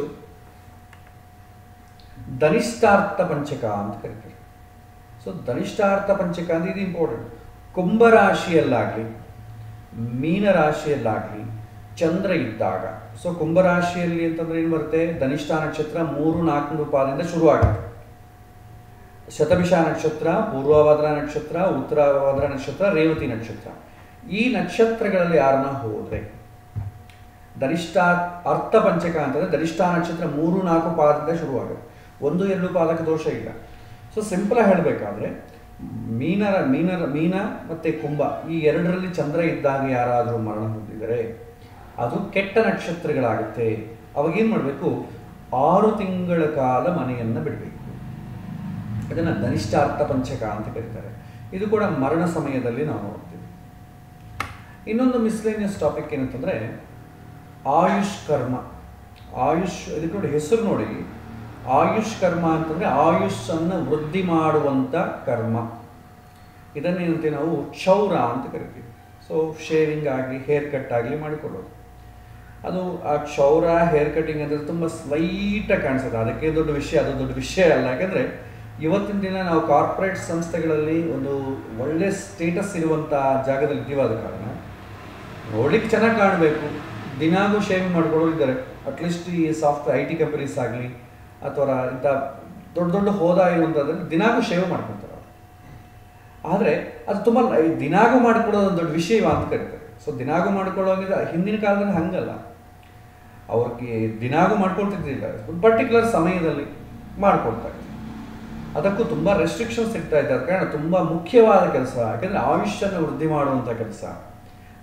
ಧನಿಷ್ಠಾರ್ಥ ಪಂಚಕ ಅಂತ ಕರಿತಾರೆ ಸೊ ಧನಿಷ್ಠಾರ್ಥ ಪಂಚಕ ಅಂದ್ರೆ ಇದು ಇಂಪಾರ್ಟೆಂಟ್ ಕುಂಭರಾಶಿಯಲ್ಲಾಗಲಿ ಮೀನರಾಶಿಯಲ್ಲಾಗಲಿ ಚಂದ್ರ ಇದ್ದಾಗ ಸೊ ಕುಂಭರಾಶಿಯಲ್ಲಿ ಅಂತಂದ್ರೆ ಏನು ಬರುತ್ತೆ ಧನಿಷ್ಠ ನಕ್ಷತ್ರ ಮೂರು ನಾಲ್ಕು ಪಾದದಿಂದ ಶುರುವಾಗುತ್ತೆ ಶತಭಿಷ ನಕ್ಷತ್ರ ಪೂರ್ವಭದ್ರ ನಕ್ಷತ್ರ ಉತ್ತರಭದ್ರ ನಕ್ಷತ್ರ ರೇವತಿ ನಕ್ಷತ್ರ ಈ ನಕ್ಷತ್ರಗಳಲ್ಲಿ ಯಾರನ್ನ ಹೋದ್ರೆ ಧನಿಷ್ಠ ಅರ್ಥ ಪಂಚಕ ಅಂತಂದ್ರೆ ಧನಿಷ್ಠ ನಕ್ಷತ್ರ ಮೂರು ನಾಲ್ಕು ಪಾದದಿಂದ ಶುರುವಾಗುತ್ತೆ ಒಂದು ಎರಡು ಪಾದಕ ದೋಷ ಇಲ್ಲ ಸೊ ಸಿಂಪಲ್ ಹೇಳಬೇಕಾದ್ರೆ ಮೀನರ ಮೀನರ ಮೀನ ಮತ್ತು ಕುಂಭ ಈ ಎರಡರಲ್ಲಿ ಚಂದ್ರ ಇದ್ದಾಗ ಯಾರಾದರೂ ಮರಣ ಹೊಂದಿದರೆ ಅದು ಕೆಟ್ಟ ನಕ್ಷತ್ರಗಳಾಗುತ್ತೆ ಅವಾಗೇನು ಮಾಡಬೇಕು ಆರು ತಿಂಗಳ ಕಾಲ ಮನೆಯನ್ನು ಬಿಡಬೇಕು ಅದನ್ನು ಧನಿಷ್ಠಾರ್ಥ ಪಂಚಕ ಅಂತ ಕರೀತಾರೆ ಇದು ಕೂಡ ಮರಣ ಸಮಯದಲ್ಲಿ ನಾವು ನೋಡ್ತೀವಿ ಇನ್ನೊಂದು ಮಿಸ್ಲೇನಿಯಸ್ ಟಾಪಿಕ್ ಏನಂತಂದರೆ ಆಯುಷ್ ಕರ್ಮ ಆಯುಷ್ ಇದಕ್ಕೆ ನೋಡಿ ಹೆಸರು ನೋಡಿ ಆಯುಷ್ ಕರ್ಮ ಅಂತಂದರೆ ಆಯುಷನ್ನು ವೃದ್ಧಿ ಮಾಡುವಂಥ ಕರ್ಮ ಇದನ್ನೇನಂತೆ ನಾವು ಕ್ಷೌರ ಅಂತ ಕರಿತೀವಿ ಸೊ ಶೇವಿಂಗ್ ಆಗಲಿ ಹೇರ್ ಕಟ್ ಆಗಲಿ ಮಾಡಿಕೊಳ್ಳೋದು ಅದು ಆ ಕ್ಷೌರ ಹೇರ್ ಕಟಿಂಗ್ ಅಂದರೆ ತುಂಬ ಸ್ವೈಟಾಗಿ ಕಾಣಿಸುತ್ತೆ ಅದಕ್ಕೆ ದೊಡ್ಡ ವಿಷಯ ಅದು ದೊಡ್ಡ ವಿಷಯ ಅಲ್ಲ ಯಾಕಂದರೆ ಇವತ್ತಿನ ದಿನ ನಾವು ಕಾರ್ಪೊರೇಟ್ ಸಂಸ್ಥೆಗಳಲ್ಲಿ ಒಂದು ಒಳ್ಳೆ ಸ್ಟೇಟಸ್ ಇರುವಂಥ ಜಾಗದಲ್ಲಿ ಇದ್ದೀವಾದ ಕಾರಣ ನೋಡ್ಲಿಕ್ಕೆ ಚೆನ್ನಾಗಿ ಕಾಣಬೇಕು ದಿನಾಗೂ ಶೇವಿಂಗ್ ಮಾಡ್ಕೊಳ್ಳೋರು ಇದ್ದಾರೆ ಅಟ್ಲೀಸ್ಟ್ ಈ ಸಾಫ್ಟ್ ಐ ಟಿ ಕಂಪನೀಸ್ ಆಗಲಿ ಅಥವಾ ಇಂಥ ದೊಡ್ಡ ದೊಡ್ಡ ಹೋದ ಇರುವಂಥದ್ರಲ್ಲಿ ದಿನಾಗೂ ಶೇವ್ ಮಾಡ್ಕೊತಾರೆ ಅವ್ರು. ಆದರೆ ಅದು ತುಂಬ ದಿನಾಗೂ ಮಾಡ್ಕೊಳ್ಳೋದು ಒಂದು ದೊಡ್ಡ ವಿಷಯ ಅಂತ ಕರೀತಾರೆ ಸೊ ದಿನಾಗೂ ಮಾಡ್ಕೊಳ್ಳೋಂಗಿದ್ರೆ ಹಿಂದಿನ ಕಾಲದಲ್ಲಿ ಹಂಗಲ್ಲ ಅವ್ರಿಗೆ ದಿನಾಗೂ ಮಾಡ್ಕೊಳ್ತಿದ್ದಿಲ್ಲ ಒಂದು ಪರ್ಟಿಕ್ಯುಲರ್ ಸಮಯದಲ್ಲಿ ಮಾಡ್ಕೊಳ್ತಾರೆ ಅದಕ್ಕೂ ತುಂಬ ರೆಸ್ಟ್ರಿಕ್ಷನ್ಸ್ ಇರ್ತಾ ಇದ್ದಾರೆ ಕಾರಣ ತುಂಬ ಮುಖ್ಯವಾದ ಕೆಲಸ ಯಾಕೆಂದರೆ ಆಯುಷ್ಯನ್ನು ವೃದ್ಧಿ ಮಾಡುವಂಥ ಕೆಲಸ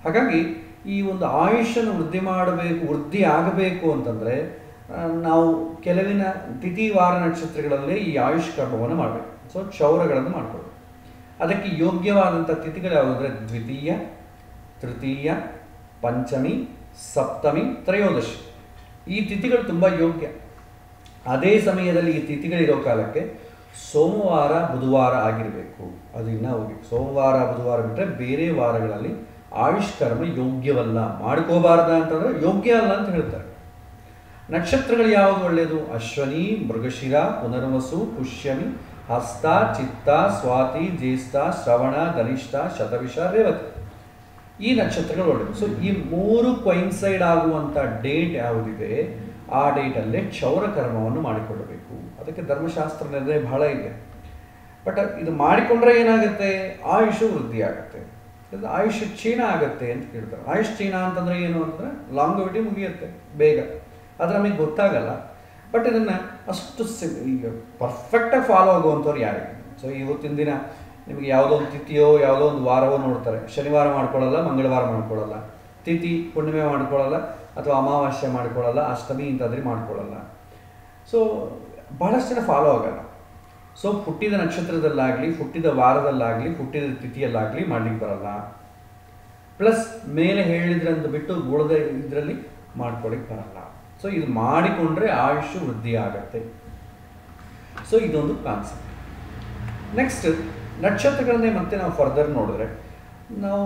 ಹಾಗಾಗಿ ಈ ಒಂದು ಆಯುಷನ್ನು ವೃದ್ಧಿ ಮಾಡಬೇಕು ವೃದ್ಧಿ ಆಗಬೇಕು ಅಂತಂದರೆ ನಾವು ಕೆಲವಿನ ತಿಥಿ ವಾರ ನಕ್ಷತ್ರಗಳಲ್ಲೇ ಈ ಆಯುಷ್ ಕರ್ಮವನ್ನು ಮಾಡಬೇಕು ಸೊ ಕ್ಷೌರಗಳನ್ನು ಮಾಡ್ಕೊಳ್ಬೇಕು ಅದಕ್ಕೆ ಯೋಗ್ಯವಾದಂಥ ತಿಥಿಗಳು ಯಾವುದಂದರೆ ದ್ವಿತೀಯ ತೃತೀಯ ಪಂಚಮಿ ಸಪ್ತಮಿ ತ್ರಯೋದಶಿ ಈ ತಿಥಿಗಳು ತುಂಬ ಯೋಗ್ಯ ಅದೇ ಸಮಯದಲ್ಲಿ ಈ ತಿಥಿಗಳಿರೋ ಕಾಲಕ್ಕೆ ಸೋಮವಾರ ಬುಧವಾರ ಆಗಿರಬೇಕು ಅದು ಇನ್ನೂ ಹೋಗಿ ಸೋಮವಾರ ಬುಧವಾರ ಬಿಟ್ಟರೆ ಬೇರೆ ವಾರಗಳಲ್ಲಿ ಆಯುಷ್ ಕರ್ಮ ಯೋಗ್ಯವಲ್ಲ ಮಾಡ್ಕೋಬಾರ್ದ ಅಂತಂದರೆ ಯೋಗ್ಯ ಅಲ್ಲ ಅಂತ ಹೇಳ್ತಾರೆ ನಕ್ಷತ್ರಗಳು ಯಾವುದು ಒಳ್ಳೆಯದು ಅಶ್ವನಿ ಮೃಗಶಿರ ಪುನರ್ವಸು ಪುಷ್ಯಮಿ ಹಸ್ತ ಚಿತ್ತ ಸ್ವಾತಿ ಜ್ಯೇಷ್ಠ ಶ್ರವಣ ಧನಿಷ್ಠ ಶತವಿಷ ರೇವತಿ ಈ ನಕ್ಷತ್ರಗಳು ಒಳ್ಳೆಯದು ಸೊ ಈ ಮೂರು ಕೊಯಿನ್ಸೈಡ್ ಆಗುವಂಥ ಡೇಟ್ ಯಾವುದಿದೆ ಆ ಡೇಟಲ್ಲೇ ಕ್ಷೌರ ಕರ್ಮವನ್ನು ಮಾಡಿಕೊಳ್ಳಬೇಕು ಅದಕ್ಕೆ ಧರ್ಮಶಾಸ್ತ್ರ ನಿರ್ಣಯ ಬಹಳ ಇದೆ ಬಟ್ ಇದು ಮಾಡಿಕೊಂಡ್ರೆ ಏನಾಗುತ್ತೆ ಆಯುಷು ವೃದ್ಧಿ ಆಗುತ್ತೆ ಇದು ಆಯುಷ್ ಕ್ಷೀಣ ಆಗುತ್ತೆ ಅಂತ ಕೇಳ್ತಾರೆ ಆಯುಷ್ ಕ್ಷೀಣ ಅಂತಂದ್ರೆ ಏನು ಅಂತಂದ್ರೆ ಲಾಂಗೋವಿಟಿ ಮುಗಿಯುತ್ತೆ ಬೇಗ ಅದು ನಮಗೆ ಗೊತ್ತಾಗಲ್ಲ ಬಟ್ ಇದನ್ನು ಅಷ್ಟು ಸಿ ಈಗ ಪರ್ಫೆಕ್ಟಾಗಿ ಫಾಲೋ ಆಗುವಂಥವ್ರು ಯಾರಿಗೆ ಸೊ ಇವತ್ತಿನ ದಿನ ನಿಮಗೆ ಯಾವುದೋ ಒಂದು ತಿಥಿಯೋ ಯಾವುದೋ ಒಂದು ವಾರವೋ ನೋಡ್ತಾರೆ ಶನಿವಾರ ಮಾಡ್ಕೊಳ್ಳಲ್ಲ ಮಂಗಳವಾರ ಮಾಡ್ಕೊಳ್ಳಲ್ಲ ತಿಥಿ ಹುಣ್ಣಿಮೆ ಮಾಡ್ಕೊಳ್ಳಲ್ಲ ಅಥವಾ ಅಮಾವಾಸ್ಯೆ ಮಾಡ್ಕೊಳ್ಳಲ್ಲ ಅಷ್ಟಮಿ ಇಂಥದ್ರಿ ಮಾಡ್ಕೊಳ್ಳಲ್ಲ ಸೊ ಭಾಳಷ್ಟು ಜನ ಫಾಲೋ ಆಗಲ್ಲ ಸೊ ಹುಟ್ಟಿದ ನಕ್ಷತ್ರದಲ್ಲಾಗಲಿ ಹುಟ್ಟಿದ ವಾರದಲ್ಲಾಗಲಿ ಹುಟ್ಟಿದ ತಿಥಿಯಲ್ಲಾಗಲಿ ಮಾಡ್ಲಿಕ್ಕೆ ಬರಲ್ಲ ಪ್ಲಸ್ ಮೇಲೆ ಹೇಳಿದ್ರಂತ ಬಿಟ್ಟು ಗುಳದ ಇದರಲ್ಲಿ ಮಾಡ್ಕೊಳಿಕ್ಕೆ ಬರಲ್ಲ ಸೊ ಇದು ಮಾಡಿಕೊಂಡ್ರೆ ಆಯುಷು ವೃದ್ಧಿ ಆಗತ್ತೆ ಸೊ ಇದೊಂದು ಕಾನ್ಸೆಪ್ಟ್ ನೆಕ್ಸ್ಟ್ ನಕ್ಷತ್ರಗಳನ್ನೇ ಮತ್ತೆ ನಾವು ಫರ್ದರ್ ನೋಡಿದ್ರೆ ನಾವು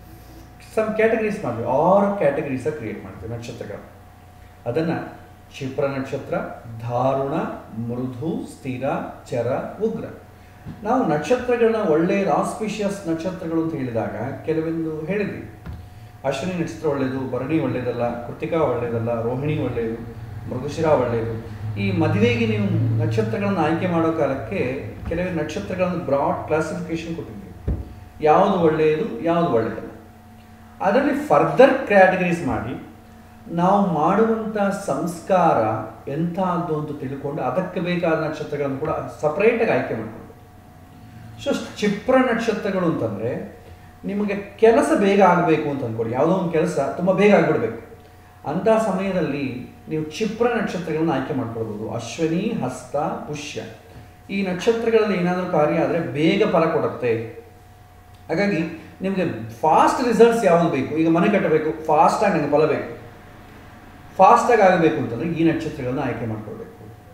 ಸಮ್ ಕ್ಯಾಟಗರೀಸ್ ಮಾಡ್ತೀವಿ ಆರು ಕ್ಯಾಟಗರೀಸ ಕ್ರಿಯೇಟ್ ಮಾಡ್ತೀವಿ ನಕ್ಷತ್ರಗಳು ಅದನ್ನು ಕ್ಷಿಪ್ರ ನಕ್ಷತ್ರ ಧಾರುಣ ಮೃದು ಸ್ಥಿರ ಚರ ಉಗ್ರ ನಾವು ನಕ್ಷತ್ರಗಳನ್ನ ಒಳ್ಳೆಯ ಆಸ್ಪಿಷಿಯಸ್ ನಕ್ಷತ್ರಗಳು ಅಂತ ಹೇಳಿದಾಗ ಕೆಲವೊಂದು ಹೇಳಿದ್ವಿ ಅಶ್ವಿನಿ ನಕ್ಷತ್ರ ಒಳ್ಳೆಯದು ಭರಣಿ ಒಳ್ಳೆಯದಲ್ಲ ಕೃತಿಕಾ ಒಳ್ಳೆಯದಲ್ಲ ರೋಹಿಣಿ ಒಳ್ಳೆಯದು ಮೃಗಶಿರ ಒಳ್ಳೆಯದು ಈ ಮದುವೆಗೆ ನೀವು ನಕ್ಷತ್ರಗಳನ್ನು ಆಯ್ಕೆ ಮಾಡೋ ಕಾಲಕ್ಕೆ ಕೆಲವು ನಕ್ಷತ್ರಗಳನ್ನು ಬ್ರಾಡ್ ಕ್ಲಾಸಿಫಿಕೇಶನ್ ಕೊಟ್ಟಿದ್ವಿ ಯಾವುದು ಒಳ್ಳೆಯದು ಯಾವುದು ಒಳ್ಳೆಯದಲ್ಲ ಅದರಲ್ಲಿ ಫರ್ದರ್ ಕ್ಯಾಟಗರೀಸ್ ಮಾಡಿ ನಾವು ಮಾಡುವಂಥ ಸಂಸ್ಕಾರ ಎಂಥದ್ದು ಅಂತ ತಿಳ್ಕೊಂಡು ಅದಕ್ಕೆ ಬೇಕಾದ ನಕ್ಷತ್ರಗಳನ್ನು ಕೂಡ ಸಪ್ರೇಟಾಗಿ ಆಯ್ಕೆ ಮಾಡ್ಕೊಂಡು ಸೊ ಕ್ಷಿಪ್ರ ನಕ್ಷತ್ರಗಳು ಅಂತಂದರೆ ನಿಮಗೆ ಕೆಲಸ ಬೇಗ ಆಗಬೇಕು ಅಂತ ಅಂದ್ಕೊಳ್ಳಿ ಯಾವುದೋ ಒಂದು ಕೆಲಸ ತುಂಬ ಬೇಗ ಆಗಿಬಿಡ್ಬೇಕು ಅಂಥ ಸಮಯದಲ್ಲಿ ನೀವು ಕ್ಷಿಪ್ರ ನಕ್ಷತ್ರಗಳನ್ನ ಆಯ್ಕೆ ಮಾಡ್ಕೊಳ್ಬೋದು ಅಶ್ವಿನಿ ಹಸ್ತ ಪುಷ್ಯ ಈ ನಕ್ಷತ್ರಗಳಲ್ಲಿ ಏನಾದರೂ ಕಾರ್ಯ ಆದರೆ ಬೇಗ ಫಲ ಕೊಡುತ್ತೆ ಹಾಗಾಗಿ ನಿಮಗೆ ಫಾಸ್ಟ್ ರಿಸಲ್ಟ್ಸ್ ಯಾವುದು ಬೇಕು ಈಗ ಮನೆ ಕಟ್ಟಬೇಕು ಫಾಸ್ಟಾಗಿ ನನಗೆ ಫಲ ಬೇಕು ಫಾಸ್ಟಾಗಿ ಆಗಬೇಕು ಅಂತಂದರೆ ಈ ನಕ್ಷತ್ರಗಳನ್ನ ಆಯ್ಕೆ ಮಾಡ್ಕೊಳ್ಬೇಕು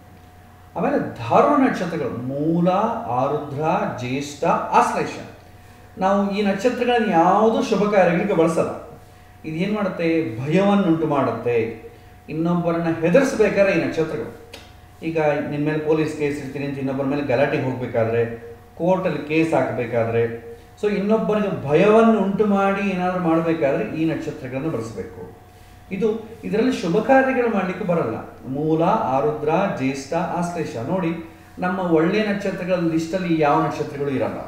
ಆಮೇಲೆ ಧಾರುವ ನಕ್ಷತ್ರಗಳು ಮೂಲ ಆರುದ್ರ ಜ್ಯೇಷ್ಠ ಆಶ್ಲೇಷ ನಾವು ಈ ನಕ್ಷತ್ರಗಳನ್ನ ಯಾವುದು ಶುಭ ಕಾರ್ಯಗಳಿಗೆ ಬಳಸಲ್ಲ ಇದೇನು ಮಾಡುತ್ತೆ ಭಯವನ್ನುಂಟು ಮಾಡುತ್ತೆ ಇನ್ನೊಬ್ಬರನ್ನ ಹೆದರಿಸ್ಬೇಕಾದ್ರೆ ಈ ನಕ್ಷತ್ರಗಳು ಈಗ ನಿಮ್ಮ ಮೇಲೆ ಪೊಲೀಸ್ ಕೇಸ್ ಇರ್ತೀನಿ ಅಂತ ಇನ್ನೊಬ್ಬರ ಮೇಲೆ ಗಲಾಟೆಗೆ ಹೋಗಬೇಕಾದ್ರೆ ಕೋರ್ಟಲ್ಲಿ ಕೇಸ್ ಹಾಕಬೇಕಾದ್ರೆ ಸೊ ಇನ್ನೊಬ್ಬರಿಗೆ ಭಯವನ್ನು ಉಂಟು ಮಾಡಿ ಏನಾದರೂ ಮಾಡಬೇಕಾದ್ರೆ ಈ ನಕ್ಷತ್ರಗಳನ್ನು ಬಳಸಬೇಕು ಇದು ಇದರಲ್ಲಿ ಶುಭ ಕಾರ್ಯಗಳು ಮಾಡಲಿಕ್ಕೆ ಬರಲ್ಲ ಮೂಲ ಆರುದ್ರ ಜ್ಯೇಷ್ಠ ಆಶ್ಲೇಷ ನೋಡಿ ನಮ್ಮ ಒಳ್ಳೆಯ ನಕ್ಷತ್ರಗಳ ಲಿಸ್ಟಲ್ಲಿ ಯಾವ ನಕ್ಷತ್ರಗಳು ಇರಲ್ಲ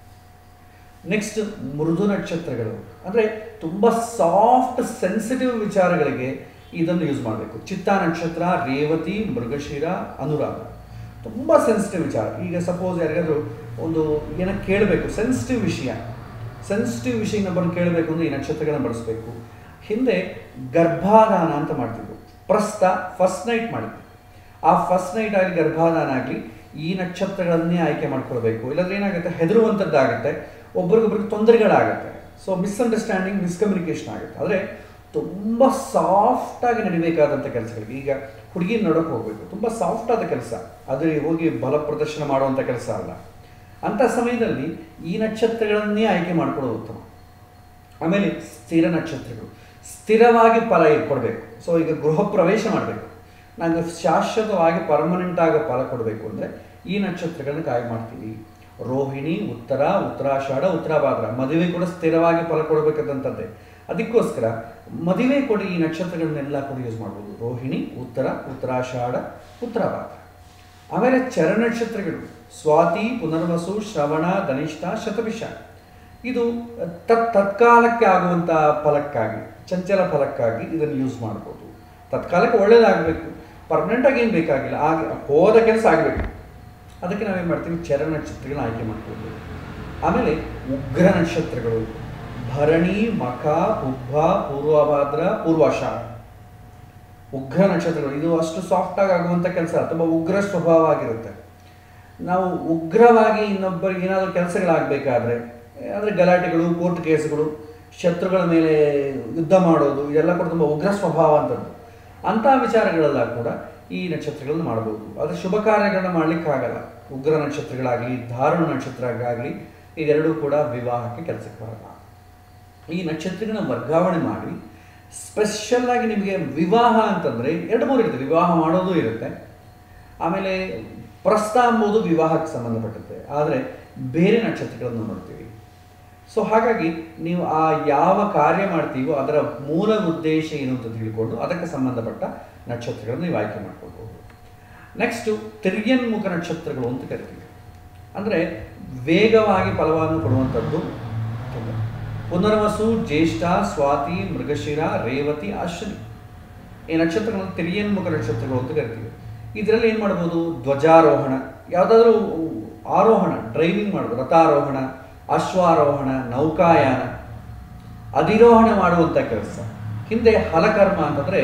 ನೆಕ್ಸ್ಟ್ ಮೃದು ನಕ್ಷತ್ರಗಳು ಅಂದರೆ ತುಂಬ ಸಾಫ್ಟ್ ಸೆನ್ಸಿಟಿವ್ ವಿಚಾರಗಳಿಗೆ ಇದನ್ನು ಯೂಸ್ ಮಾಡಬೇಕು ಚಿತ್ತ ನಕ್ಷತ್ರ ರೇವತಿ ಮೃಗಶಿರ ಅನುರಾಗ ತುಂಬ ಸೆನ್ಸಿಟಿವ್ ವಿಚಾರ ಈಗ ಸಪೋಸ್ ಯಾರಿಗಾದರೂ ಒಂದು ಏನೋ ಕೇಳಬೇಕು ಸೆನ್ಸಿಟಿವ್ ವಿಷಯ ಸೆನ್ಸಿಟಿವ್ ವಿಷಯ ಇನ್ನೊಬ್ಬರನ್ನು ಕೇಳಬೇಕು ಅಂದರೆ ಈ ನಕ್ಷತ್ರಗಳನ್ನ ಬಳಸಬೇಕು ಹಿಂದೆ ಗರ್ಭಾಧಾನ ಅಂತ ಮಾಡ್ತಿದ್ವು ಪ್ರಸ್ತ ಫಸ್ಟ್ ನೈಟ್ ಮಾಡಿದ್ವಿ ಆ ಫಸ್ಟ್ ನೈಟ್ ಆಗಲಿ ಗರ್ಭಾಧಾನ ಆಗಲಿ ಈ ನಕ್ಷತ್ರಗಳನ್ನೇ ಆಯ್ಕೆ ಮಾಡ್ಕೊಳ್ಬೇಕು ಇಲ್ಲಾಂದ್ರೆ ಏನಾಗುತ್ತೆ ಹೆದರುವಂಥದ್ದಾಗುತ್ತೆ ಒಬ್ರಿಗೊಬ್ರಿಗೆ ತೊಂದರೆಗಳಾಗುತ್ತೆ ಸೊ ಮಿಸ್ಅಂಡರ್ಸ್ಟ್ಯಾಂಡಿಂಗ್ ಮಿಸ್ಕಮ್ಯುನಿಕೇಶನ್ ಆಗುತ್ತೆ ಆದರೆ ತುಂಬ ಸಾಫ್ಟಾಗಿ ನಡಿಬೇಕಾದಂಥ ಕೆಲಸಗಳಿಗೆ ಈಗ ಹುಡುಗಿ ನೋಡೋಕೆ ಹೋಗಬೇಕು ತುಂಬ ಸಾಫ್ಟ್ ಆದ ಕೆಲಸ ಆದರೆ ಹೋಗಿ ಬಲ ಪ್ರದರ್ಶನ ಮಾಡುವಂಥ ಕೆಲಸ ಅಲ್ಲ ಅಂಥ ಸಮಯದಲ್ಲಿ ಈ ನಕ್ಷತ್ರಗಳನ್ನೇ ಆಯ್ಕೆ ಮಾಡ್ಕೊಳ್ಳೋದು ಉತ್ತಮ ಆಮೇಲೆ ಸ್ಥಿರ ನಕ್ಷತ್ರಗಳು ಸ್ಥಿರವಾಗಿ ಫಲ ಕೊಡಬೇಕು ಸೊ ಈಗ ಗೃಹ ಪ್ರವೇಶ ಮಾಡಬೇಕು ನನಗೆ ಶಾಶ್ವತವಾಗಿ ಪರ್ಮನೆಂಟ್ ಆಗಿ ಫಲ ಕೊಡಬೇಕು ಅಂದರೆ ಈ ನಕ್ಷತ್ರಗಳನ್ನ ಕಾಯಿ ಮಾಡ್ತೀವಿ ರೋಹಿಣಿ ಉತ್ತರ ಉತ್ತರಾಷಾಢ ಉತ್ತರಾಭಾದ್ರ ಮದುವೆ ಕೂಡ ಸ್ಥಿರವಾಗಿ ಫಲ ಕೊಡಬೇಕಾದಂಥದ್ದೇ ಅದಕ್ಕೋಸ್ಕರ ಮದುವೆ ಕೊಡಿ ಈ ನಕ್ಷತ್ರಗಳನ್ನೆಲ್ಲ ಕೂಡ ಯೂಸ್ ಮಾಡ್ಬೋದು ರೋಹಿಣಿ ಉತ್ತರ ಉತ್ತರಾಷಾಢ ಉತ್ತರಾಭಾದ್ರ ಆಮೇಲೆ ಚರ ನಕ್ಷತ್ರಗಳು ಸ್ವಾತಿ ಪುನರ್ವಸು ಶ್ರವಣ ಧನಿಷ್ಠ ಶತಭಿಷ ಇದು ತತ್ ತತ್ಕಾಲಕ್ಕೆ ಆಗುವಂಥ ಫಲಕ್ಕಾಗಿ ಚಂಚಲ ಫಲಕ್ಕಾಗಿ ಇದನ್ನು ಯೂಸ್ ಮಾಡ್ಬೋದು ತತ್ಕಾಲಕ್ಕೆ ಒಳ್ಳೇದಾಗಬೇಕು ಪರ್ಮನೆಂಟಾಗಿ ಏನು ಬೇಕಾಗಿಲ್ಲ ಆಗಿ ಹೋದ ಕೆಲಸ ಆಗಬೇಕು ಅದಕ್ಕೆ ನಾವೇನು ಮಾಡ್ತೀವಿ ಚರ ನಕ್ಷತ್ರಗಳನ್ನ ಆಯ್ಕೆ ಮಾಡ್ಕೊಳ್ಬೋದು ಆಮೇಲೆ ಉಗ್ರ ನಕ್ಷತ್ರಗಳು ಭರಣಿ ಮಖ ಪುಬ್ಬ ಪೂರ್ವಭಾದ್ರ ಪೂರ್ವಾಷಾಢ ಉಗ್ರ ನಕ್ಷತ್ರಗಳು ಇದು ಅಷ್ಟು ಸಾಫ್ಟ್ ಆಗಿ ಆಗುವಂಥ ಕೆಲಸ ತುಂಬ ಉಗ್ರ ಸ್ವಭಾವ ಆಗಿರುತ್ತೆ ನಾವು ಉಗ್ರವಾಗಿ ಇನ್ನೊಬ್ಬರಿಗೆ ಏನಾದರೂ ಕೆಲಸಗಳಾಗಬೇಕಾದ್ರೆ ಅಂದರೆ ಗಲಾಟೆಗಳು ಕೋರ್ಟ್ ಕೇಸ್ಗಳು ಶತ್ರುಗಳ ಮೇಲೆ ಯುದ್ಧ ಮಾಡೋದು ಇದೆಲ್ಲ ಕೂಡ ತುಂಬ ಉಗ್ರ ಸ್ವಭಾವ ಅಂತದ್ದು ಅಂಥ ವಿಚಾರಗಳೆಲ್ಲ ಕೂಡ ಈ ನಕ್ಷತ್ರಗಳನ್ನು ಮಾಡ್ಬೋದು ಆದರೆ ಶುಭ ಕಾರ್ಯಗಳನ್ನ ಮಾಡಲಿಕ್ಕಾಗಲ್ಲ ಉಗ್ರ ನಕ್ಷತ್ರಗಳಾಗಲಿ ಧಾರಣ ನಕ್ಷತ್ರಗಳಾಗಲಿ ಇದೆರಡೂ ಕೂಡ ವಿವಾಹಕ್ಕೆ ಕೆಲಸಕ್ಕೆ ಬರಲ್ಲ ಈ ನಕ್ಷತ್ರಗಳನ್ನ ವರ್ಗಾವಣೆ ಮಾಡಿ ಸ್ಪೆಷಲ್ ಆಗಿ ನಿಮಗೆ ವಿವಾಹ ಅಂತಂದರೆ ಎರಡು ಮೂರು ಇರುತ್ತೆ ವಿವಾಹ ಮಾಡೋದು ಇರುತ್ತೆ ಆಮೇಲೆ ಪ್ರಸ್ತ ಎಂಬುದು ವಿವಾಹಕ್ಕೆ ಸಂಬಂಧಪಟ್ಟಂತೆ ಆದರೆ ಬೇರೆ ನಕ್ಷತ್ರಗಳನ್ನು ನೋಡ್ತೀವಿ ಸೊ ಹಾಗಾಗಿ ನೀವು ಆ ಯಾವ ಕಾರ್ಯ ಮಾಡ್ತೀವೋ ಅದರ ಮೂಲ ಉದ್ದೇಶ ಏನು ಅಂತ ತಿಳ್ಕೊಂಡು ಅದಕ್ಕೆ ಸಂಬಂಧಪಟ್ಟ ನಕ್ಷತ್ರಗಳನ್ನು ನೀವು ಆಯ್ಕೆ ಮಾಡ್ಕೊಳ್ಬಹುದು ನೆಕ್ಸ್ಟು ತಿರ್ಯನ್ಮುಖ ನಕ್ಷತ್ರಗಳು ಅಂತ ಕರಿತೀವಿ ಅಂದರೆ ವೇಗವಾಗಿ ಫಲವನ್ನು ಕೊಡುವಂಥದ್ದು ಪುನರ್ವಸು ಜ್ಯೇಷ್ಠ ಸ್ವಾತಿ ಮೃಗಶಿರ ರೇವತಿ ಅಶ್ವಿನಿ ಈ ನಕ್ಷತ್ರಗಳನ್ನು ತಿರಿಯನ್ಮುಖ ನಕ್ಷತ್ರಗಳು ಅಂತ ಕರಿತೀವಿ ಇದರಲ್ಲಿ ಏನು ಮಾಡ್ಬೋದು ಧ್ವಜಾರೋಹಣ ಯಾವುದಾದ್ರೂ ಆರೋಹಣ ಡ್ರೈವಿಂಗ್ ಮಾಡ್ಬೋದು ರಥಾರೋಹಣ ಅಶ್ವಾರೋಹಣ ನೌಕಾಯಾನ ಅಧಿರೋಹಣ ಮಾಡುವಂಥ ಕೆಲಸ ಹಿಂದೆ ಹಲಕರ್ಮ ಅಂತಂದರೆ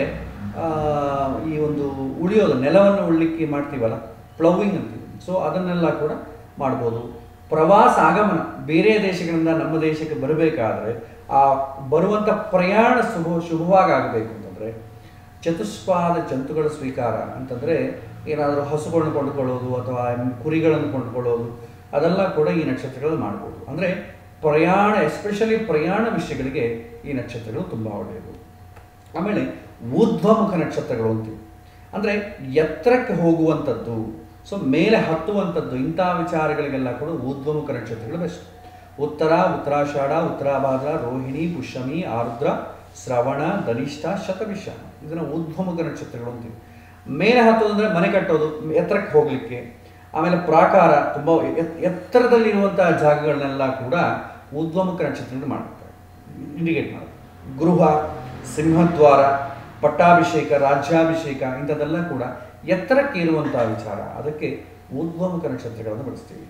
ಈ ಒಂದು ಉಳಿಯೋದು ನೆಲವನ್ನು ಉಳ್ಳಿಕ್ಕೆ ಮಾಡ್ತೀವಲ್ಲ ಪ್ಲವಿಂಗ್ ಅಂತೀವಿ ಸೊ ಅದನ್ನೆಲ್ಲ ಕೂಡ ಮಾಡ್ಬೋದು ಪ್ರವಾಸ ಆಗಮನ ಬೇರೆ ದೇಶಗಳಿಂದ ನಮ್ಮ ದೇಶಕ್ಕೆ ಬರಬೇಕಾದ್ರೆ ಆ ಬರುವಂಥ ಪ್ರಯಾಣ ಶುಭ ಶುಭವಾಗಿ ಆಗಬೇಕು ಅಂತಂದರೆ ಚತುಷ್ಪಾದ ಜಂತುಗಳ ಸ್ವೀಕಾರ ಅಂತಂದರೆ ಏನಾದರೂ ಹಸುಗಳನ್ನು ಕೊಂಡುಕೊಳ್ಳೋದು ಅಥವಾ ಕುರಿಗಳನ್ನು ಕೊಂಡುಕೊಳ್ಳೋದು ಅದೆಲ್ಲ ಕೂಡ ಈ ನಕ್ಷತ್ರಗಳಲ್ಲಿ ಮಾಡ್ಬೋದು ಅಂದರೆ ಪ್ರಯಾಣ ಎಸ್ಪೆಷಲಿ ಪ್ರಯಾಣ ವಿಷಯಗಳಿಗೆ ಈ ನಕ್ಷತ್ರಗಳು ತುಂಬ ಒಳ್ಳೆಯದು ಆಮೇಲೆ ಊರ್ಧ್ವಮುಖ ನಕ್ಷತ್ರಗಳು ಅಂತೀವಿ ಅಂದರೆ ಎತ್ತರಕ್ಕೆ ಹೋಗುವಂಥದ್ದು ಸೊ ಮೇಲೆ ಹತ್ತುವಂಥದ್ದು ಇಂಥ ವಿಚಾರಗಳಿಗೆಲ್ಲ ಕೂಡ ಊರ್ಧ್ವಮುಖ ನಕ್ಷತ್ರಗಳು ಬೆಸ್ಟ್ ಉತ್ತರ ಉತ್ತರಾಷಾಢ ಉತ್ತರಾಭಾದ್ರ ರೋಹಿಣಿ ಪುಷ್ಯಮಿ ಆರ್ದ್ರ ಶ್ರವಣ ಧನಿಷ್ಠ ಶತವಿಷ ಇದನ್ನು ಊರ್ಧ್ವಮುಖ ನಕ್ಷತ್ರಗಳು ಅಂತೀವಿ ಮೇಲೆ ಹತ್ತೋದಂದ್ರೆ ಮನೆ ಕಟ್ಟೋದು ಎತ್ತರಕ್ಕೆ ಹೋಗಲಿಕ್ಕೆ ಆಮೇಲೆ ಪ್ರಾಕಾರ ತುಂಬ ಎತ್ತರದಲ್ಲಿರುವಂಥ ಜಾಗಗಳನ್ನೆಲ್ಲ ಕೂಡ ಊರ್ಧ್ವಮುಖ ನಕ್ಷತ್ರಗಳು ಮಾಡುತ್ತಾರೆ ಇಂಡಿಕೇಟ್ ಮಾಡುತ್ತೆ ಗೃಹ ಸಿಂಹದ್ವಾರ ಪಟ್ಟಾಭಿಷೇಕ ರಾಜ್ಯಾಭಿಷೇಕ ಇಂಥದ್ದೆಲ್ಲ ಕೂಡ ಎತ್ತರಕ್ಕೆ ಇರುವಂಥ ವಿಚಾರ ಅದಕ್ಕೆ ಊರ್ಧ್ವಮುಖ ನಕ್ಷತ್ರಗಳನ್ನು ಬಳಸ್ತೀವಿ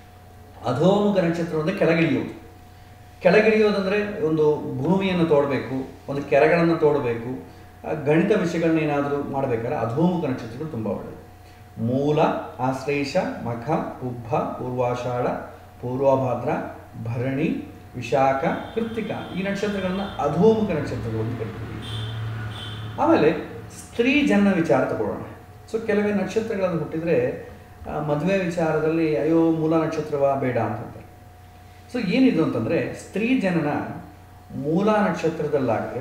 ಅಧೋಮುಖ ನಕ್ಷತ್ರ ಅಂದರೆ ಕೆಳಗಿಳಿಯೋದು ಕೆಳಗಿಳಿಯೋದಂದರೆ ಒಂದು ಭೂಮಿಯನ್ನು ತೋಡಬೇಕು ಒಂದು ಕೆರೆಗಳನ್ನು ತೋಡಬೇಕು ಗಣಿತ ವಿಷಯಗಳನ್ನ ಏನಾದರೂ ಮಾಡಬೇಕಾದ್ರೆ ಅಧೋಮುಖ ನಕ್ಷತ್ರಗಳು ತುಂಬ ಒಳ್ಳೆಯದು ಮೂಲ ಆಶ್ಲೇಷ ಮಖ ಉಬ್ಬ ಪೂರ್ವಾಷಾಢ ಪೂರ್ವಭಾದ್ರ ಭರಣಿ ವಿಶಾಖ ಕೃತ್ತಿಕ ಈ ನಕ್ಷತ್ರಗಳನ್ನ ಅಧೋಮುಖ ನಕ್ಷತ್ರಗಳು ಅಂತ ಕರಿತೀವಿ ಆಮೇಲೆ ಸ್ತ್ರೀ ಜನ್ಮ ವಿಚಾರ ತಗೊಳ್ಳೋಣ ಸೊ ಕೆಲವೇ ನಕ್ಷತ್ರಗಳನ್ನು ಹುಟ್ಟಿದರೆ ಮದುವೆ ವಿಚಾರದಲ್ಲಿ ಅಯ್ಯೋ ಮೂಲ ನಕ್ಷತ್ರವ ಬೇಡ ಅಂತಂತಾರೆ ಸೊ ಏನಿದು ಅಂತಂದರೆ ಸ್ತ್ರೀ ಜನನ ಮೂಲ ನಕ್ಷತ್ರದಲ್ಲಾದರೆ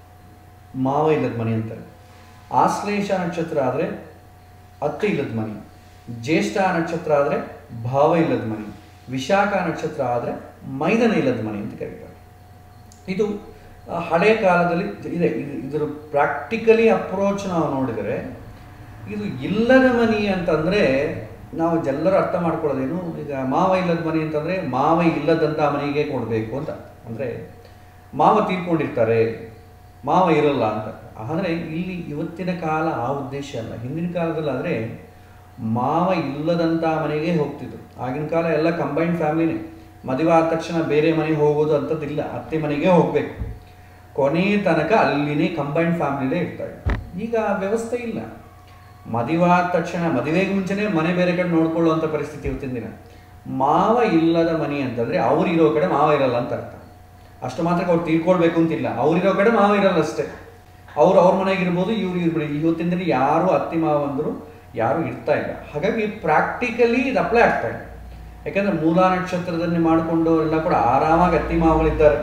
ಮಾವ ಇಲ್ಲದ ಮನೆ ಅಂತಾರೆ ಆಶ್ಲೇಷ ನಕ್ಷತ್ರ ಆದರೆ ಅತ್ತೆ ಇಲ್ಲದ ಮನೆ ಜ್ಯೇಷ್ಠ ನಕ್ಷತ್ರ ಆದರೆ ಭಾವ ಇಲ್ಲದ ಮನೆ ವಿಶಾಖ ನಕ್ಷತ್ರ ಆದರೆ ಮೈದನ ಇಲ್ಲದ ಮನೆ ಅಂತ ಕರೀತಾರೆ ಇದು ಹಳೆಯ ಕಾಲದಲ್ಲಿ ಇದೆ ಇದರ ಪ್ರಾಕ್ಟಿಕಲಿ ಅಪ್ರೋಚ್ ನಾವು ನೋಡಿದರೆ ಇದು ಇಲ್ಲದ ಮನಿ ಅಂತಂದರೆ ನಾವು ಎಲ್ಲರೂ ಅರ್ಥ ಮಾಡ್ಕೊಳ್ಳೋದೇನು ಈಗ ಮಾವ ಇಲ್ಲದ ಮನೆ ಅಂತಂದರೆ ಮಾವ ಇಲ್ಲದಂಥ ಮನೆಗೆ ಕೊಡಬೇಕು ಅಂತ ಅಂದರೆ ಮಾವ ತೀರ್ಕೊಂಡಿರ್ತಾರೆ ಮಾವ ಇರಲ್ಲ ಅಂತ ಆದರೆ ಇಲ್ಲಿ ಇವತ್ತಿನ ಕಾಲ ಆ ಉದ್ದೇಶ ಅಲ್ಲ ಹಿಂದಿನ ಕಾಲದಲ್ಲಾದರೆ ಮಾವ ಇಲ್ಲದಂಥ ಮನೆಗೆ ಹೋಗ್ತಿದ್ರು ಆಗಿನ ಕಾಲ ಎಲ್ಲ ಕಂಬೈನ್ಡ್ ಫ್ಯಾಮಿಲಿನೇ ಮದುವೆ ಆದ ತಕ್ಷಣ ಬೇರೆ ಮನೆಗೆ ಹೋಗೋದು ಅಂಥದ್ದಿಲ್ಲ ಅತ್ತೆ ಮನೆಗೆ ಹೋಗಬೇಕು ಕೊನೆ ತನಕ ಅಲ್ಲಿನೇ ಕಂಬೈನ್ಡ್ ಫ್ಯಾಮಿಲಿನೇ ಇರ್ತಾರೆ ಈಗ ಆ ವ್ಯವಸ್ಥೆ ಇಲ್ಲ ಮದುವೆ ಆದ ತಕ್ಷಣ ಮದುವೆಗೆ ಮುಂಚೆನೇ ಮನೆ ಬೇರೆ ಕಡೆ ನೋಡ್ಕೊಳ್ಳುವಂಥ ಪರಿಸ್ಥಿತಿ ಇವತ್ತಿನ ದಿನ ಮಾವ ಇಲ್ಲದ ಮನೆ ಅಂತಂದರೆ ಅವ್ರು ಇರೋ ಕಡೆ ಮಾವ ಇರಲ್ಲ ಅಂತ ಅರ್ಥ ಅಷ್ಟು ಮಾತ್ರಕ್ಕೆ ಅವ್ರು ತೀರ್ಕೊಳ್ಬೇಕು ಅಂತಿಲ್ಲ ಅವ್ರಿರೋ ಕಡೆ ಮಾವ ಇರಲ್ಲ ಅಷ್ಟೇ ಅವ್ರು ಅವ್ರ ಮನೆಗೆ ಇರ್ಬೋದು ಇವ್ರು ಇರ್ಬೋದು ಇವತ್ತಿನ ದಿನ ಯಾರು ಅತ್ತಿ ಮಾವ ಅಂದರು ಯಾರು ಇರ್ತಾ ಇಲ್ಲ ಹಾಗಾಗಿ ಪ್ರಾಕ್ಟಿಕಲಿ ಇದು ಅಪ್ಲೈ ಆಗ್ತಾ ಇದೆ ಯಾಕಂದ್ರೆ ಮೂಲ ನಕ್ಷತ್ರದಲ್ಲಿ ಮಾಡಿಕೊಂಡು ಎಲ್ಲ ಕೂಡ ಆರಾಮಾಗಿ ಅತ್ತಿ ಮಾವಗಳಿದ್ದಾರೆ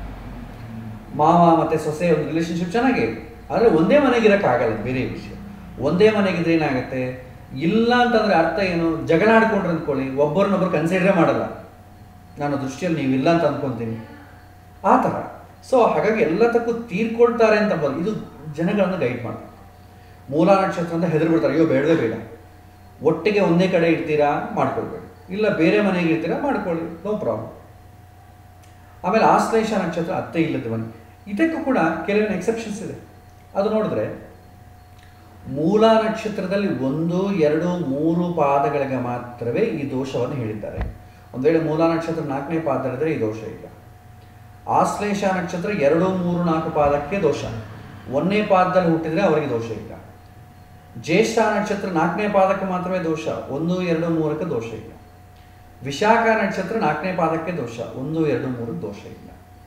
ಮಾವ ಮತ್ತು ಸೊಸೆ ಒಂದು ರಿಲೇಶನ್ಶಿಪ್ ಚೆನ್ನಾಗೇ ಇದೆ ಆದರೆ ಒಂದೇ ಮನೆಗೆ ಇರೋಕ್ಕಾಗಲ್ಲ ಬೇರೆ ವಿಷಯ ಒಂದೇ ಮನೆಗಿದ್ರೆ ಏನಾಗುತ್ತೆ ಇಲ್ಲ ಅಂತಂದರೆ ಅರ್ಥ ಏನು ಜಗಳ ಆಡ್ಕೊಂಡ್ರೆ ಅಂದ್ಕೊಳ್ಳಿ ಒಬ್ಬರನ್ನೊಬ್ಬರು ಕನ್ಸಿಡರೇ ಮಾಡಲ್ಲ ನಾನು ದೃಷ್ಟಿಯಲ್ಲಿ ನೀವು ಇಲ್ಲ ಅಂತ ಅಂದ್ಕೊತೀನಿ ಆ ಥರ ಸೊ ಹಾಗಾಗಿ ಎಲ್ಲದಕ್ಕೂ ತೀರ್ಕೊಳ್ತಾರೆ ಅಂತ ಬಂದು ಇದು ಜನಗಳನ್ನು ಗೈಡ್ ಮಾಡ್ತಾರೆ ಮೂಲ ನಕ್ಷತ್ರ ಅಂತ ಹೆದರು ಬಿಡ್ತಾರೆ ಅಯ್ಯೋ ಬೇಡವೇ ಬೇಡ ಒಟ್ಟಿಗೆ ಒಂದೇ ಕಡೆ ಇರ್ತೀರಾ ಮಾಡ್ಕೊಳ್ಬೇಡಿ ಇಲ್ಲ ಬೇರೆ ಮನೆಗೆ ಇರ್ತೀರಾ ಮಾಡ್ಕೊಳ್ಳಿ ನೋ ಪ್ರಾಬ್ಲಮ್ ಆಮೇಲೆ ಆಶ್ಲೇಷ ನಕ್ಷತ್ರ ಅತ್ತೆ ಇಲ್ಲದ ಮನೆ ಇದಕ್ಕೂ ಕೂಡ ಕೆಲವೊಂದು ಎಕ್ಸೆಪ್ಷನ್ಸ್ ಇದೆ ಅದು ನೋಡಿದ್ರೆ ಮೂಲ ನಕ್ಷತ್ರದಲ್ಲಿ ಒಂದು ಎರಡು ಮೂರು ಪಾದಗಳಿಗೆ ಮಾತ್ರವೇ ಈ ದೋಷವನ್ನು ಹೇಳಿದ್ದಾರೆ ಒಂದು ವೇಳೆ ಮೂಲ ನಕ್ಷತ್ರ ನಾಲ್ಕನೇ ಪಾದ ಇದ್ದರೆ ಈ ದೋಷ ಇಲ್ಲ ಆಶ್ಲೇಷ ನಕ್ಷತ್ರ ಎರಡು ಮೂರು ನಾಲ್ಕು ಪಾದಕ್ಕೆ ದೋಷ ಒಂದನೇ ಪಾದದಲ್ಲಿ ಹುಟ್ಟಿದರೆ ಅವರಿಗೆ ದೋಷ ಇಲ್ಲ ಜ್ಯೇಷ್ಠ ನಕ್ಷತ್ರ ನಾಲ್ಕನೇ ಪಾದಕ್ಕೆ ಮಾತ್ರವೇ ದೋಷ ಒಂದು ಎರಡು ಮೂರಕ್ಕೆ ದೋಷ ಇಲ್ಲ ವಿಶಾಖ ನಕ್ಷತ್ರ ನಾಲ್ಕನೇ ಪಾದಕ್ಕೆ ದೋಷ ಒಂದು ಎರಡು ಮೂರು ದೋಷ ಇಲ್ಲ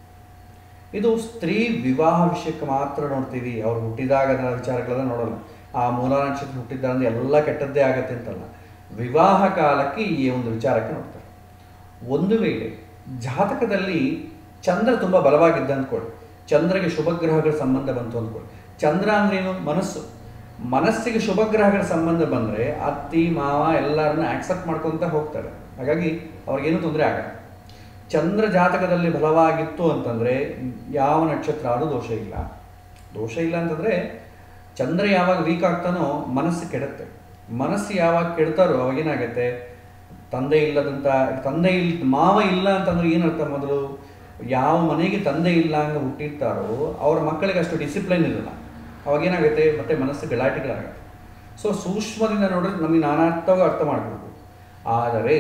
ಇದು ಸ್ತ್ರೀ ವಿವಾಹ ವಿಷಯಕ್ಕೆ ಮಾತ್ರ ನೋಡ್ತೀವಿ ಅವ್ರು ಹುಟ್ಟಿದಾಗದ ವಿಚಾರಗಳೆಲ್ಲ ನೋಡಲ್ಲ ಆ ಮೂಲ ನಕ್ಷತ್ರ ಹುಟ್ಟಿದ್ದಾರಂದ್ರೆ ಎಲ್ಲ ಕೆಟ್ಟದ್ದೇ ಆಗತ್ತೆ ಅಂತಲ್ಲ ವಿವಾಹ ಕಾಲಕ್ಕೆ ಈ ಒಂದು ವಿಚಾರಕ್ಕೆ ನೋಡ್ತಾರೆ ಒಂದು ವೇಳೆ ಜಾತಕದಲ್ಲಿ ಚಂದ್ರ ತುಂಬ ಬಲವಾಗಿದ್ದ ಅಂದ್ಕೊಳ್ಳಿ ಚಂದ್ರಗೆ ಶುಭ ಗ್ರಹಗಳ ಸಂಬಂಧ ಬಂತು ಅಂದ್ಕೊಳ್ಳಿ ಚಂದ್ರ ಅಂದ್ರೇನು ಮನಸ್ಸು ಮನಸ್ಸಿಗೆ ಶುಭ ಗ್ರಹಗಳ ಸಂಬಂಧ ಬಂದರೆ ಅತ್ತಿ ಮಾವ ಎಲ್ಲರನ್ನ ಆಕ್ಸೆಪ್ಟ್ ಮಾಡ್ಕೊತ ಹೋಗ್ತಾರೆ ಹಾಗಾಗಿ ಅವ್ರಿಗೇನು ತೊಂದರೆ ಆಗಲ್ಲ ಚಂದ್ರ ಜಾತಕದಲ್ಲಿ ಬಲವಾಗಿತ್ತು ಅಂತಂದರೆ ಯಾವ ನಕ್ಷತ್ರ ಆದರೂ ದೋಷ ಇಲ್ಲ ದೋಷ ಇಲ್ಲ ಅಂತಂದರೆ ಚಂದ್ರ ಯಾವಾಗ ವೀಕ್ ಆಗ್ತಾನೋ ಮನಸ್ಸು ಕೆಡುತ್ತೆ ಮನಸ್ಸು ಯಾವಾಗ ಕೆಡ್ತಾರೋ ಅವಾಗೇನಾಗತ್ತೆ ತಂದೆ ಇಲ್ಲದಂಥ ತಂದೆ ಇಲ್ ಮಾವ ಇಲ್ಲ ಅಂತಂದ್ರೆ ಏನರ್ಥ ಮೊದಲು ಯಾವ ಮನೆಗೆ ತಂದೆ ಇಲ್ಲ ಹಂಗ ಹುಟ್ಟಿರ್ತಾರೋ ಅವ್ರ ಮಕ್ಕಳಿಗೆ ಅಷ್ಟು ಡಿಸಿಪ್ಲೈನ್ ಇರಲ್ಲ ಅವಾಗೇನಾಗುತ್ತೆ ಮತ್ತೆ ಮನಸ್ಸು ಗಲಾಟೆಗಳಾಗತ್ತೆ ಸೊ ಸೂಕ್ಷ್ಮದಿಂದ ನೋಡಿದ್ರೆ ನಮಗೆ ನಾನಾರ್ಥವಾಗಿ ಅರ್ಥ ಮಾಡಬೇಕು ಆದರೆ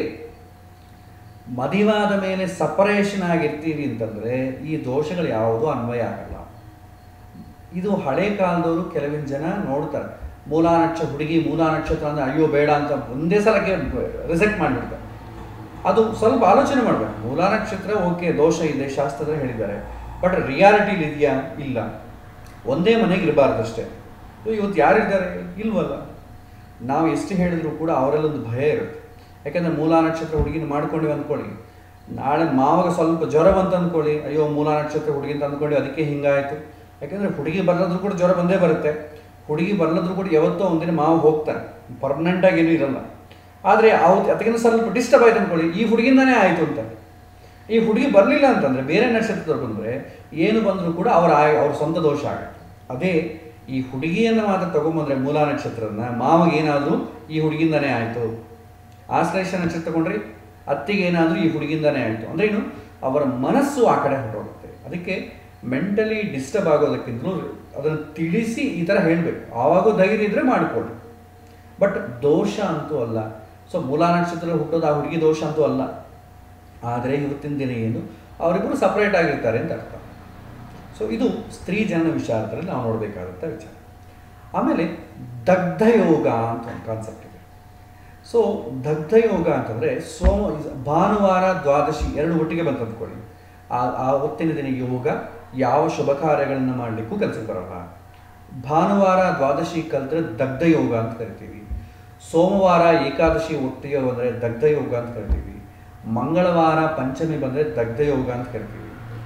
ಮದುವಾದ ಮೇಲೆ ಸಪರೇಷನ್ ಆಗಿರ್ತೀವಿ ಅಂತಂದರೆ ಈ ದೋಷಗಳು ಯಾವುದೂ ಅನ್ವಯ ಆಗಲ್ಲ ಇದು ಹಳೆ ಕಾಲದವರು ಕೆಲವಿನ ಜನ ನೋಡ್ತಾರೆ ಮೂಲಾ ನಕ್ಷತ್ರ ಹುಡುಗಿ ಮೂಲಾ ನಕ್ಷತ್ರ ಅಂದರೆ ಅಯ್ಯೋ ಬೇಡ ಅಂತ ಒಂದೇ ಸಲಕ್ಕೆ ರಿಸೆಕ್ಟ್ ಮಾಡಿಬಿಡ್ತಾರೆ ಅದು ಸ್ವಲ್ಪ ಆಲೋಚನೆ ಮಾಡಬೇಕು ಮೂಲಾ ನಕ್ಷತ್ರ ಓಕೆ ದೋಷ ಇದೆ ಶಾಸ್ತ್ರದಲ್ಲಿ ಹೇಳಿದ್ದಾರೆ ಬಟ್ ರಿಯಾಲಿಟಿಲಿ ಇದೆಯಾ ಇಲ್ಲ ಒಂದೇ ಮನೆಗೆ ಇರಬಾರ್ದು ಅಷ್ಟೇ ಇವತ್ತು ಯಾರಿದ್ದಾರೆ ಇಲ್ವಲ್ಲ ನಾವು ಎಷ್ಟು ಹೇಳಿದ್ರು ಕೂಡ ಅವರಲ್ಲೊಂದು ಭಯ ಇರುತ್ತೆ ಯಾಕೆಂದರೆ ಮೂಲಾ ನಕ್ಷತ್ರ ಹುಡುಗಿನ ಮಾಡ್ಕೊಂಡಿವಿ ಅಂದ್ಕೊಳ್ಳಿ ನಾಳೆ ಮಾವಾಗ ಸ್ವಲ್ಪ ಜ್ವರ ಬಂತು ಅಂದ್ಕೊಳ್ಳಿ ಅಯ್ಯೋ ಮೂಲಾ ನಕ್ಷತ್ರ ಹುಡುಗಿ ಅಂತ ಅಂದ್ಕೊಂಡು ಅದಕ್ಕೆ ಹಿಂಗಾಯಿತು ಯಾಕೆಂದರೆ ಹುಡುಗಿ ಬರ್ಲಾದ್ರೂ ಕೂಡ ಜ್ವರ ಬಂದೇ ಬರುತ್ತೆ ಹುಡುಗಿ ಬರ್ಲಾದ್ರೂ ಕೂಡ ಯಾವತ್ತೋ ಒಂದಿನ ಮಾವ ಹೋಗ್ತಾನೆ ಪರ್ಮನೆಂಟಾಗಿ ಏನೂ ಇರಲ್ಲ ಆದರೆ ಅವತ್ತು ಅದಕ್ಕಿಂತ ಸ್ವಲ್ಪ ಡಿಸ್ಟರ್ಬ್ ಆಯ್ತು ಅಂದ್ಕೊಳ್ಳಿ ಈ ಹುಡುಗಿಂದನೇ ಆಯಿತು ಅಂತ ಈ ಹುಡುಗಿ ಬರಲಿಲ್ಲ ಅಂತಂದರೆ ಬೇರೆ ನಕ್ಷತ್ರದವ್ರು ಬಂದರೆ ಏನು ಬಂದರೂ ಕೂಡ ಅವರ ಆಯ್ ಅವ್ರ ಸ್ವಂತ ದೋಷ ಆಗುತ್ತೆ ಅದೇ ಈ ಹುಡುಗಿಯನ್ನು ಮಾತ್ರ ತಗೊಂಬಂದ್ರೆ ಮೂಲ ನಕ್ಷತ್ರನ ಮಾವಗೆ ಏನಾದರೂ ಈ ಹುಡುಗಿಂದನೇ ಆಯಿತು ಆಶ್ಲೇಷ ನಕ್ಷತ್ರ ತಗೊಂಡ್ರಿ ಅತ್ತಿಗೆ ಏನಾದರೂ ಈ ಹುಡುಗಿಂದನೇ ಆಯಿತು ಅಂದ್ರೆ ಏನು ಅವರ ಮನಸ್ಸು ಆ ಕಡೆ ಹೊರಟೋಗುತ್ತೆ ಅದಕ್ಕೆ ಮೆಂಟಲಿ ಡಿಸ್ಟರ್ಬ್ ಆಗೋದಕ್ಕಿಂತಲೂ ಅದನ್ನು ತಿಳಿಸಿ ಈ ಥರ ಹೇಳಬೇಕು ಆವಾಗೂ ಧೈರ್ಯ ಇದ್ದರೆ ಮಾಡಿಕೊಳ್ಳಿ ಬಟ್ ದೋಷ ಅಂತೂ ಅಲ್ಲ ಸೊ ಮೂಲ ನಕ್ಷತ್ರ ಹುಟ್ಟೋದು ಆ ಹುಡುಗಿ ದೋಷ ಅಂತೂ ಅಲ್ಲ ಆದರೆ ಇವತ್ತಿನ ದಿನ ಏನು ಅವರಿಬ್ಬರು ಸಪ್ರೇಟ್ ಆಗಿರ್ತಾರೆ ಅಂತ ಅರ್ಥ ಸೊ ಇದು ಸ್ತ್ರೀ ಜನ ವಿಚಾರದಲ್ಲಿ ನಾವು ನೋಡಬೇಕಾದಂಥ ವಿಚಾರ ಆಮೇಲೆ ದಗ್ಧ ಯೋಗ ಅಂತ ಒಂದು ಕಾನ್ಸೆಪ್ಟ್ ಇದೆ ಸೊ ದಗ್ಧ ಯೋಗ ಅಂತಂದರೆ ಸೋಮ ಭಾನುವಾರ ದ್ವಾದಶಿ ಎರಡು ಒಟ್ಟಿಗೆ ಬಂತು ಅಂದ್ಕೊಳ್ಳಿ ಆ ಆ ಹೊತ್ತಿನ ದಿನ ಯೋಗ ಯಾವ ಶುಭ ಕಾರ್ಯಗಳನ್ನು ಮಾಡಲಿಕ್ಕೂ ಕೆಲಸಕ್ಕೆ ಬರಲ್ಲ ಭಾನುವಾರ ದ್ವಾದಶಿ ಕಲಿತ್ರೆ ದಗ್ಧ ಯೋಗ ಅಂತ ಕರಿತೀವಿ ಸೋಮವಾರ ಏಕಾದಶಿ ಒಟ್ಟಿಗೆ ಬಂದರೆ ದಗ್ಧ ಯೋಗ ಅಂತ ಕರಿತೀವಿ ಮಂಗಳವಾರ ಪಂಚಮಿ ಬಂದರೆ ದಗ್ಧ ಯೋಗ ಅಂತ ಕರಿತೀವಿ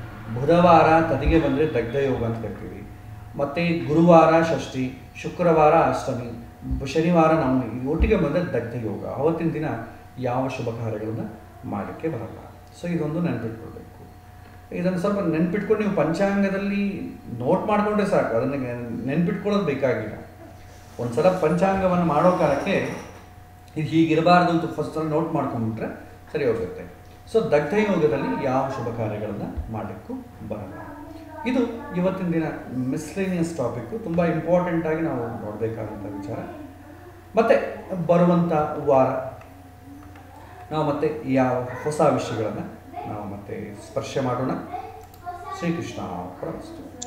ಬುಧವಾರ ತದಿಗೆ ಬಂದರೆ ದಗ್ಧ ಯೋಗ ಅಂತ ಕರಿತೀವಿ ಮತ್ತು ಗುರುವಾರ ಷಷ್ಠಿ ಶುಕ್ರವಾರ ಅಷ್ಟಮಿ ಶನಿವಾರ ನವಮಿ ಇದು ಒಟ್ಟಿಗೆ ಬಂದರೆ ದಗ್ಧ ಯೋಗ ಅವತ್ತಿನ ದಿನ ಯಾವ ಶುಭ ಕಾರ್ಯಗಳನ್ನು ಮಾಡಲಿಕ್ಕೆ ಬರಲ್ಲ ಸೊ ಇದೊಂದು ನೆನಪಿಟ್ಕೊಳ್ಬೇಕು ಇದನ್ನು ಸ್ವಲ್ಪ ನೆನ್ಪಿಟ್ಕೊಂಡು ನೀವು ಪಂಚಾಂಗದಲ್ಲಿ ನೋಟ್ ಮಾಡಿಕೊಂಡ್ರೆ ಸಾಕು ಅದನ್ನು ನೆನ್ಪಿಟ್ಕೊಳ್ಳೋದು ಬೇಕಾಗಿಲ್ಲ ಒಂದ್ಸಲ ಪಂಚಾಂಗವನ್ನು ಮಾಡೋ ಕಾಲಕ್ಕೆ ಇದು ಹೀಗಿರಬಾರ್ದು ಅಂತ ಫಸ್ಟ್ ನೋಟ್ ಮಾಡ್ಕೊಂಡ್ಬಿಟ್ರೆ ಸರಿ ಹೋಗುತ್ತೆ ಸೊ ದಗ್ಧ ಯೋಗದಲ್ಲಿ ಯಾವ ಶುಭ ಕಾರ್ಯಗಳನ್ನು ಮಾಡಲಿಕ್ಕೂ ಬರಲ್ಲ ಇದು ಇವತ್ತಿನ ದಿನ ಮಿಸ್ಲೇನಿಯಸ್ ಟಾಪಿಕ್ಕು ತುಂಬ ಇಂಪಾರ್ಟೆಂಟಾಗಿ ನಾವು ನೋಡಬೇಕಾದಂಥ ವಿಚಾರ ಮತ್ತು ಬರುವಂಥ ವಾರ ನಾವು ಮತ್ತೆ ಯಾವ ಹೊಸ ವಿಷಯಗಳನ್ನು ನಾವು ಮತ್ತೆ ಸ್ಪರ್ಶ ಮಾಡೋಣ ಶ್ರೀಕೃಷ್ಣ ಪ್ರಾರ್ಥಿಸ್ತು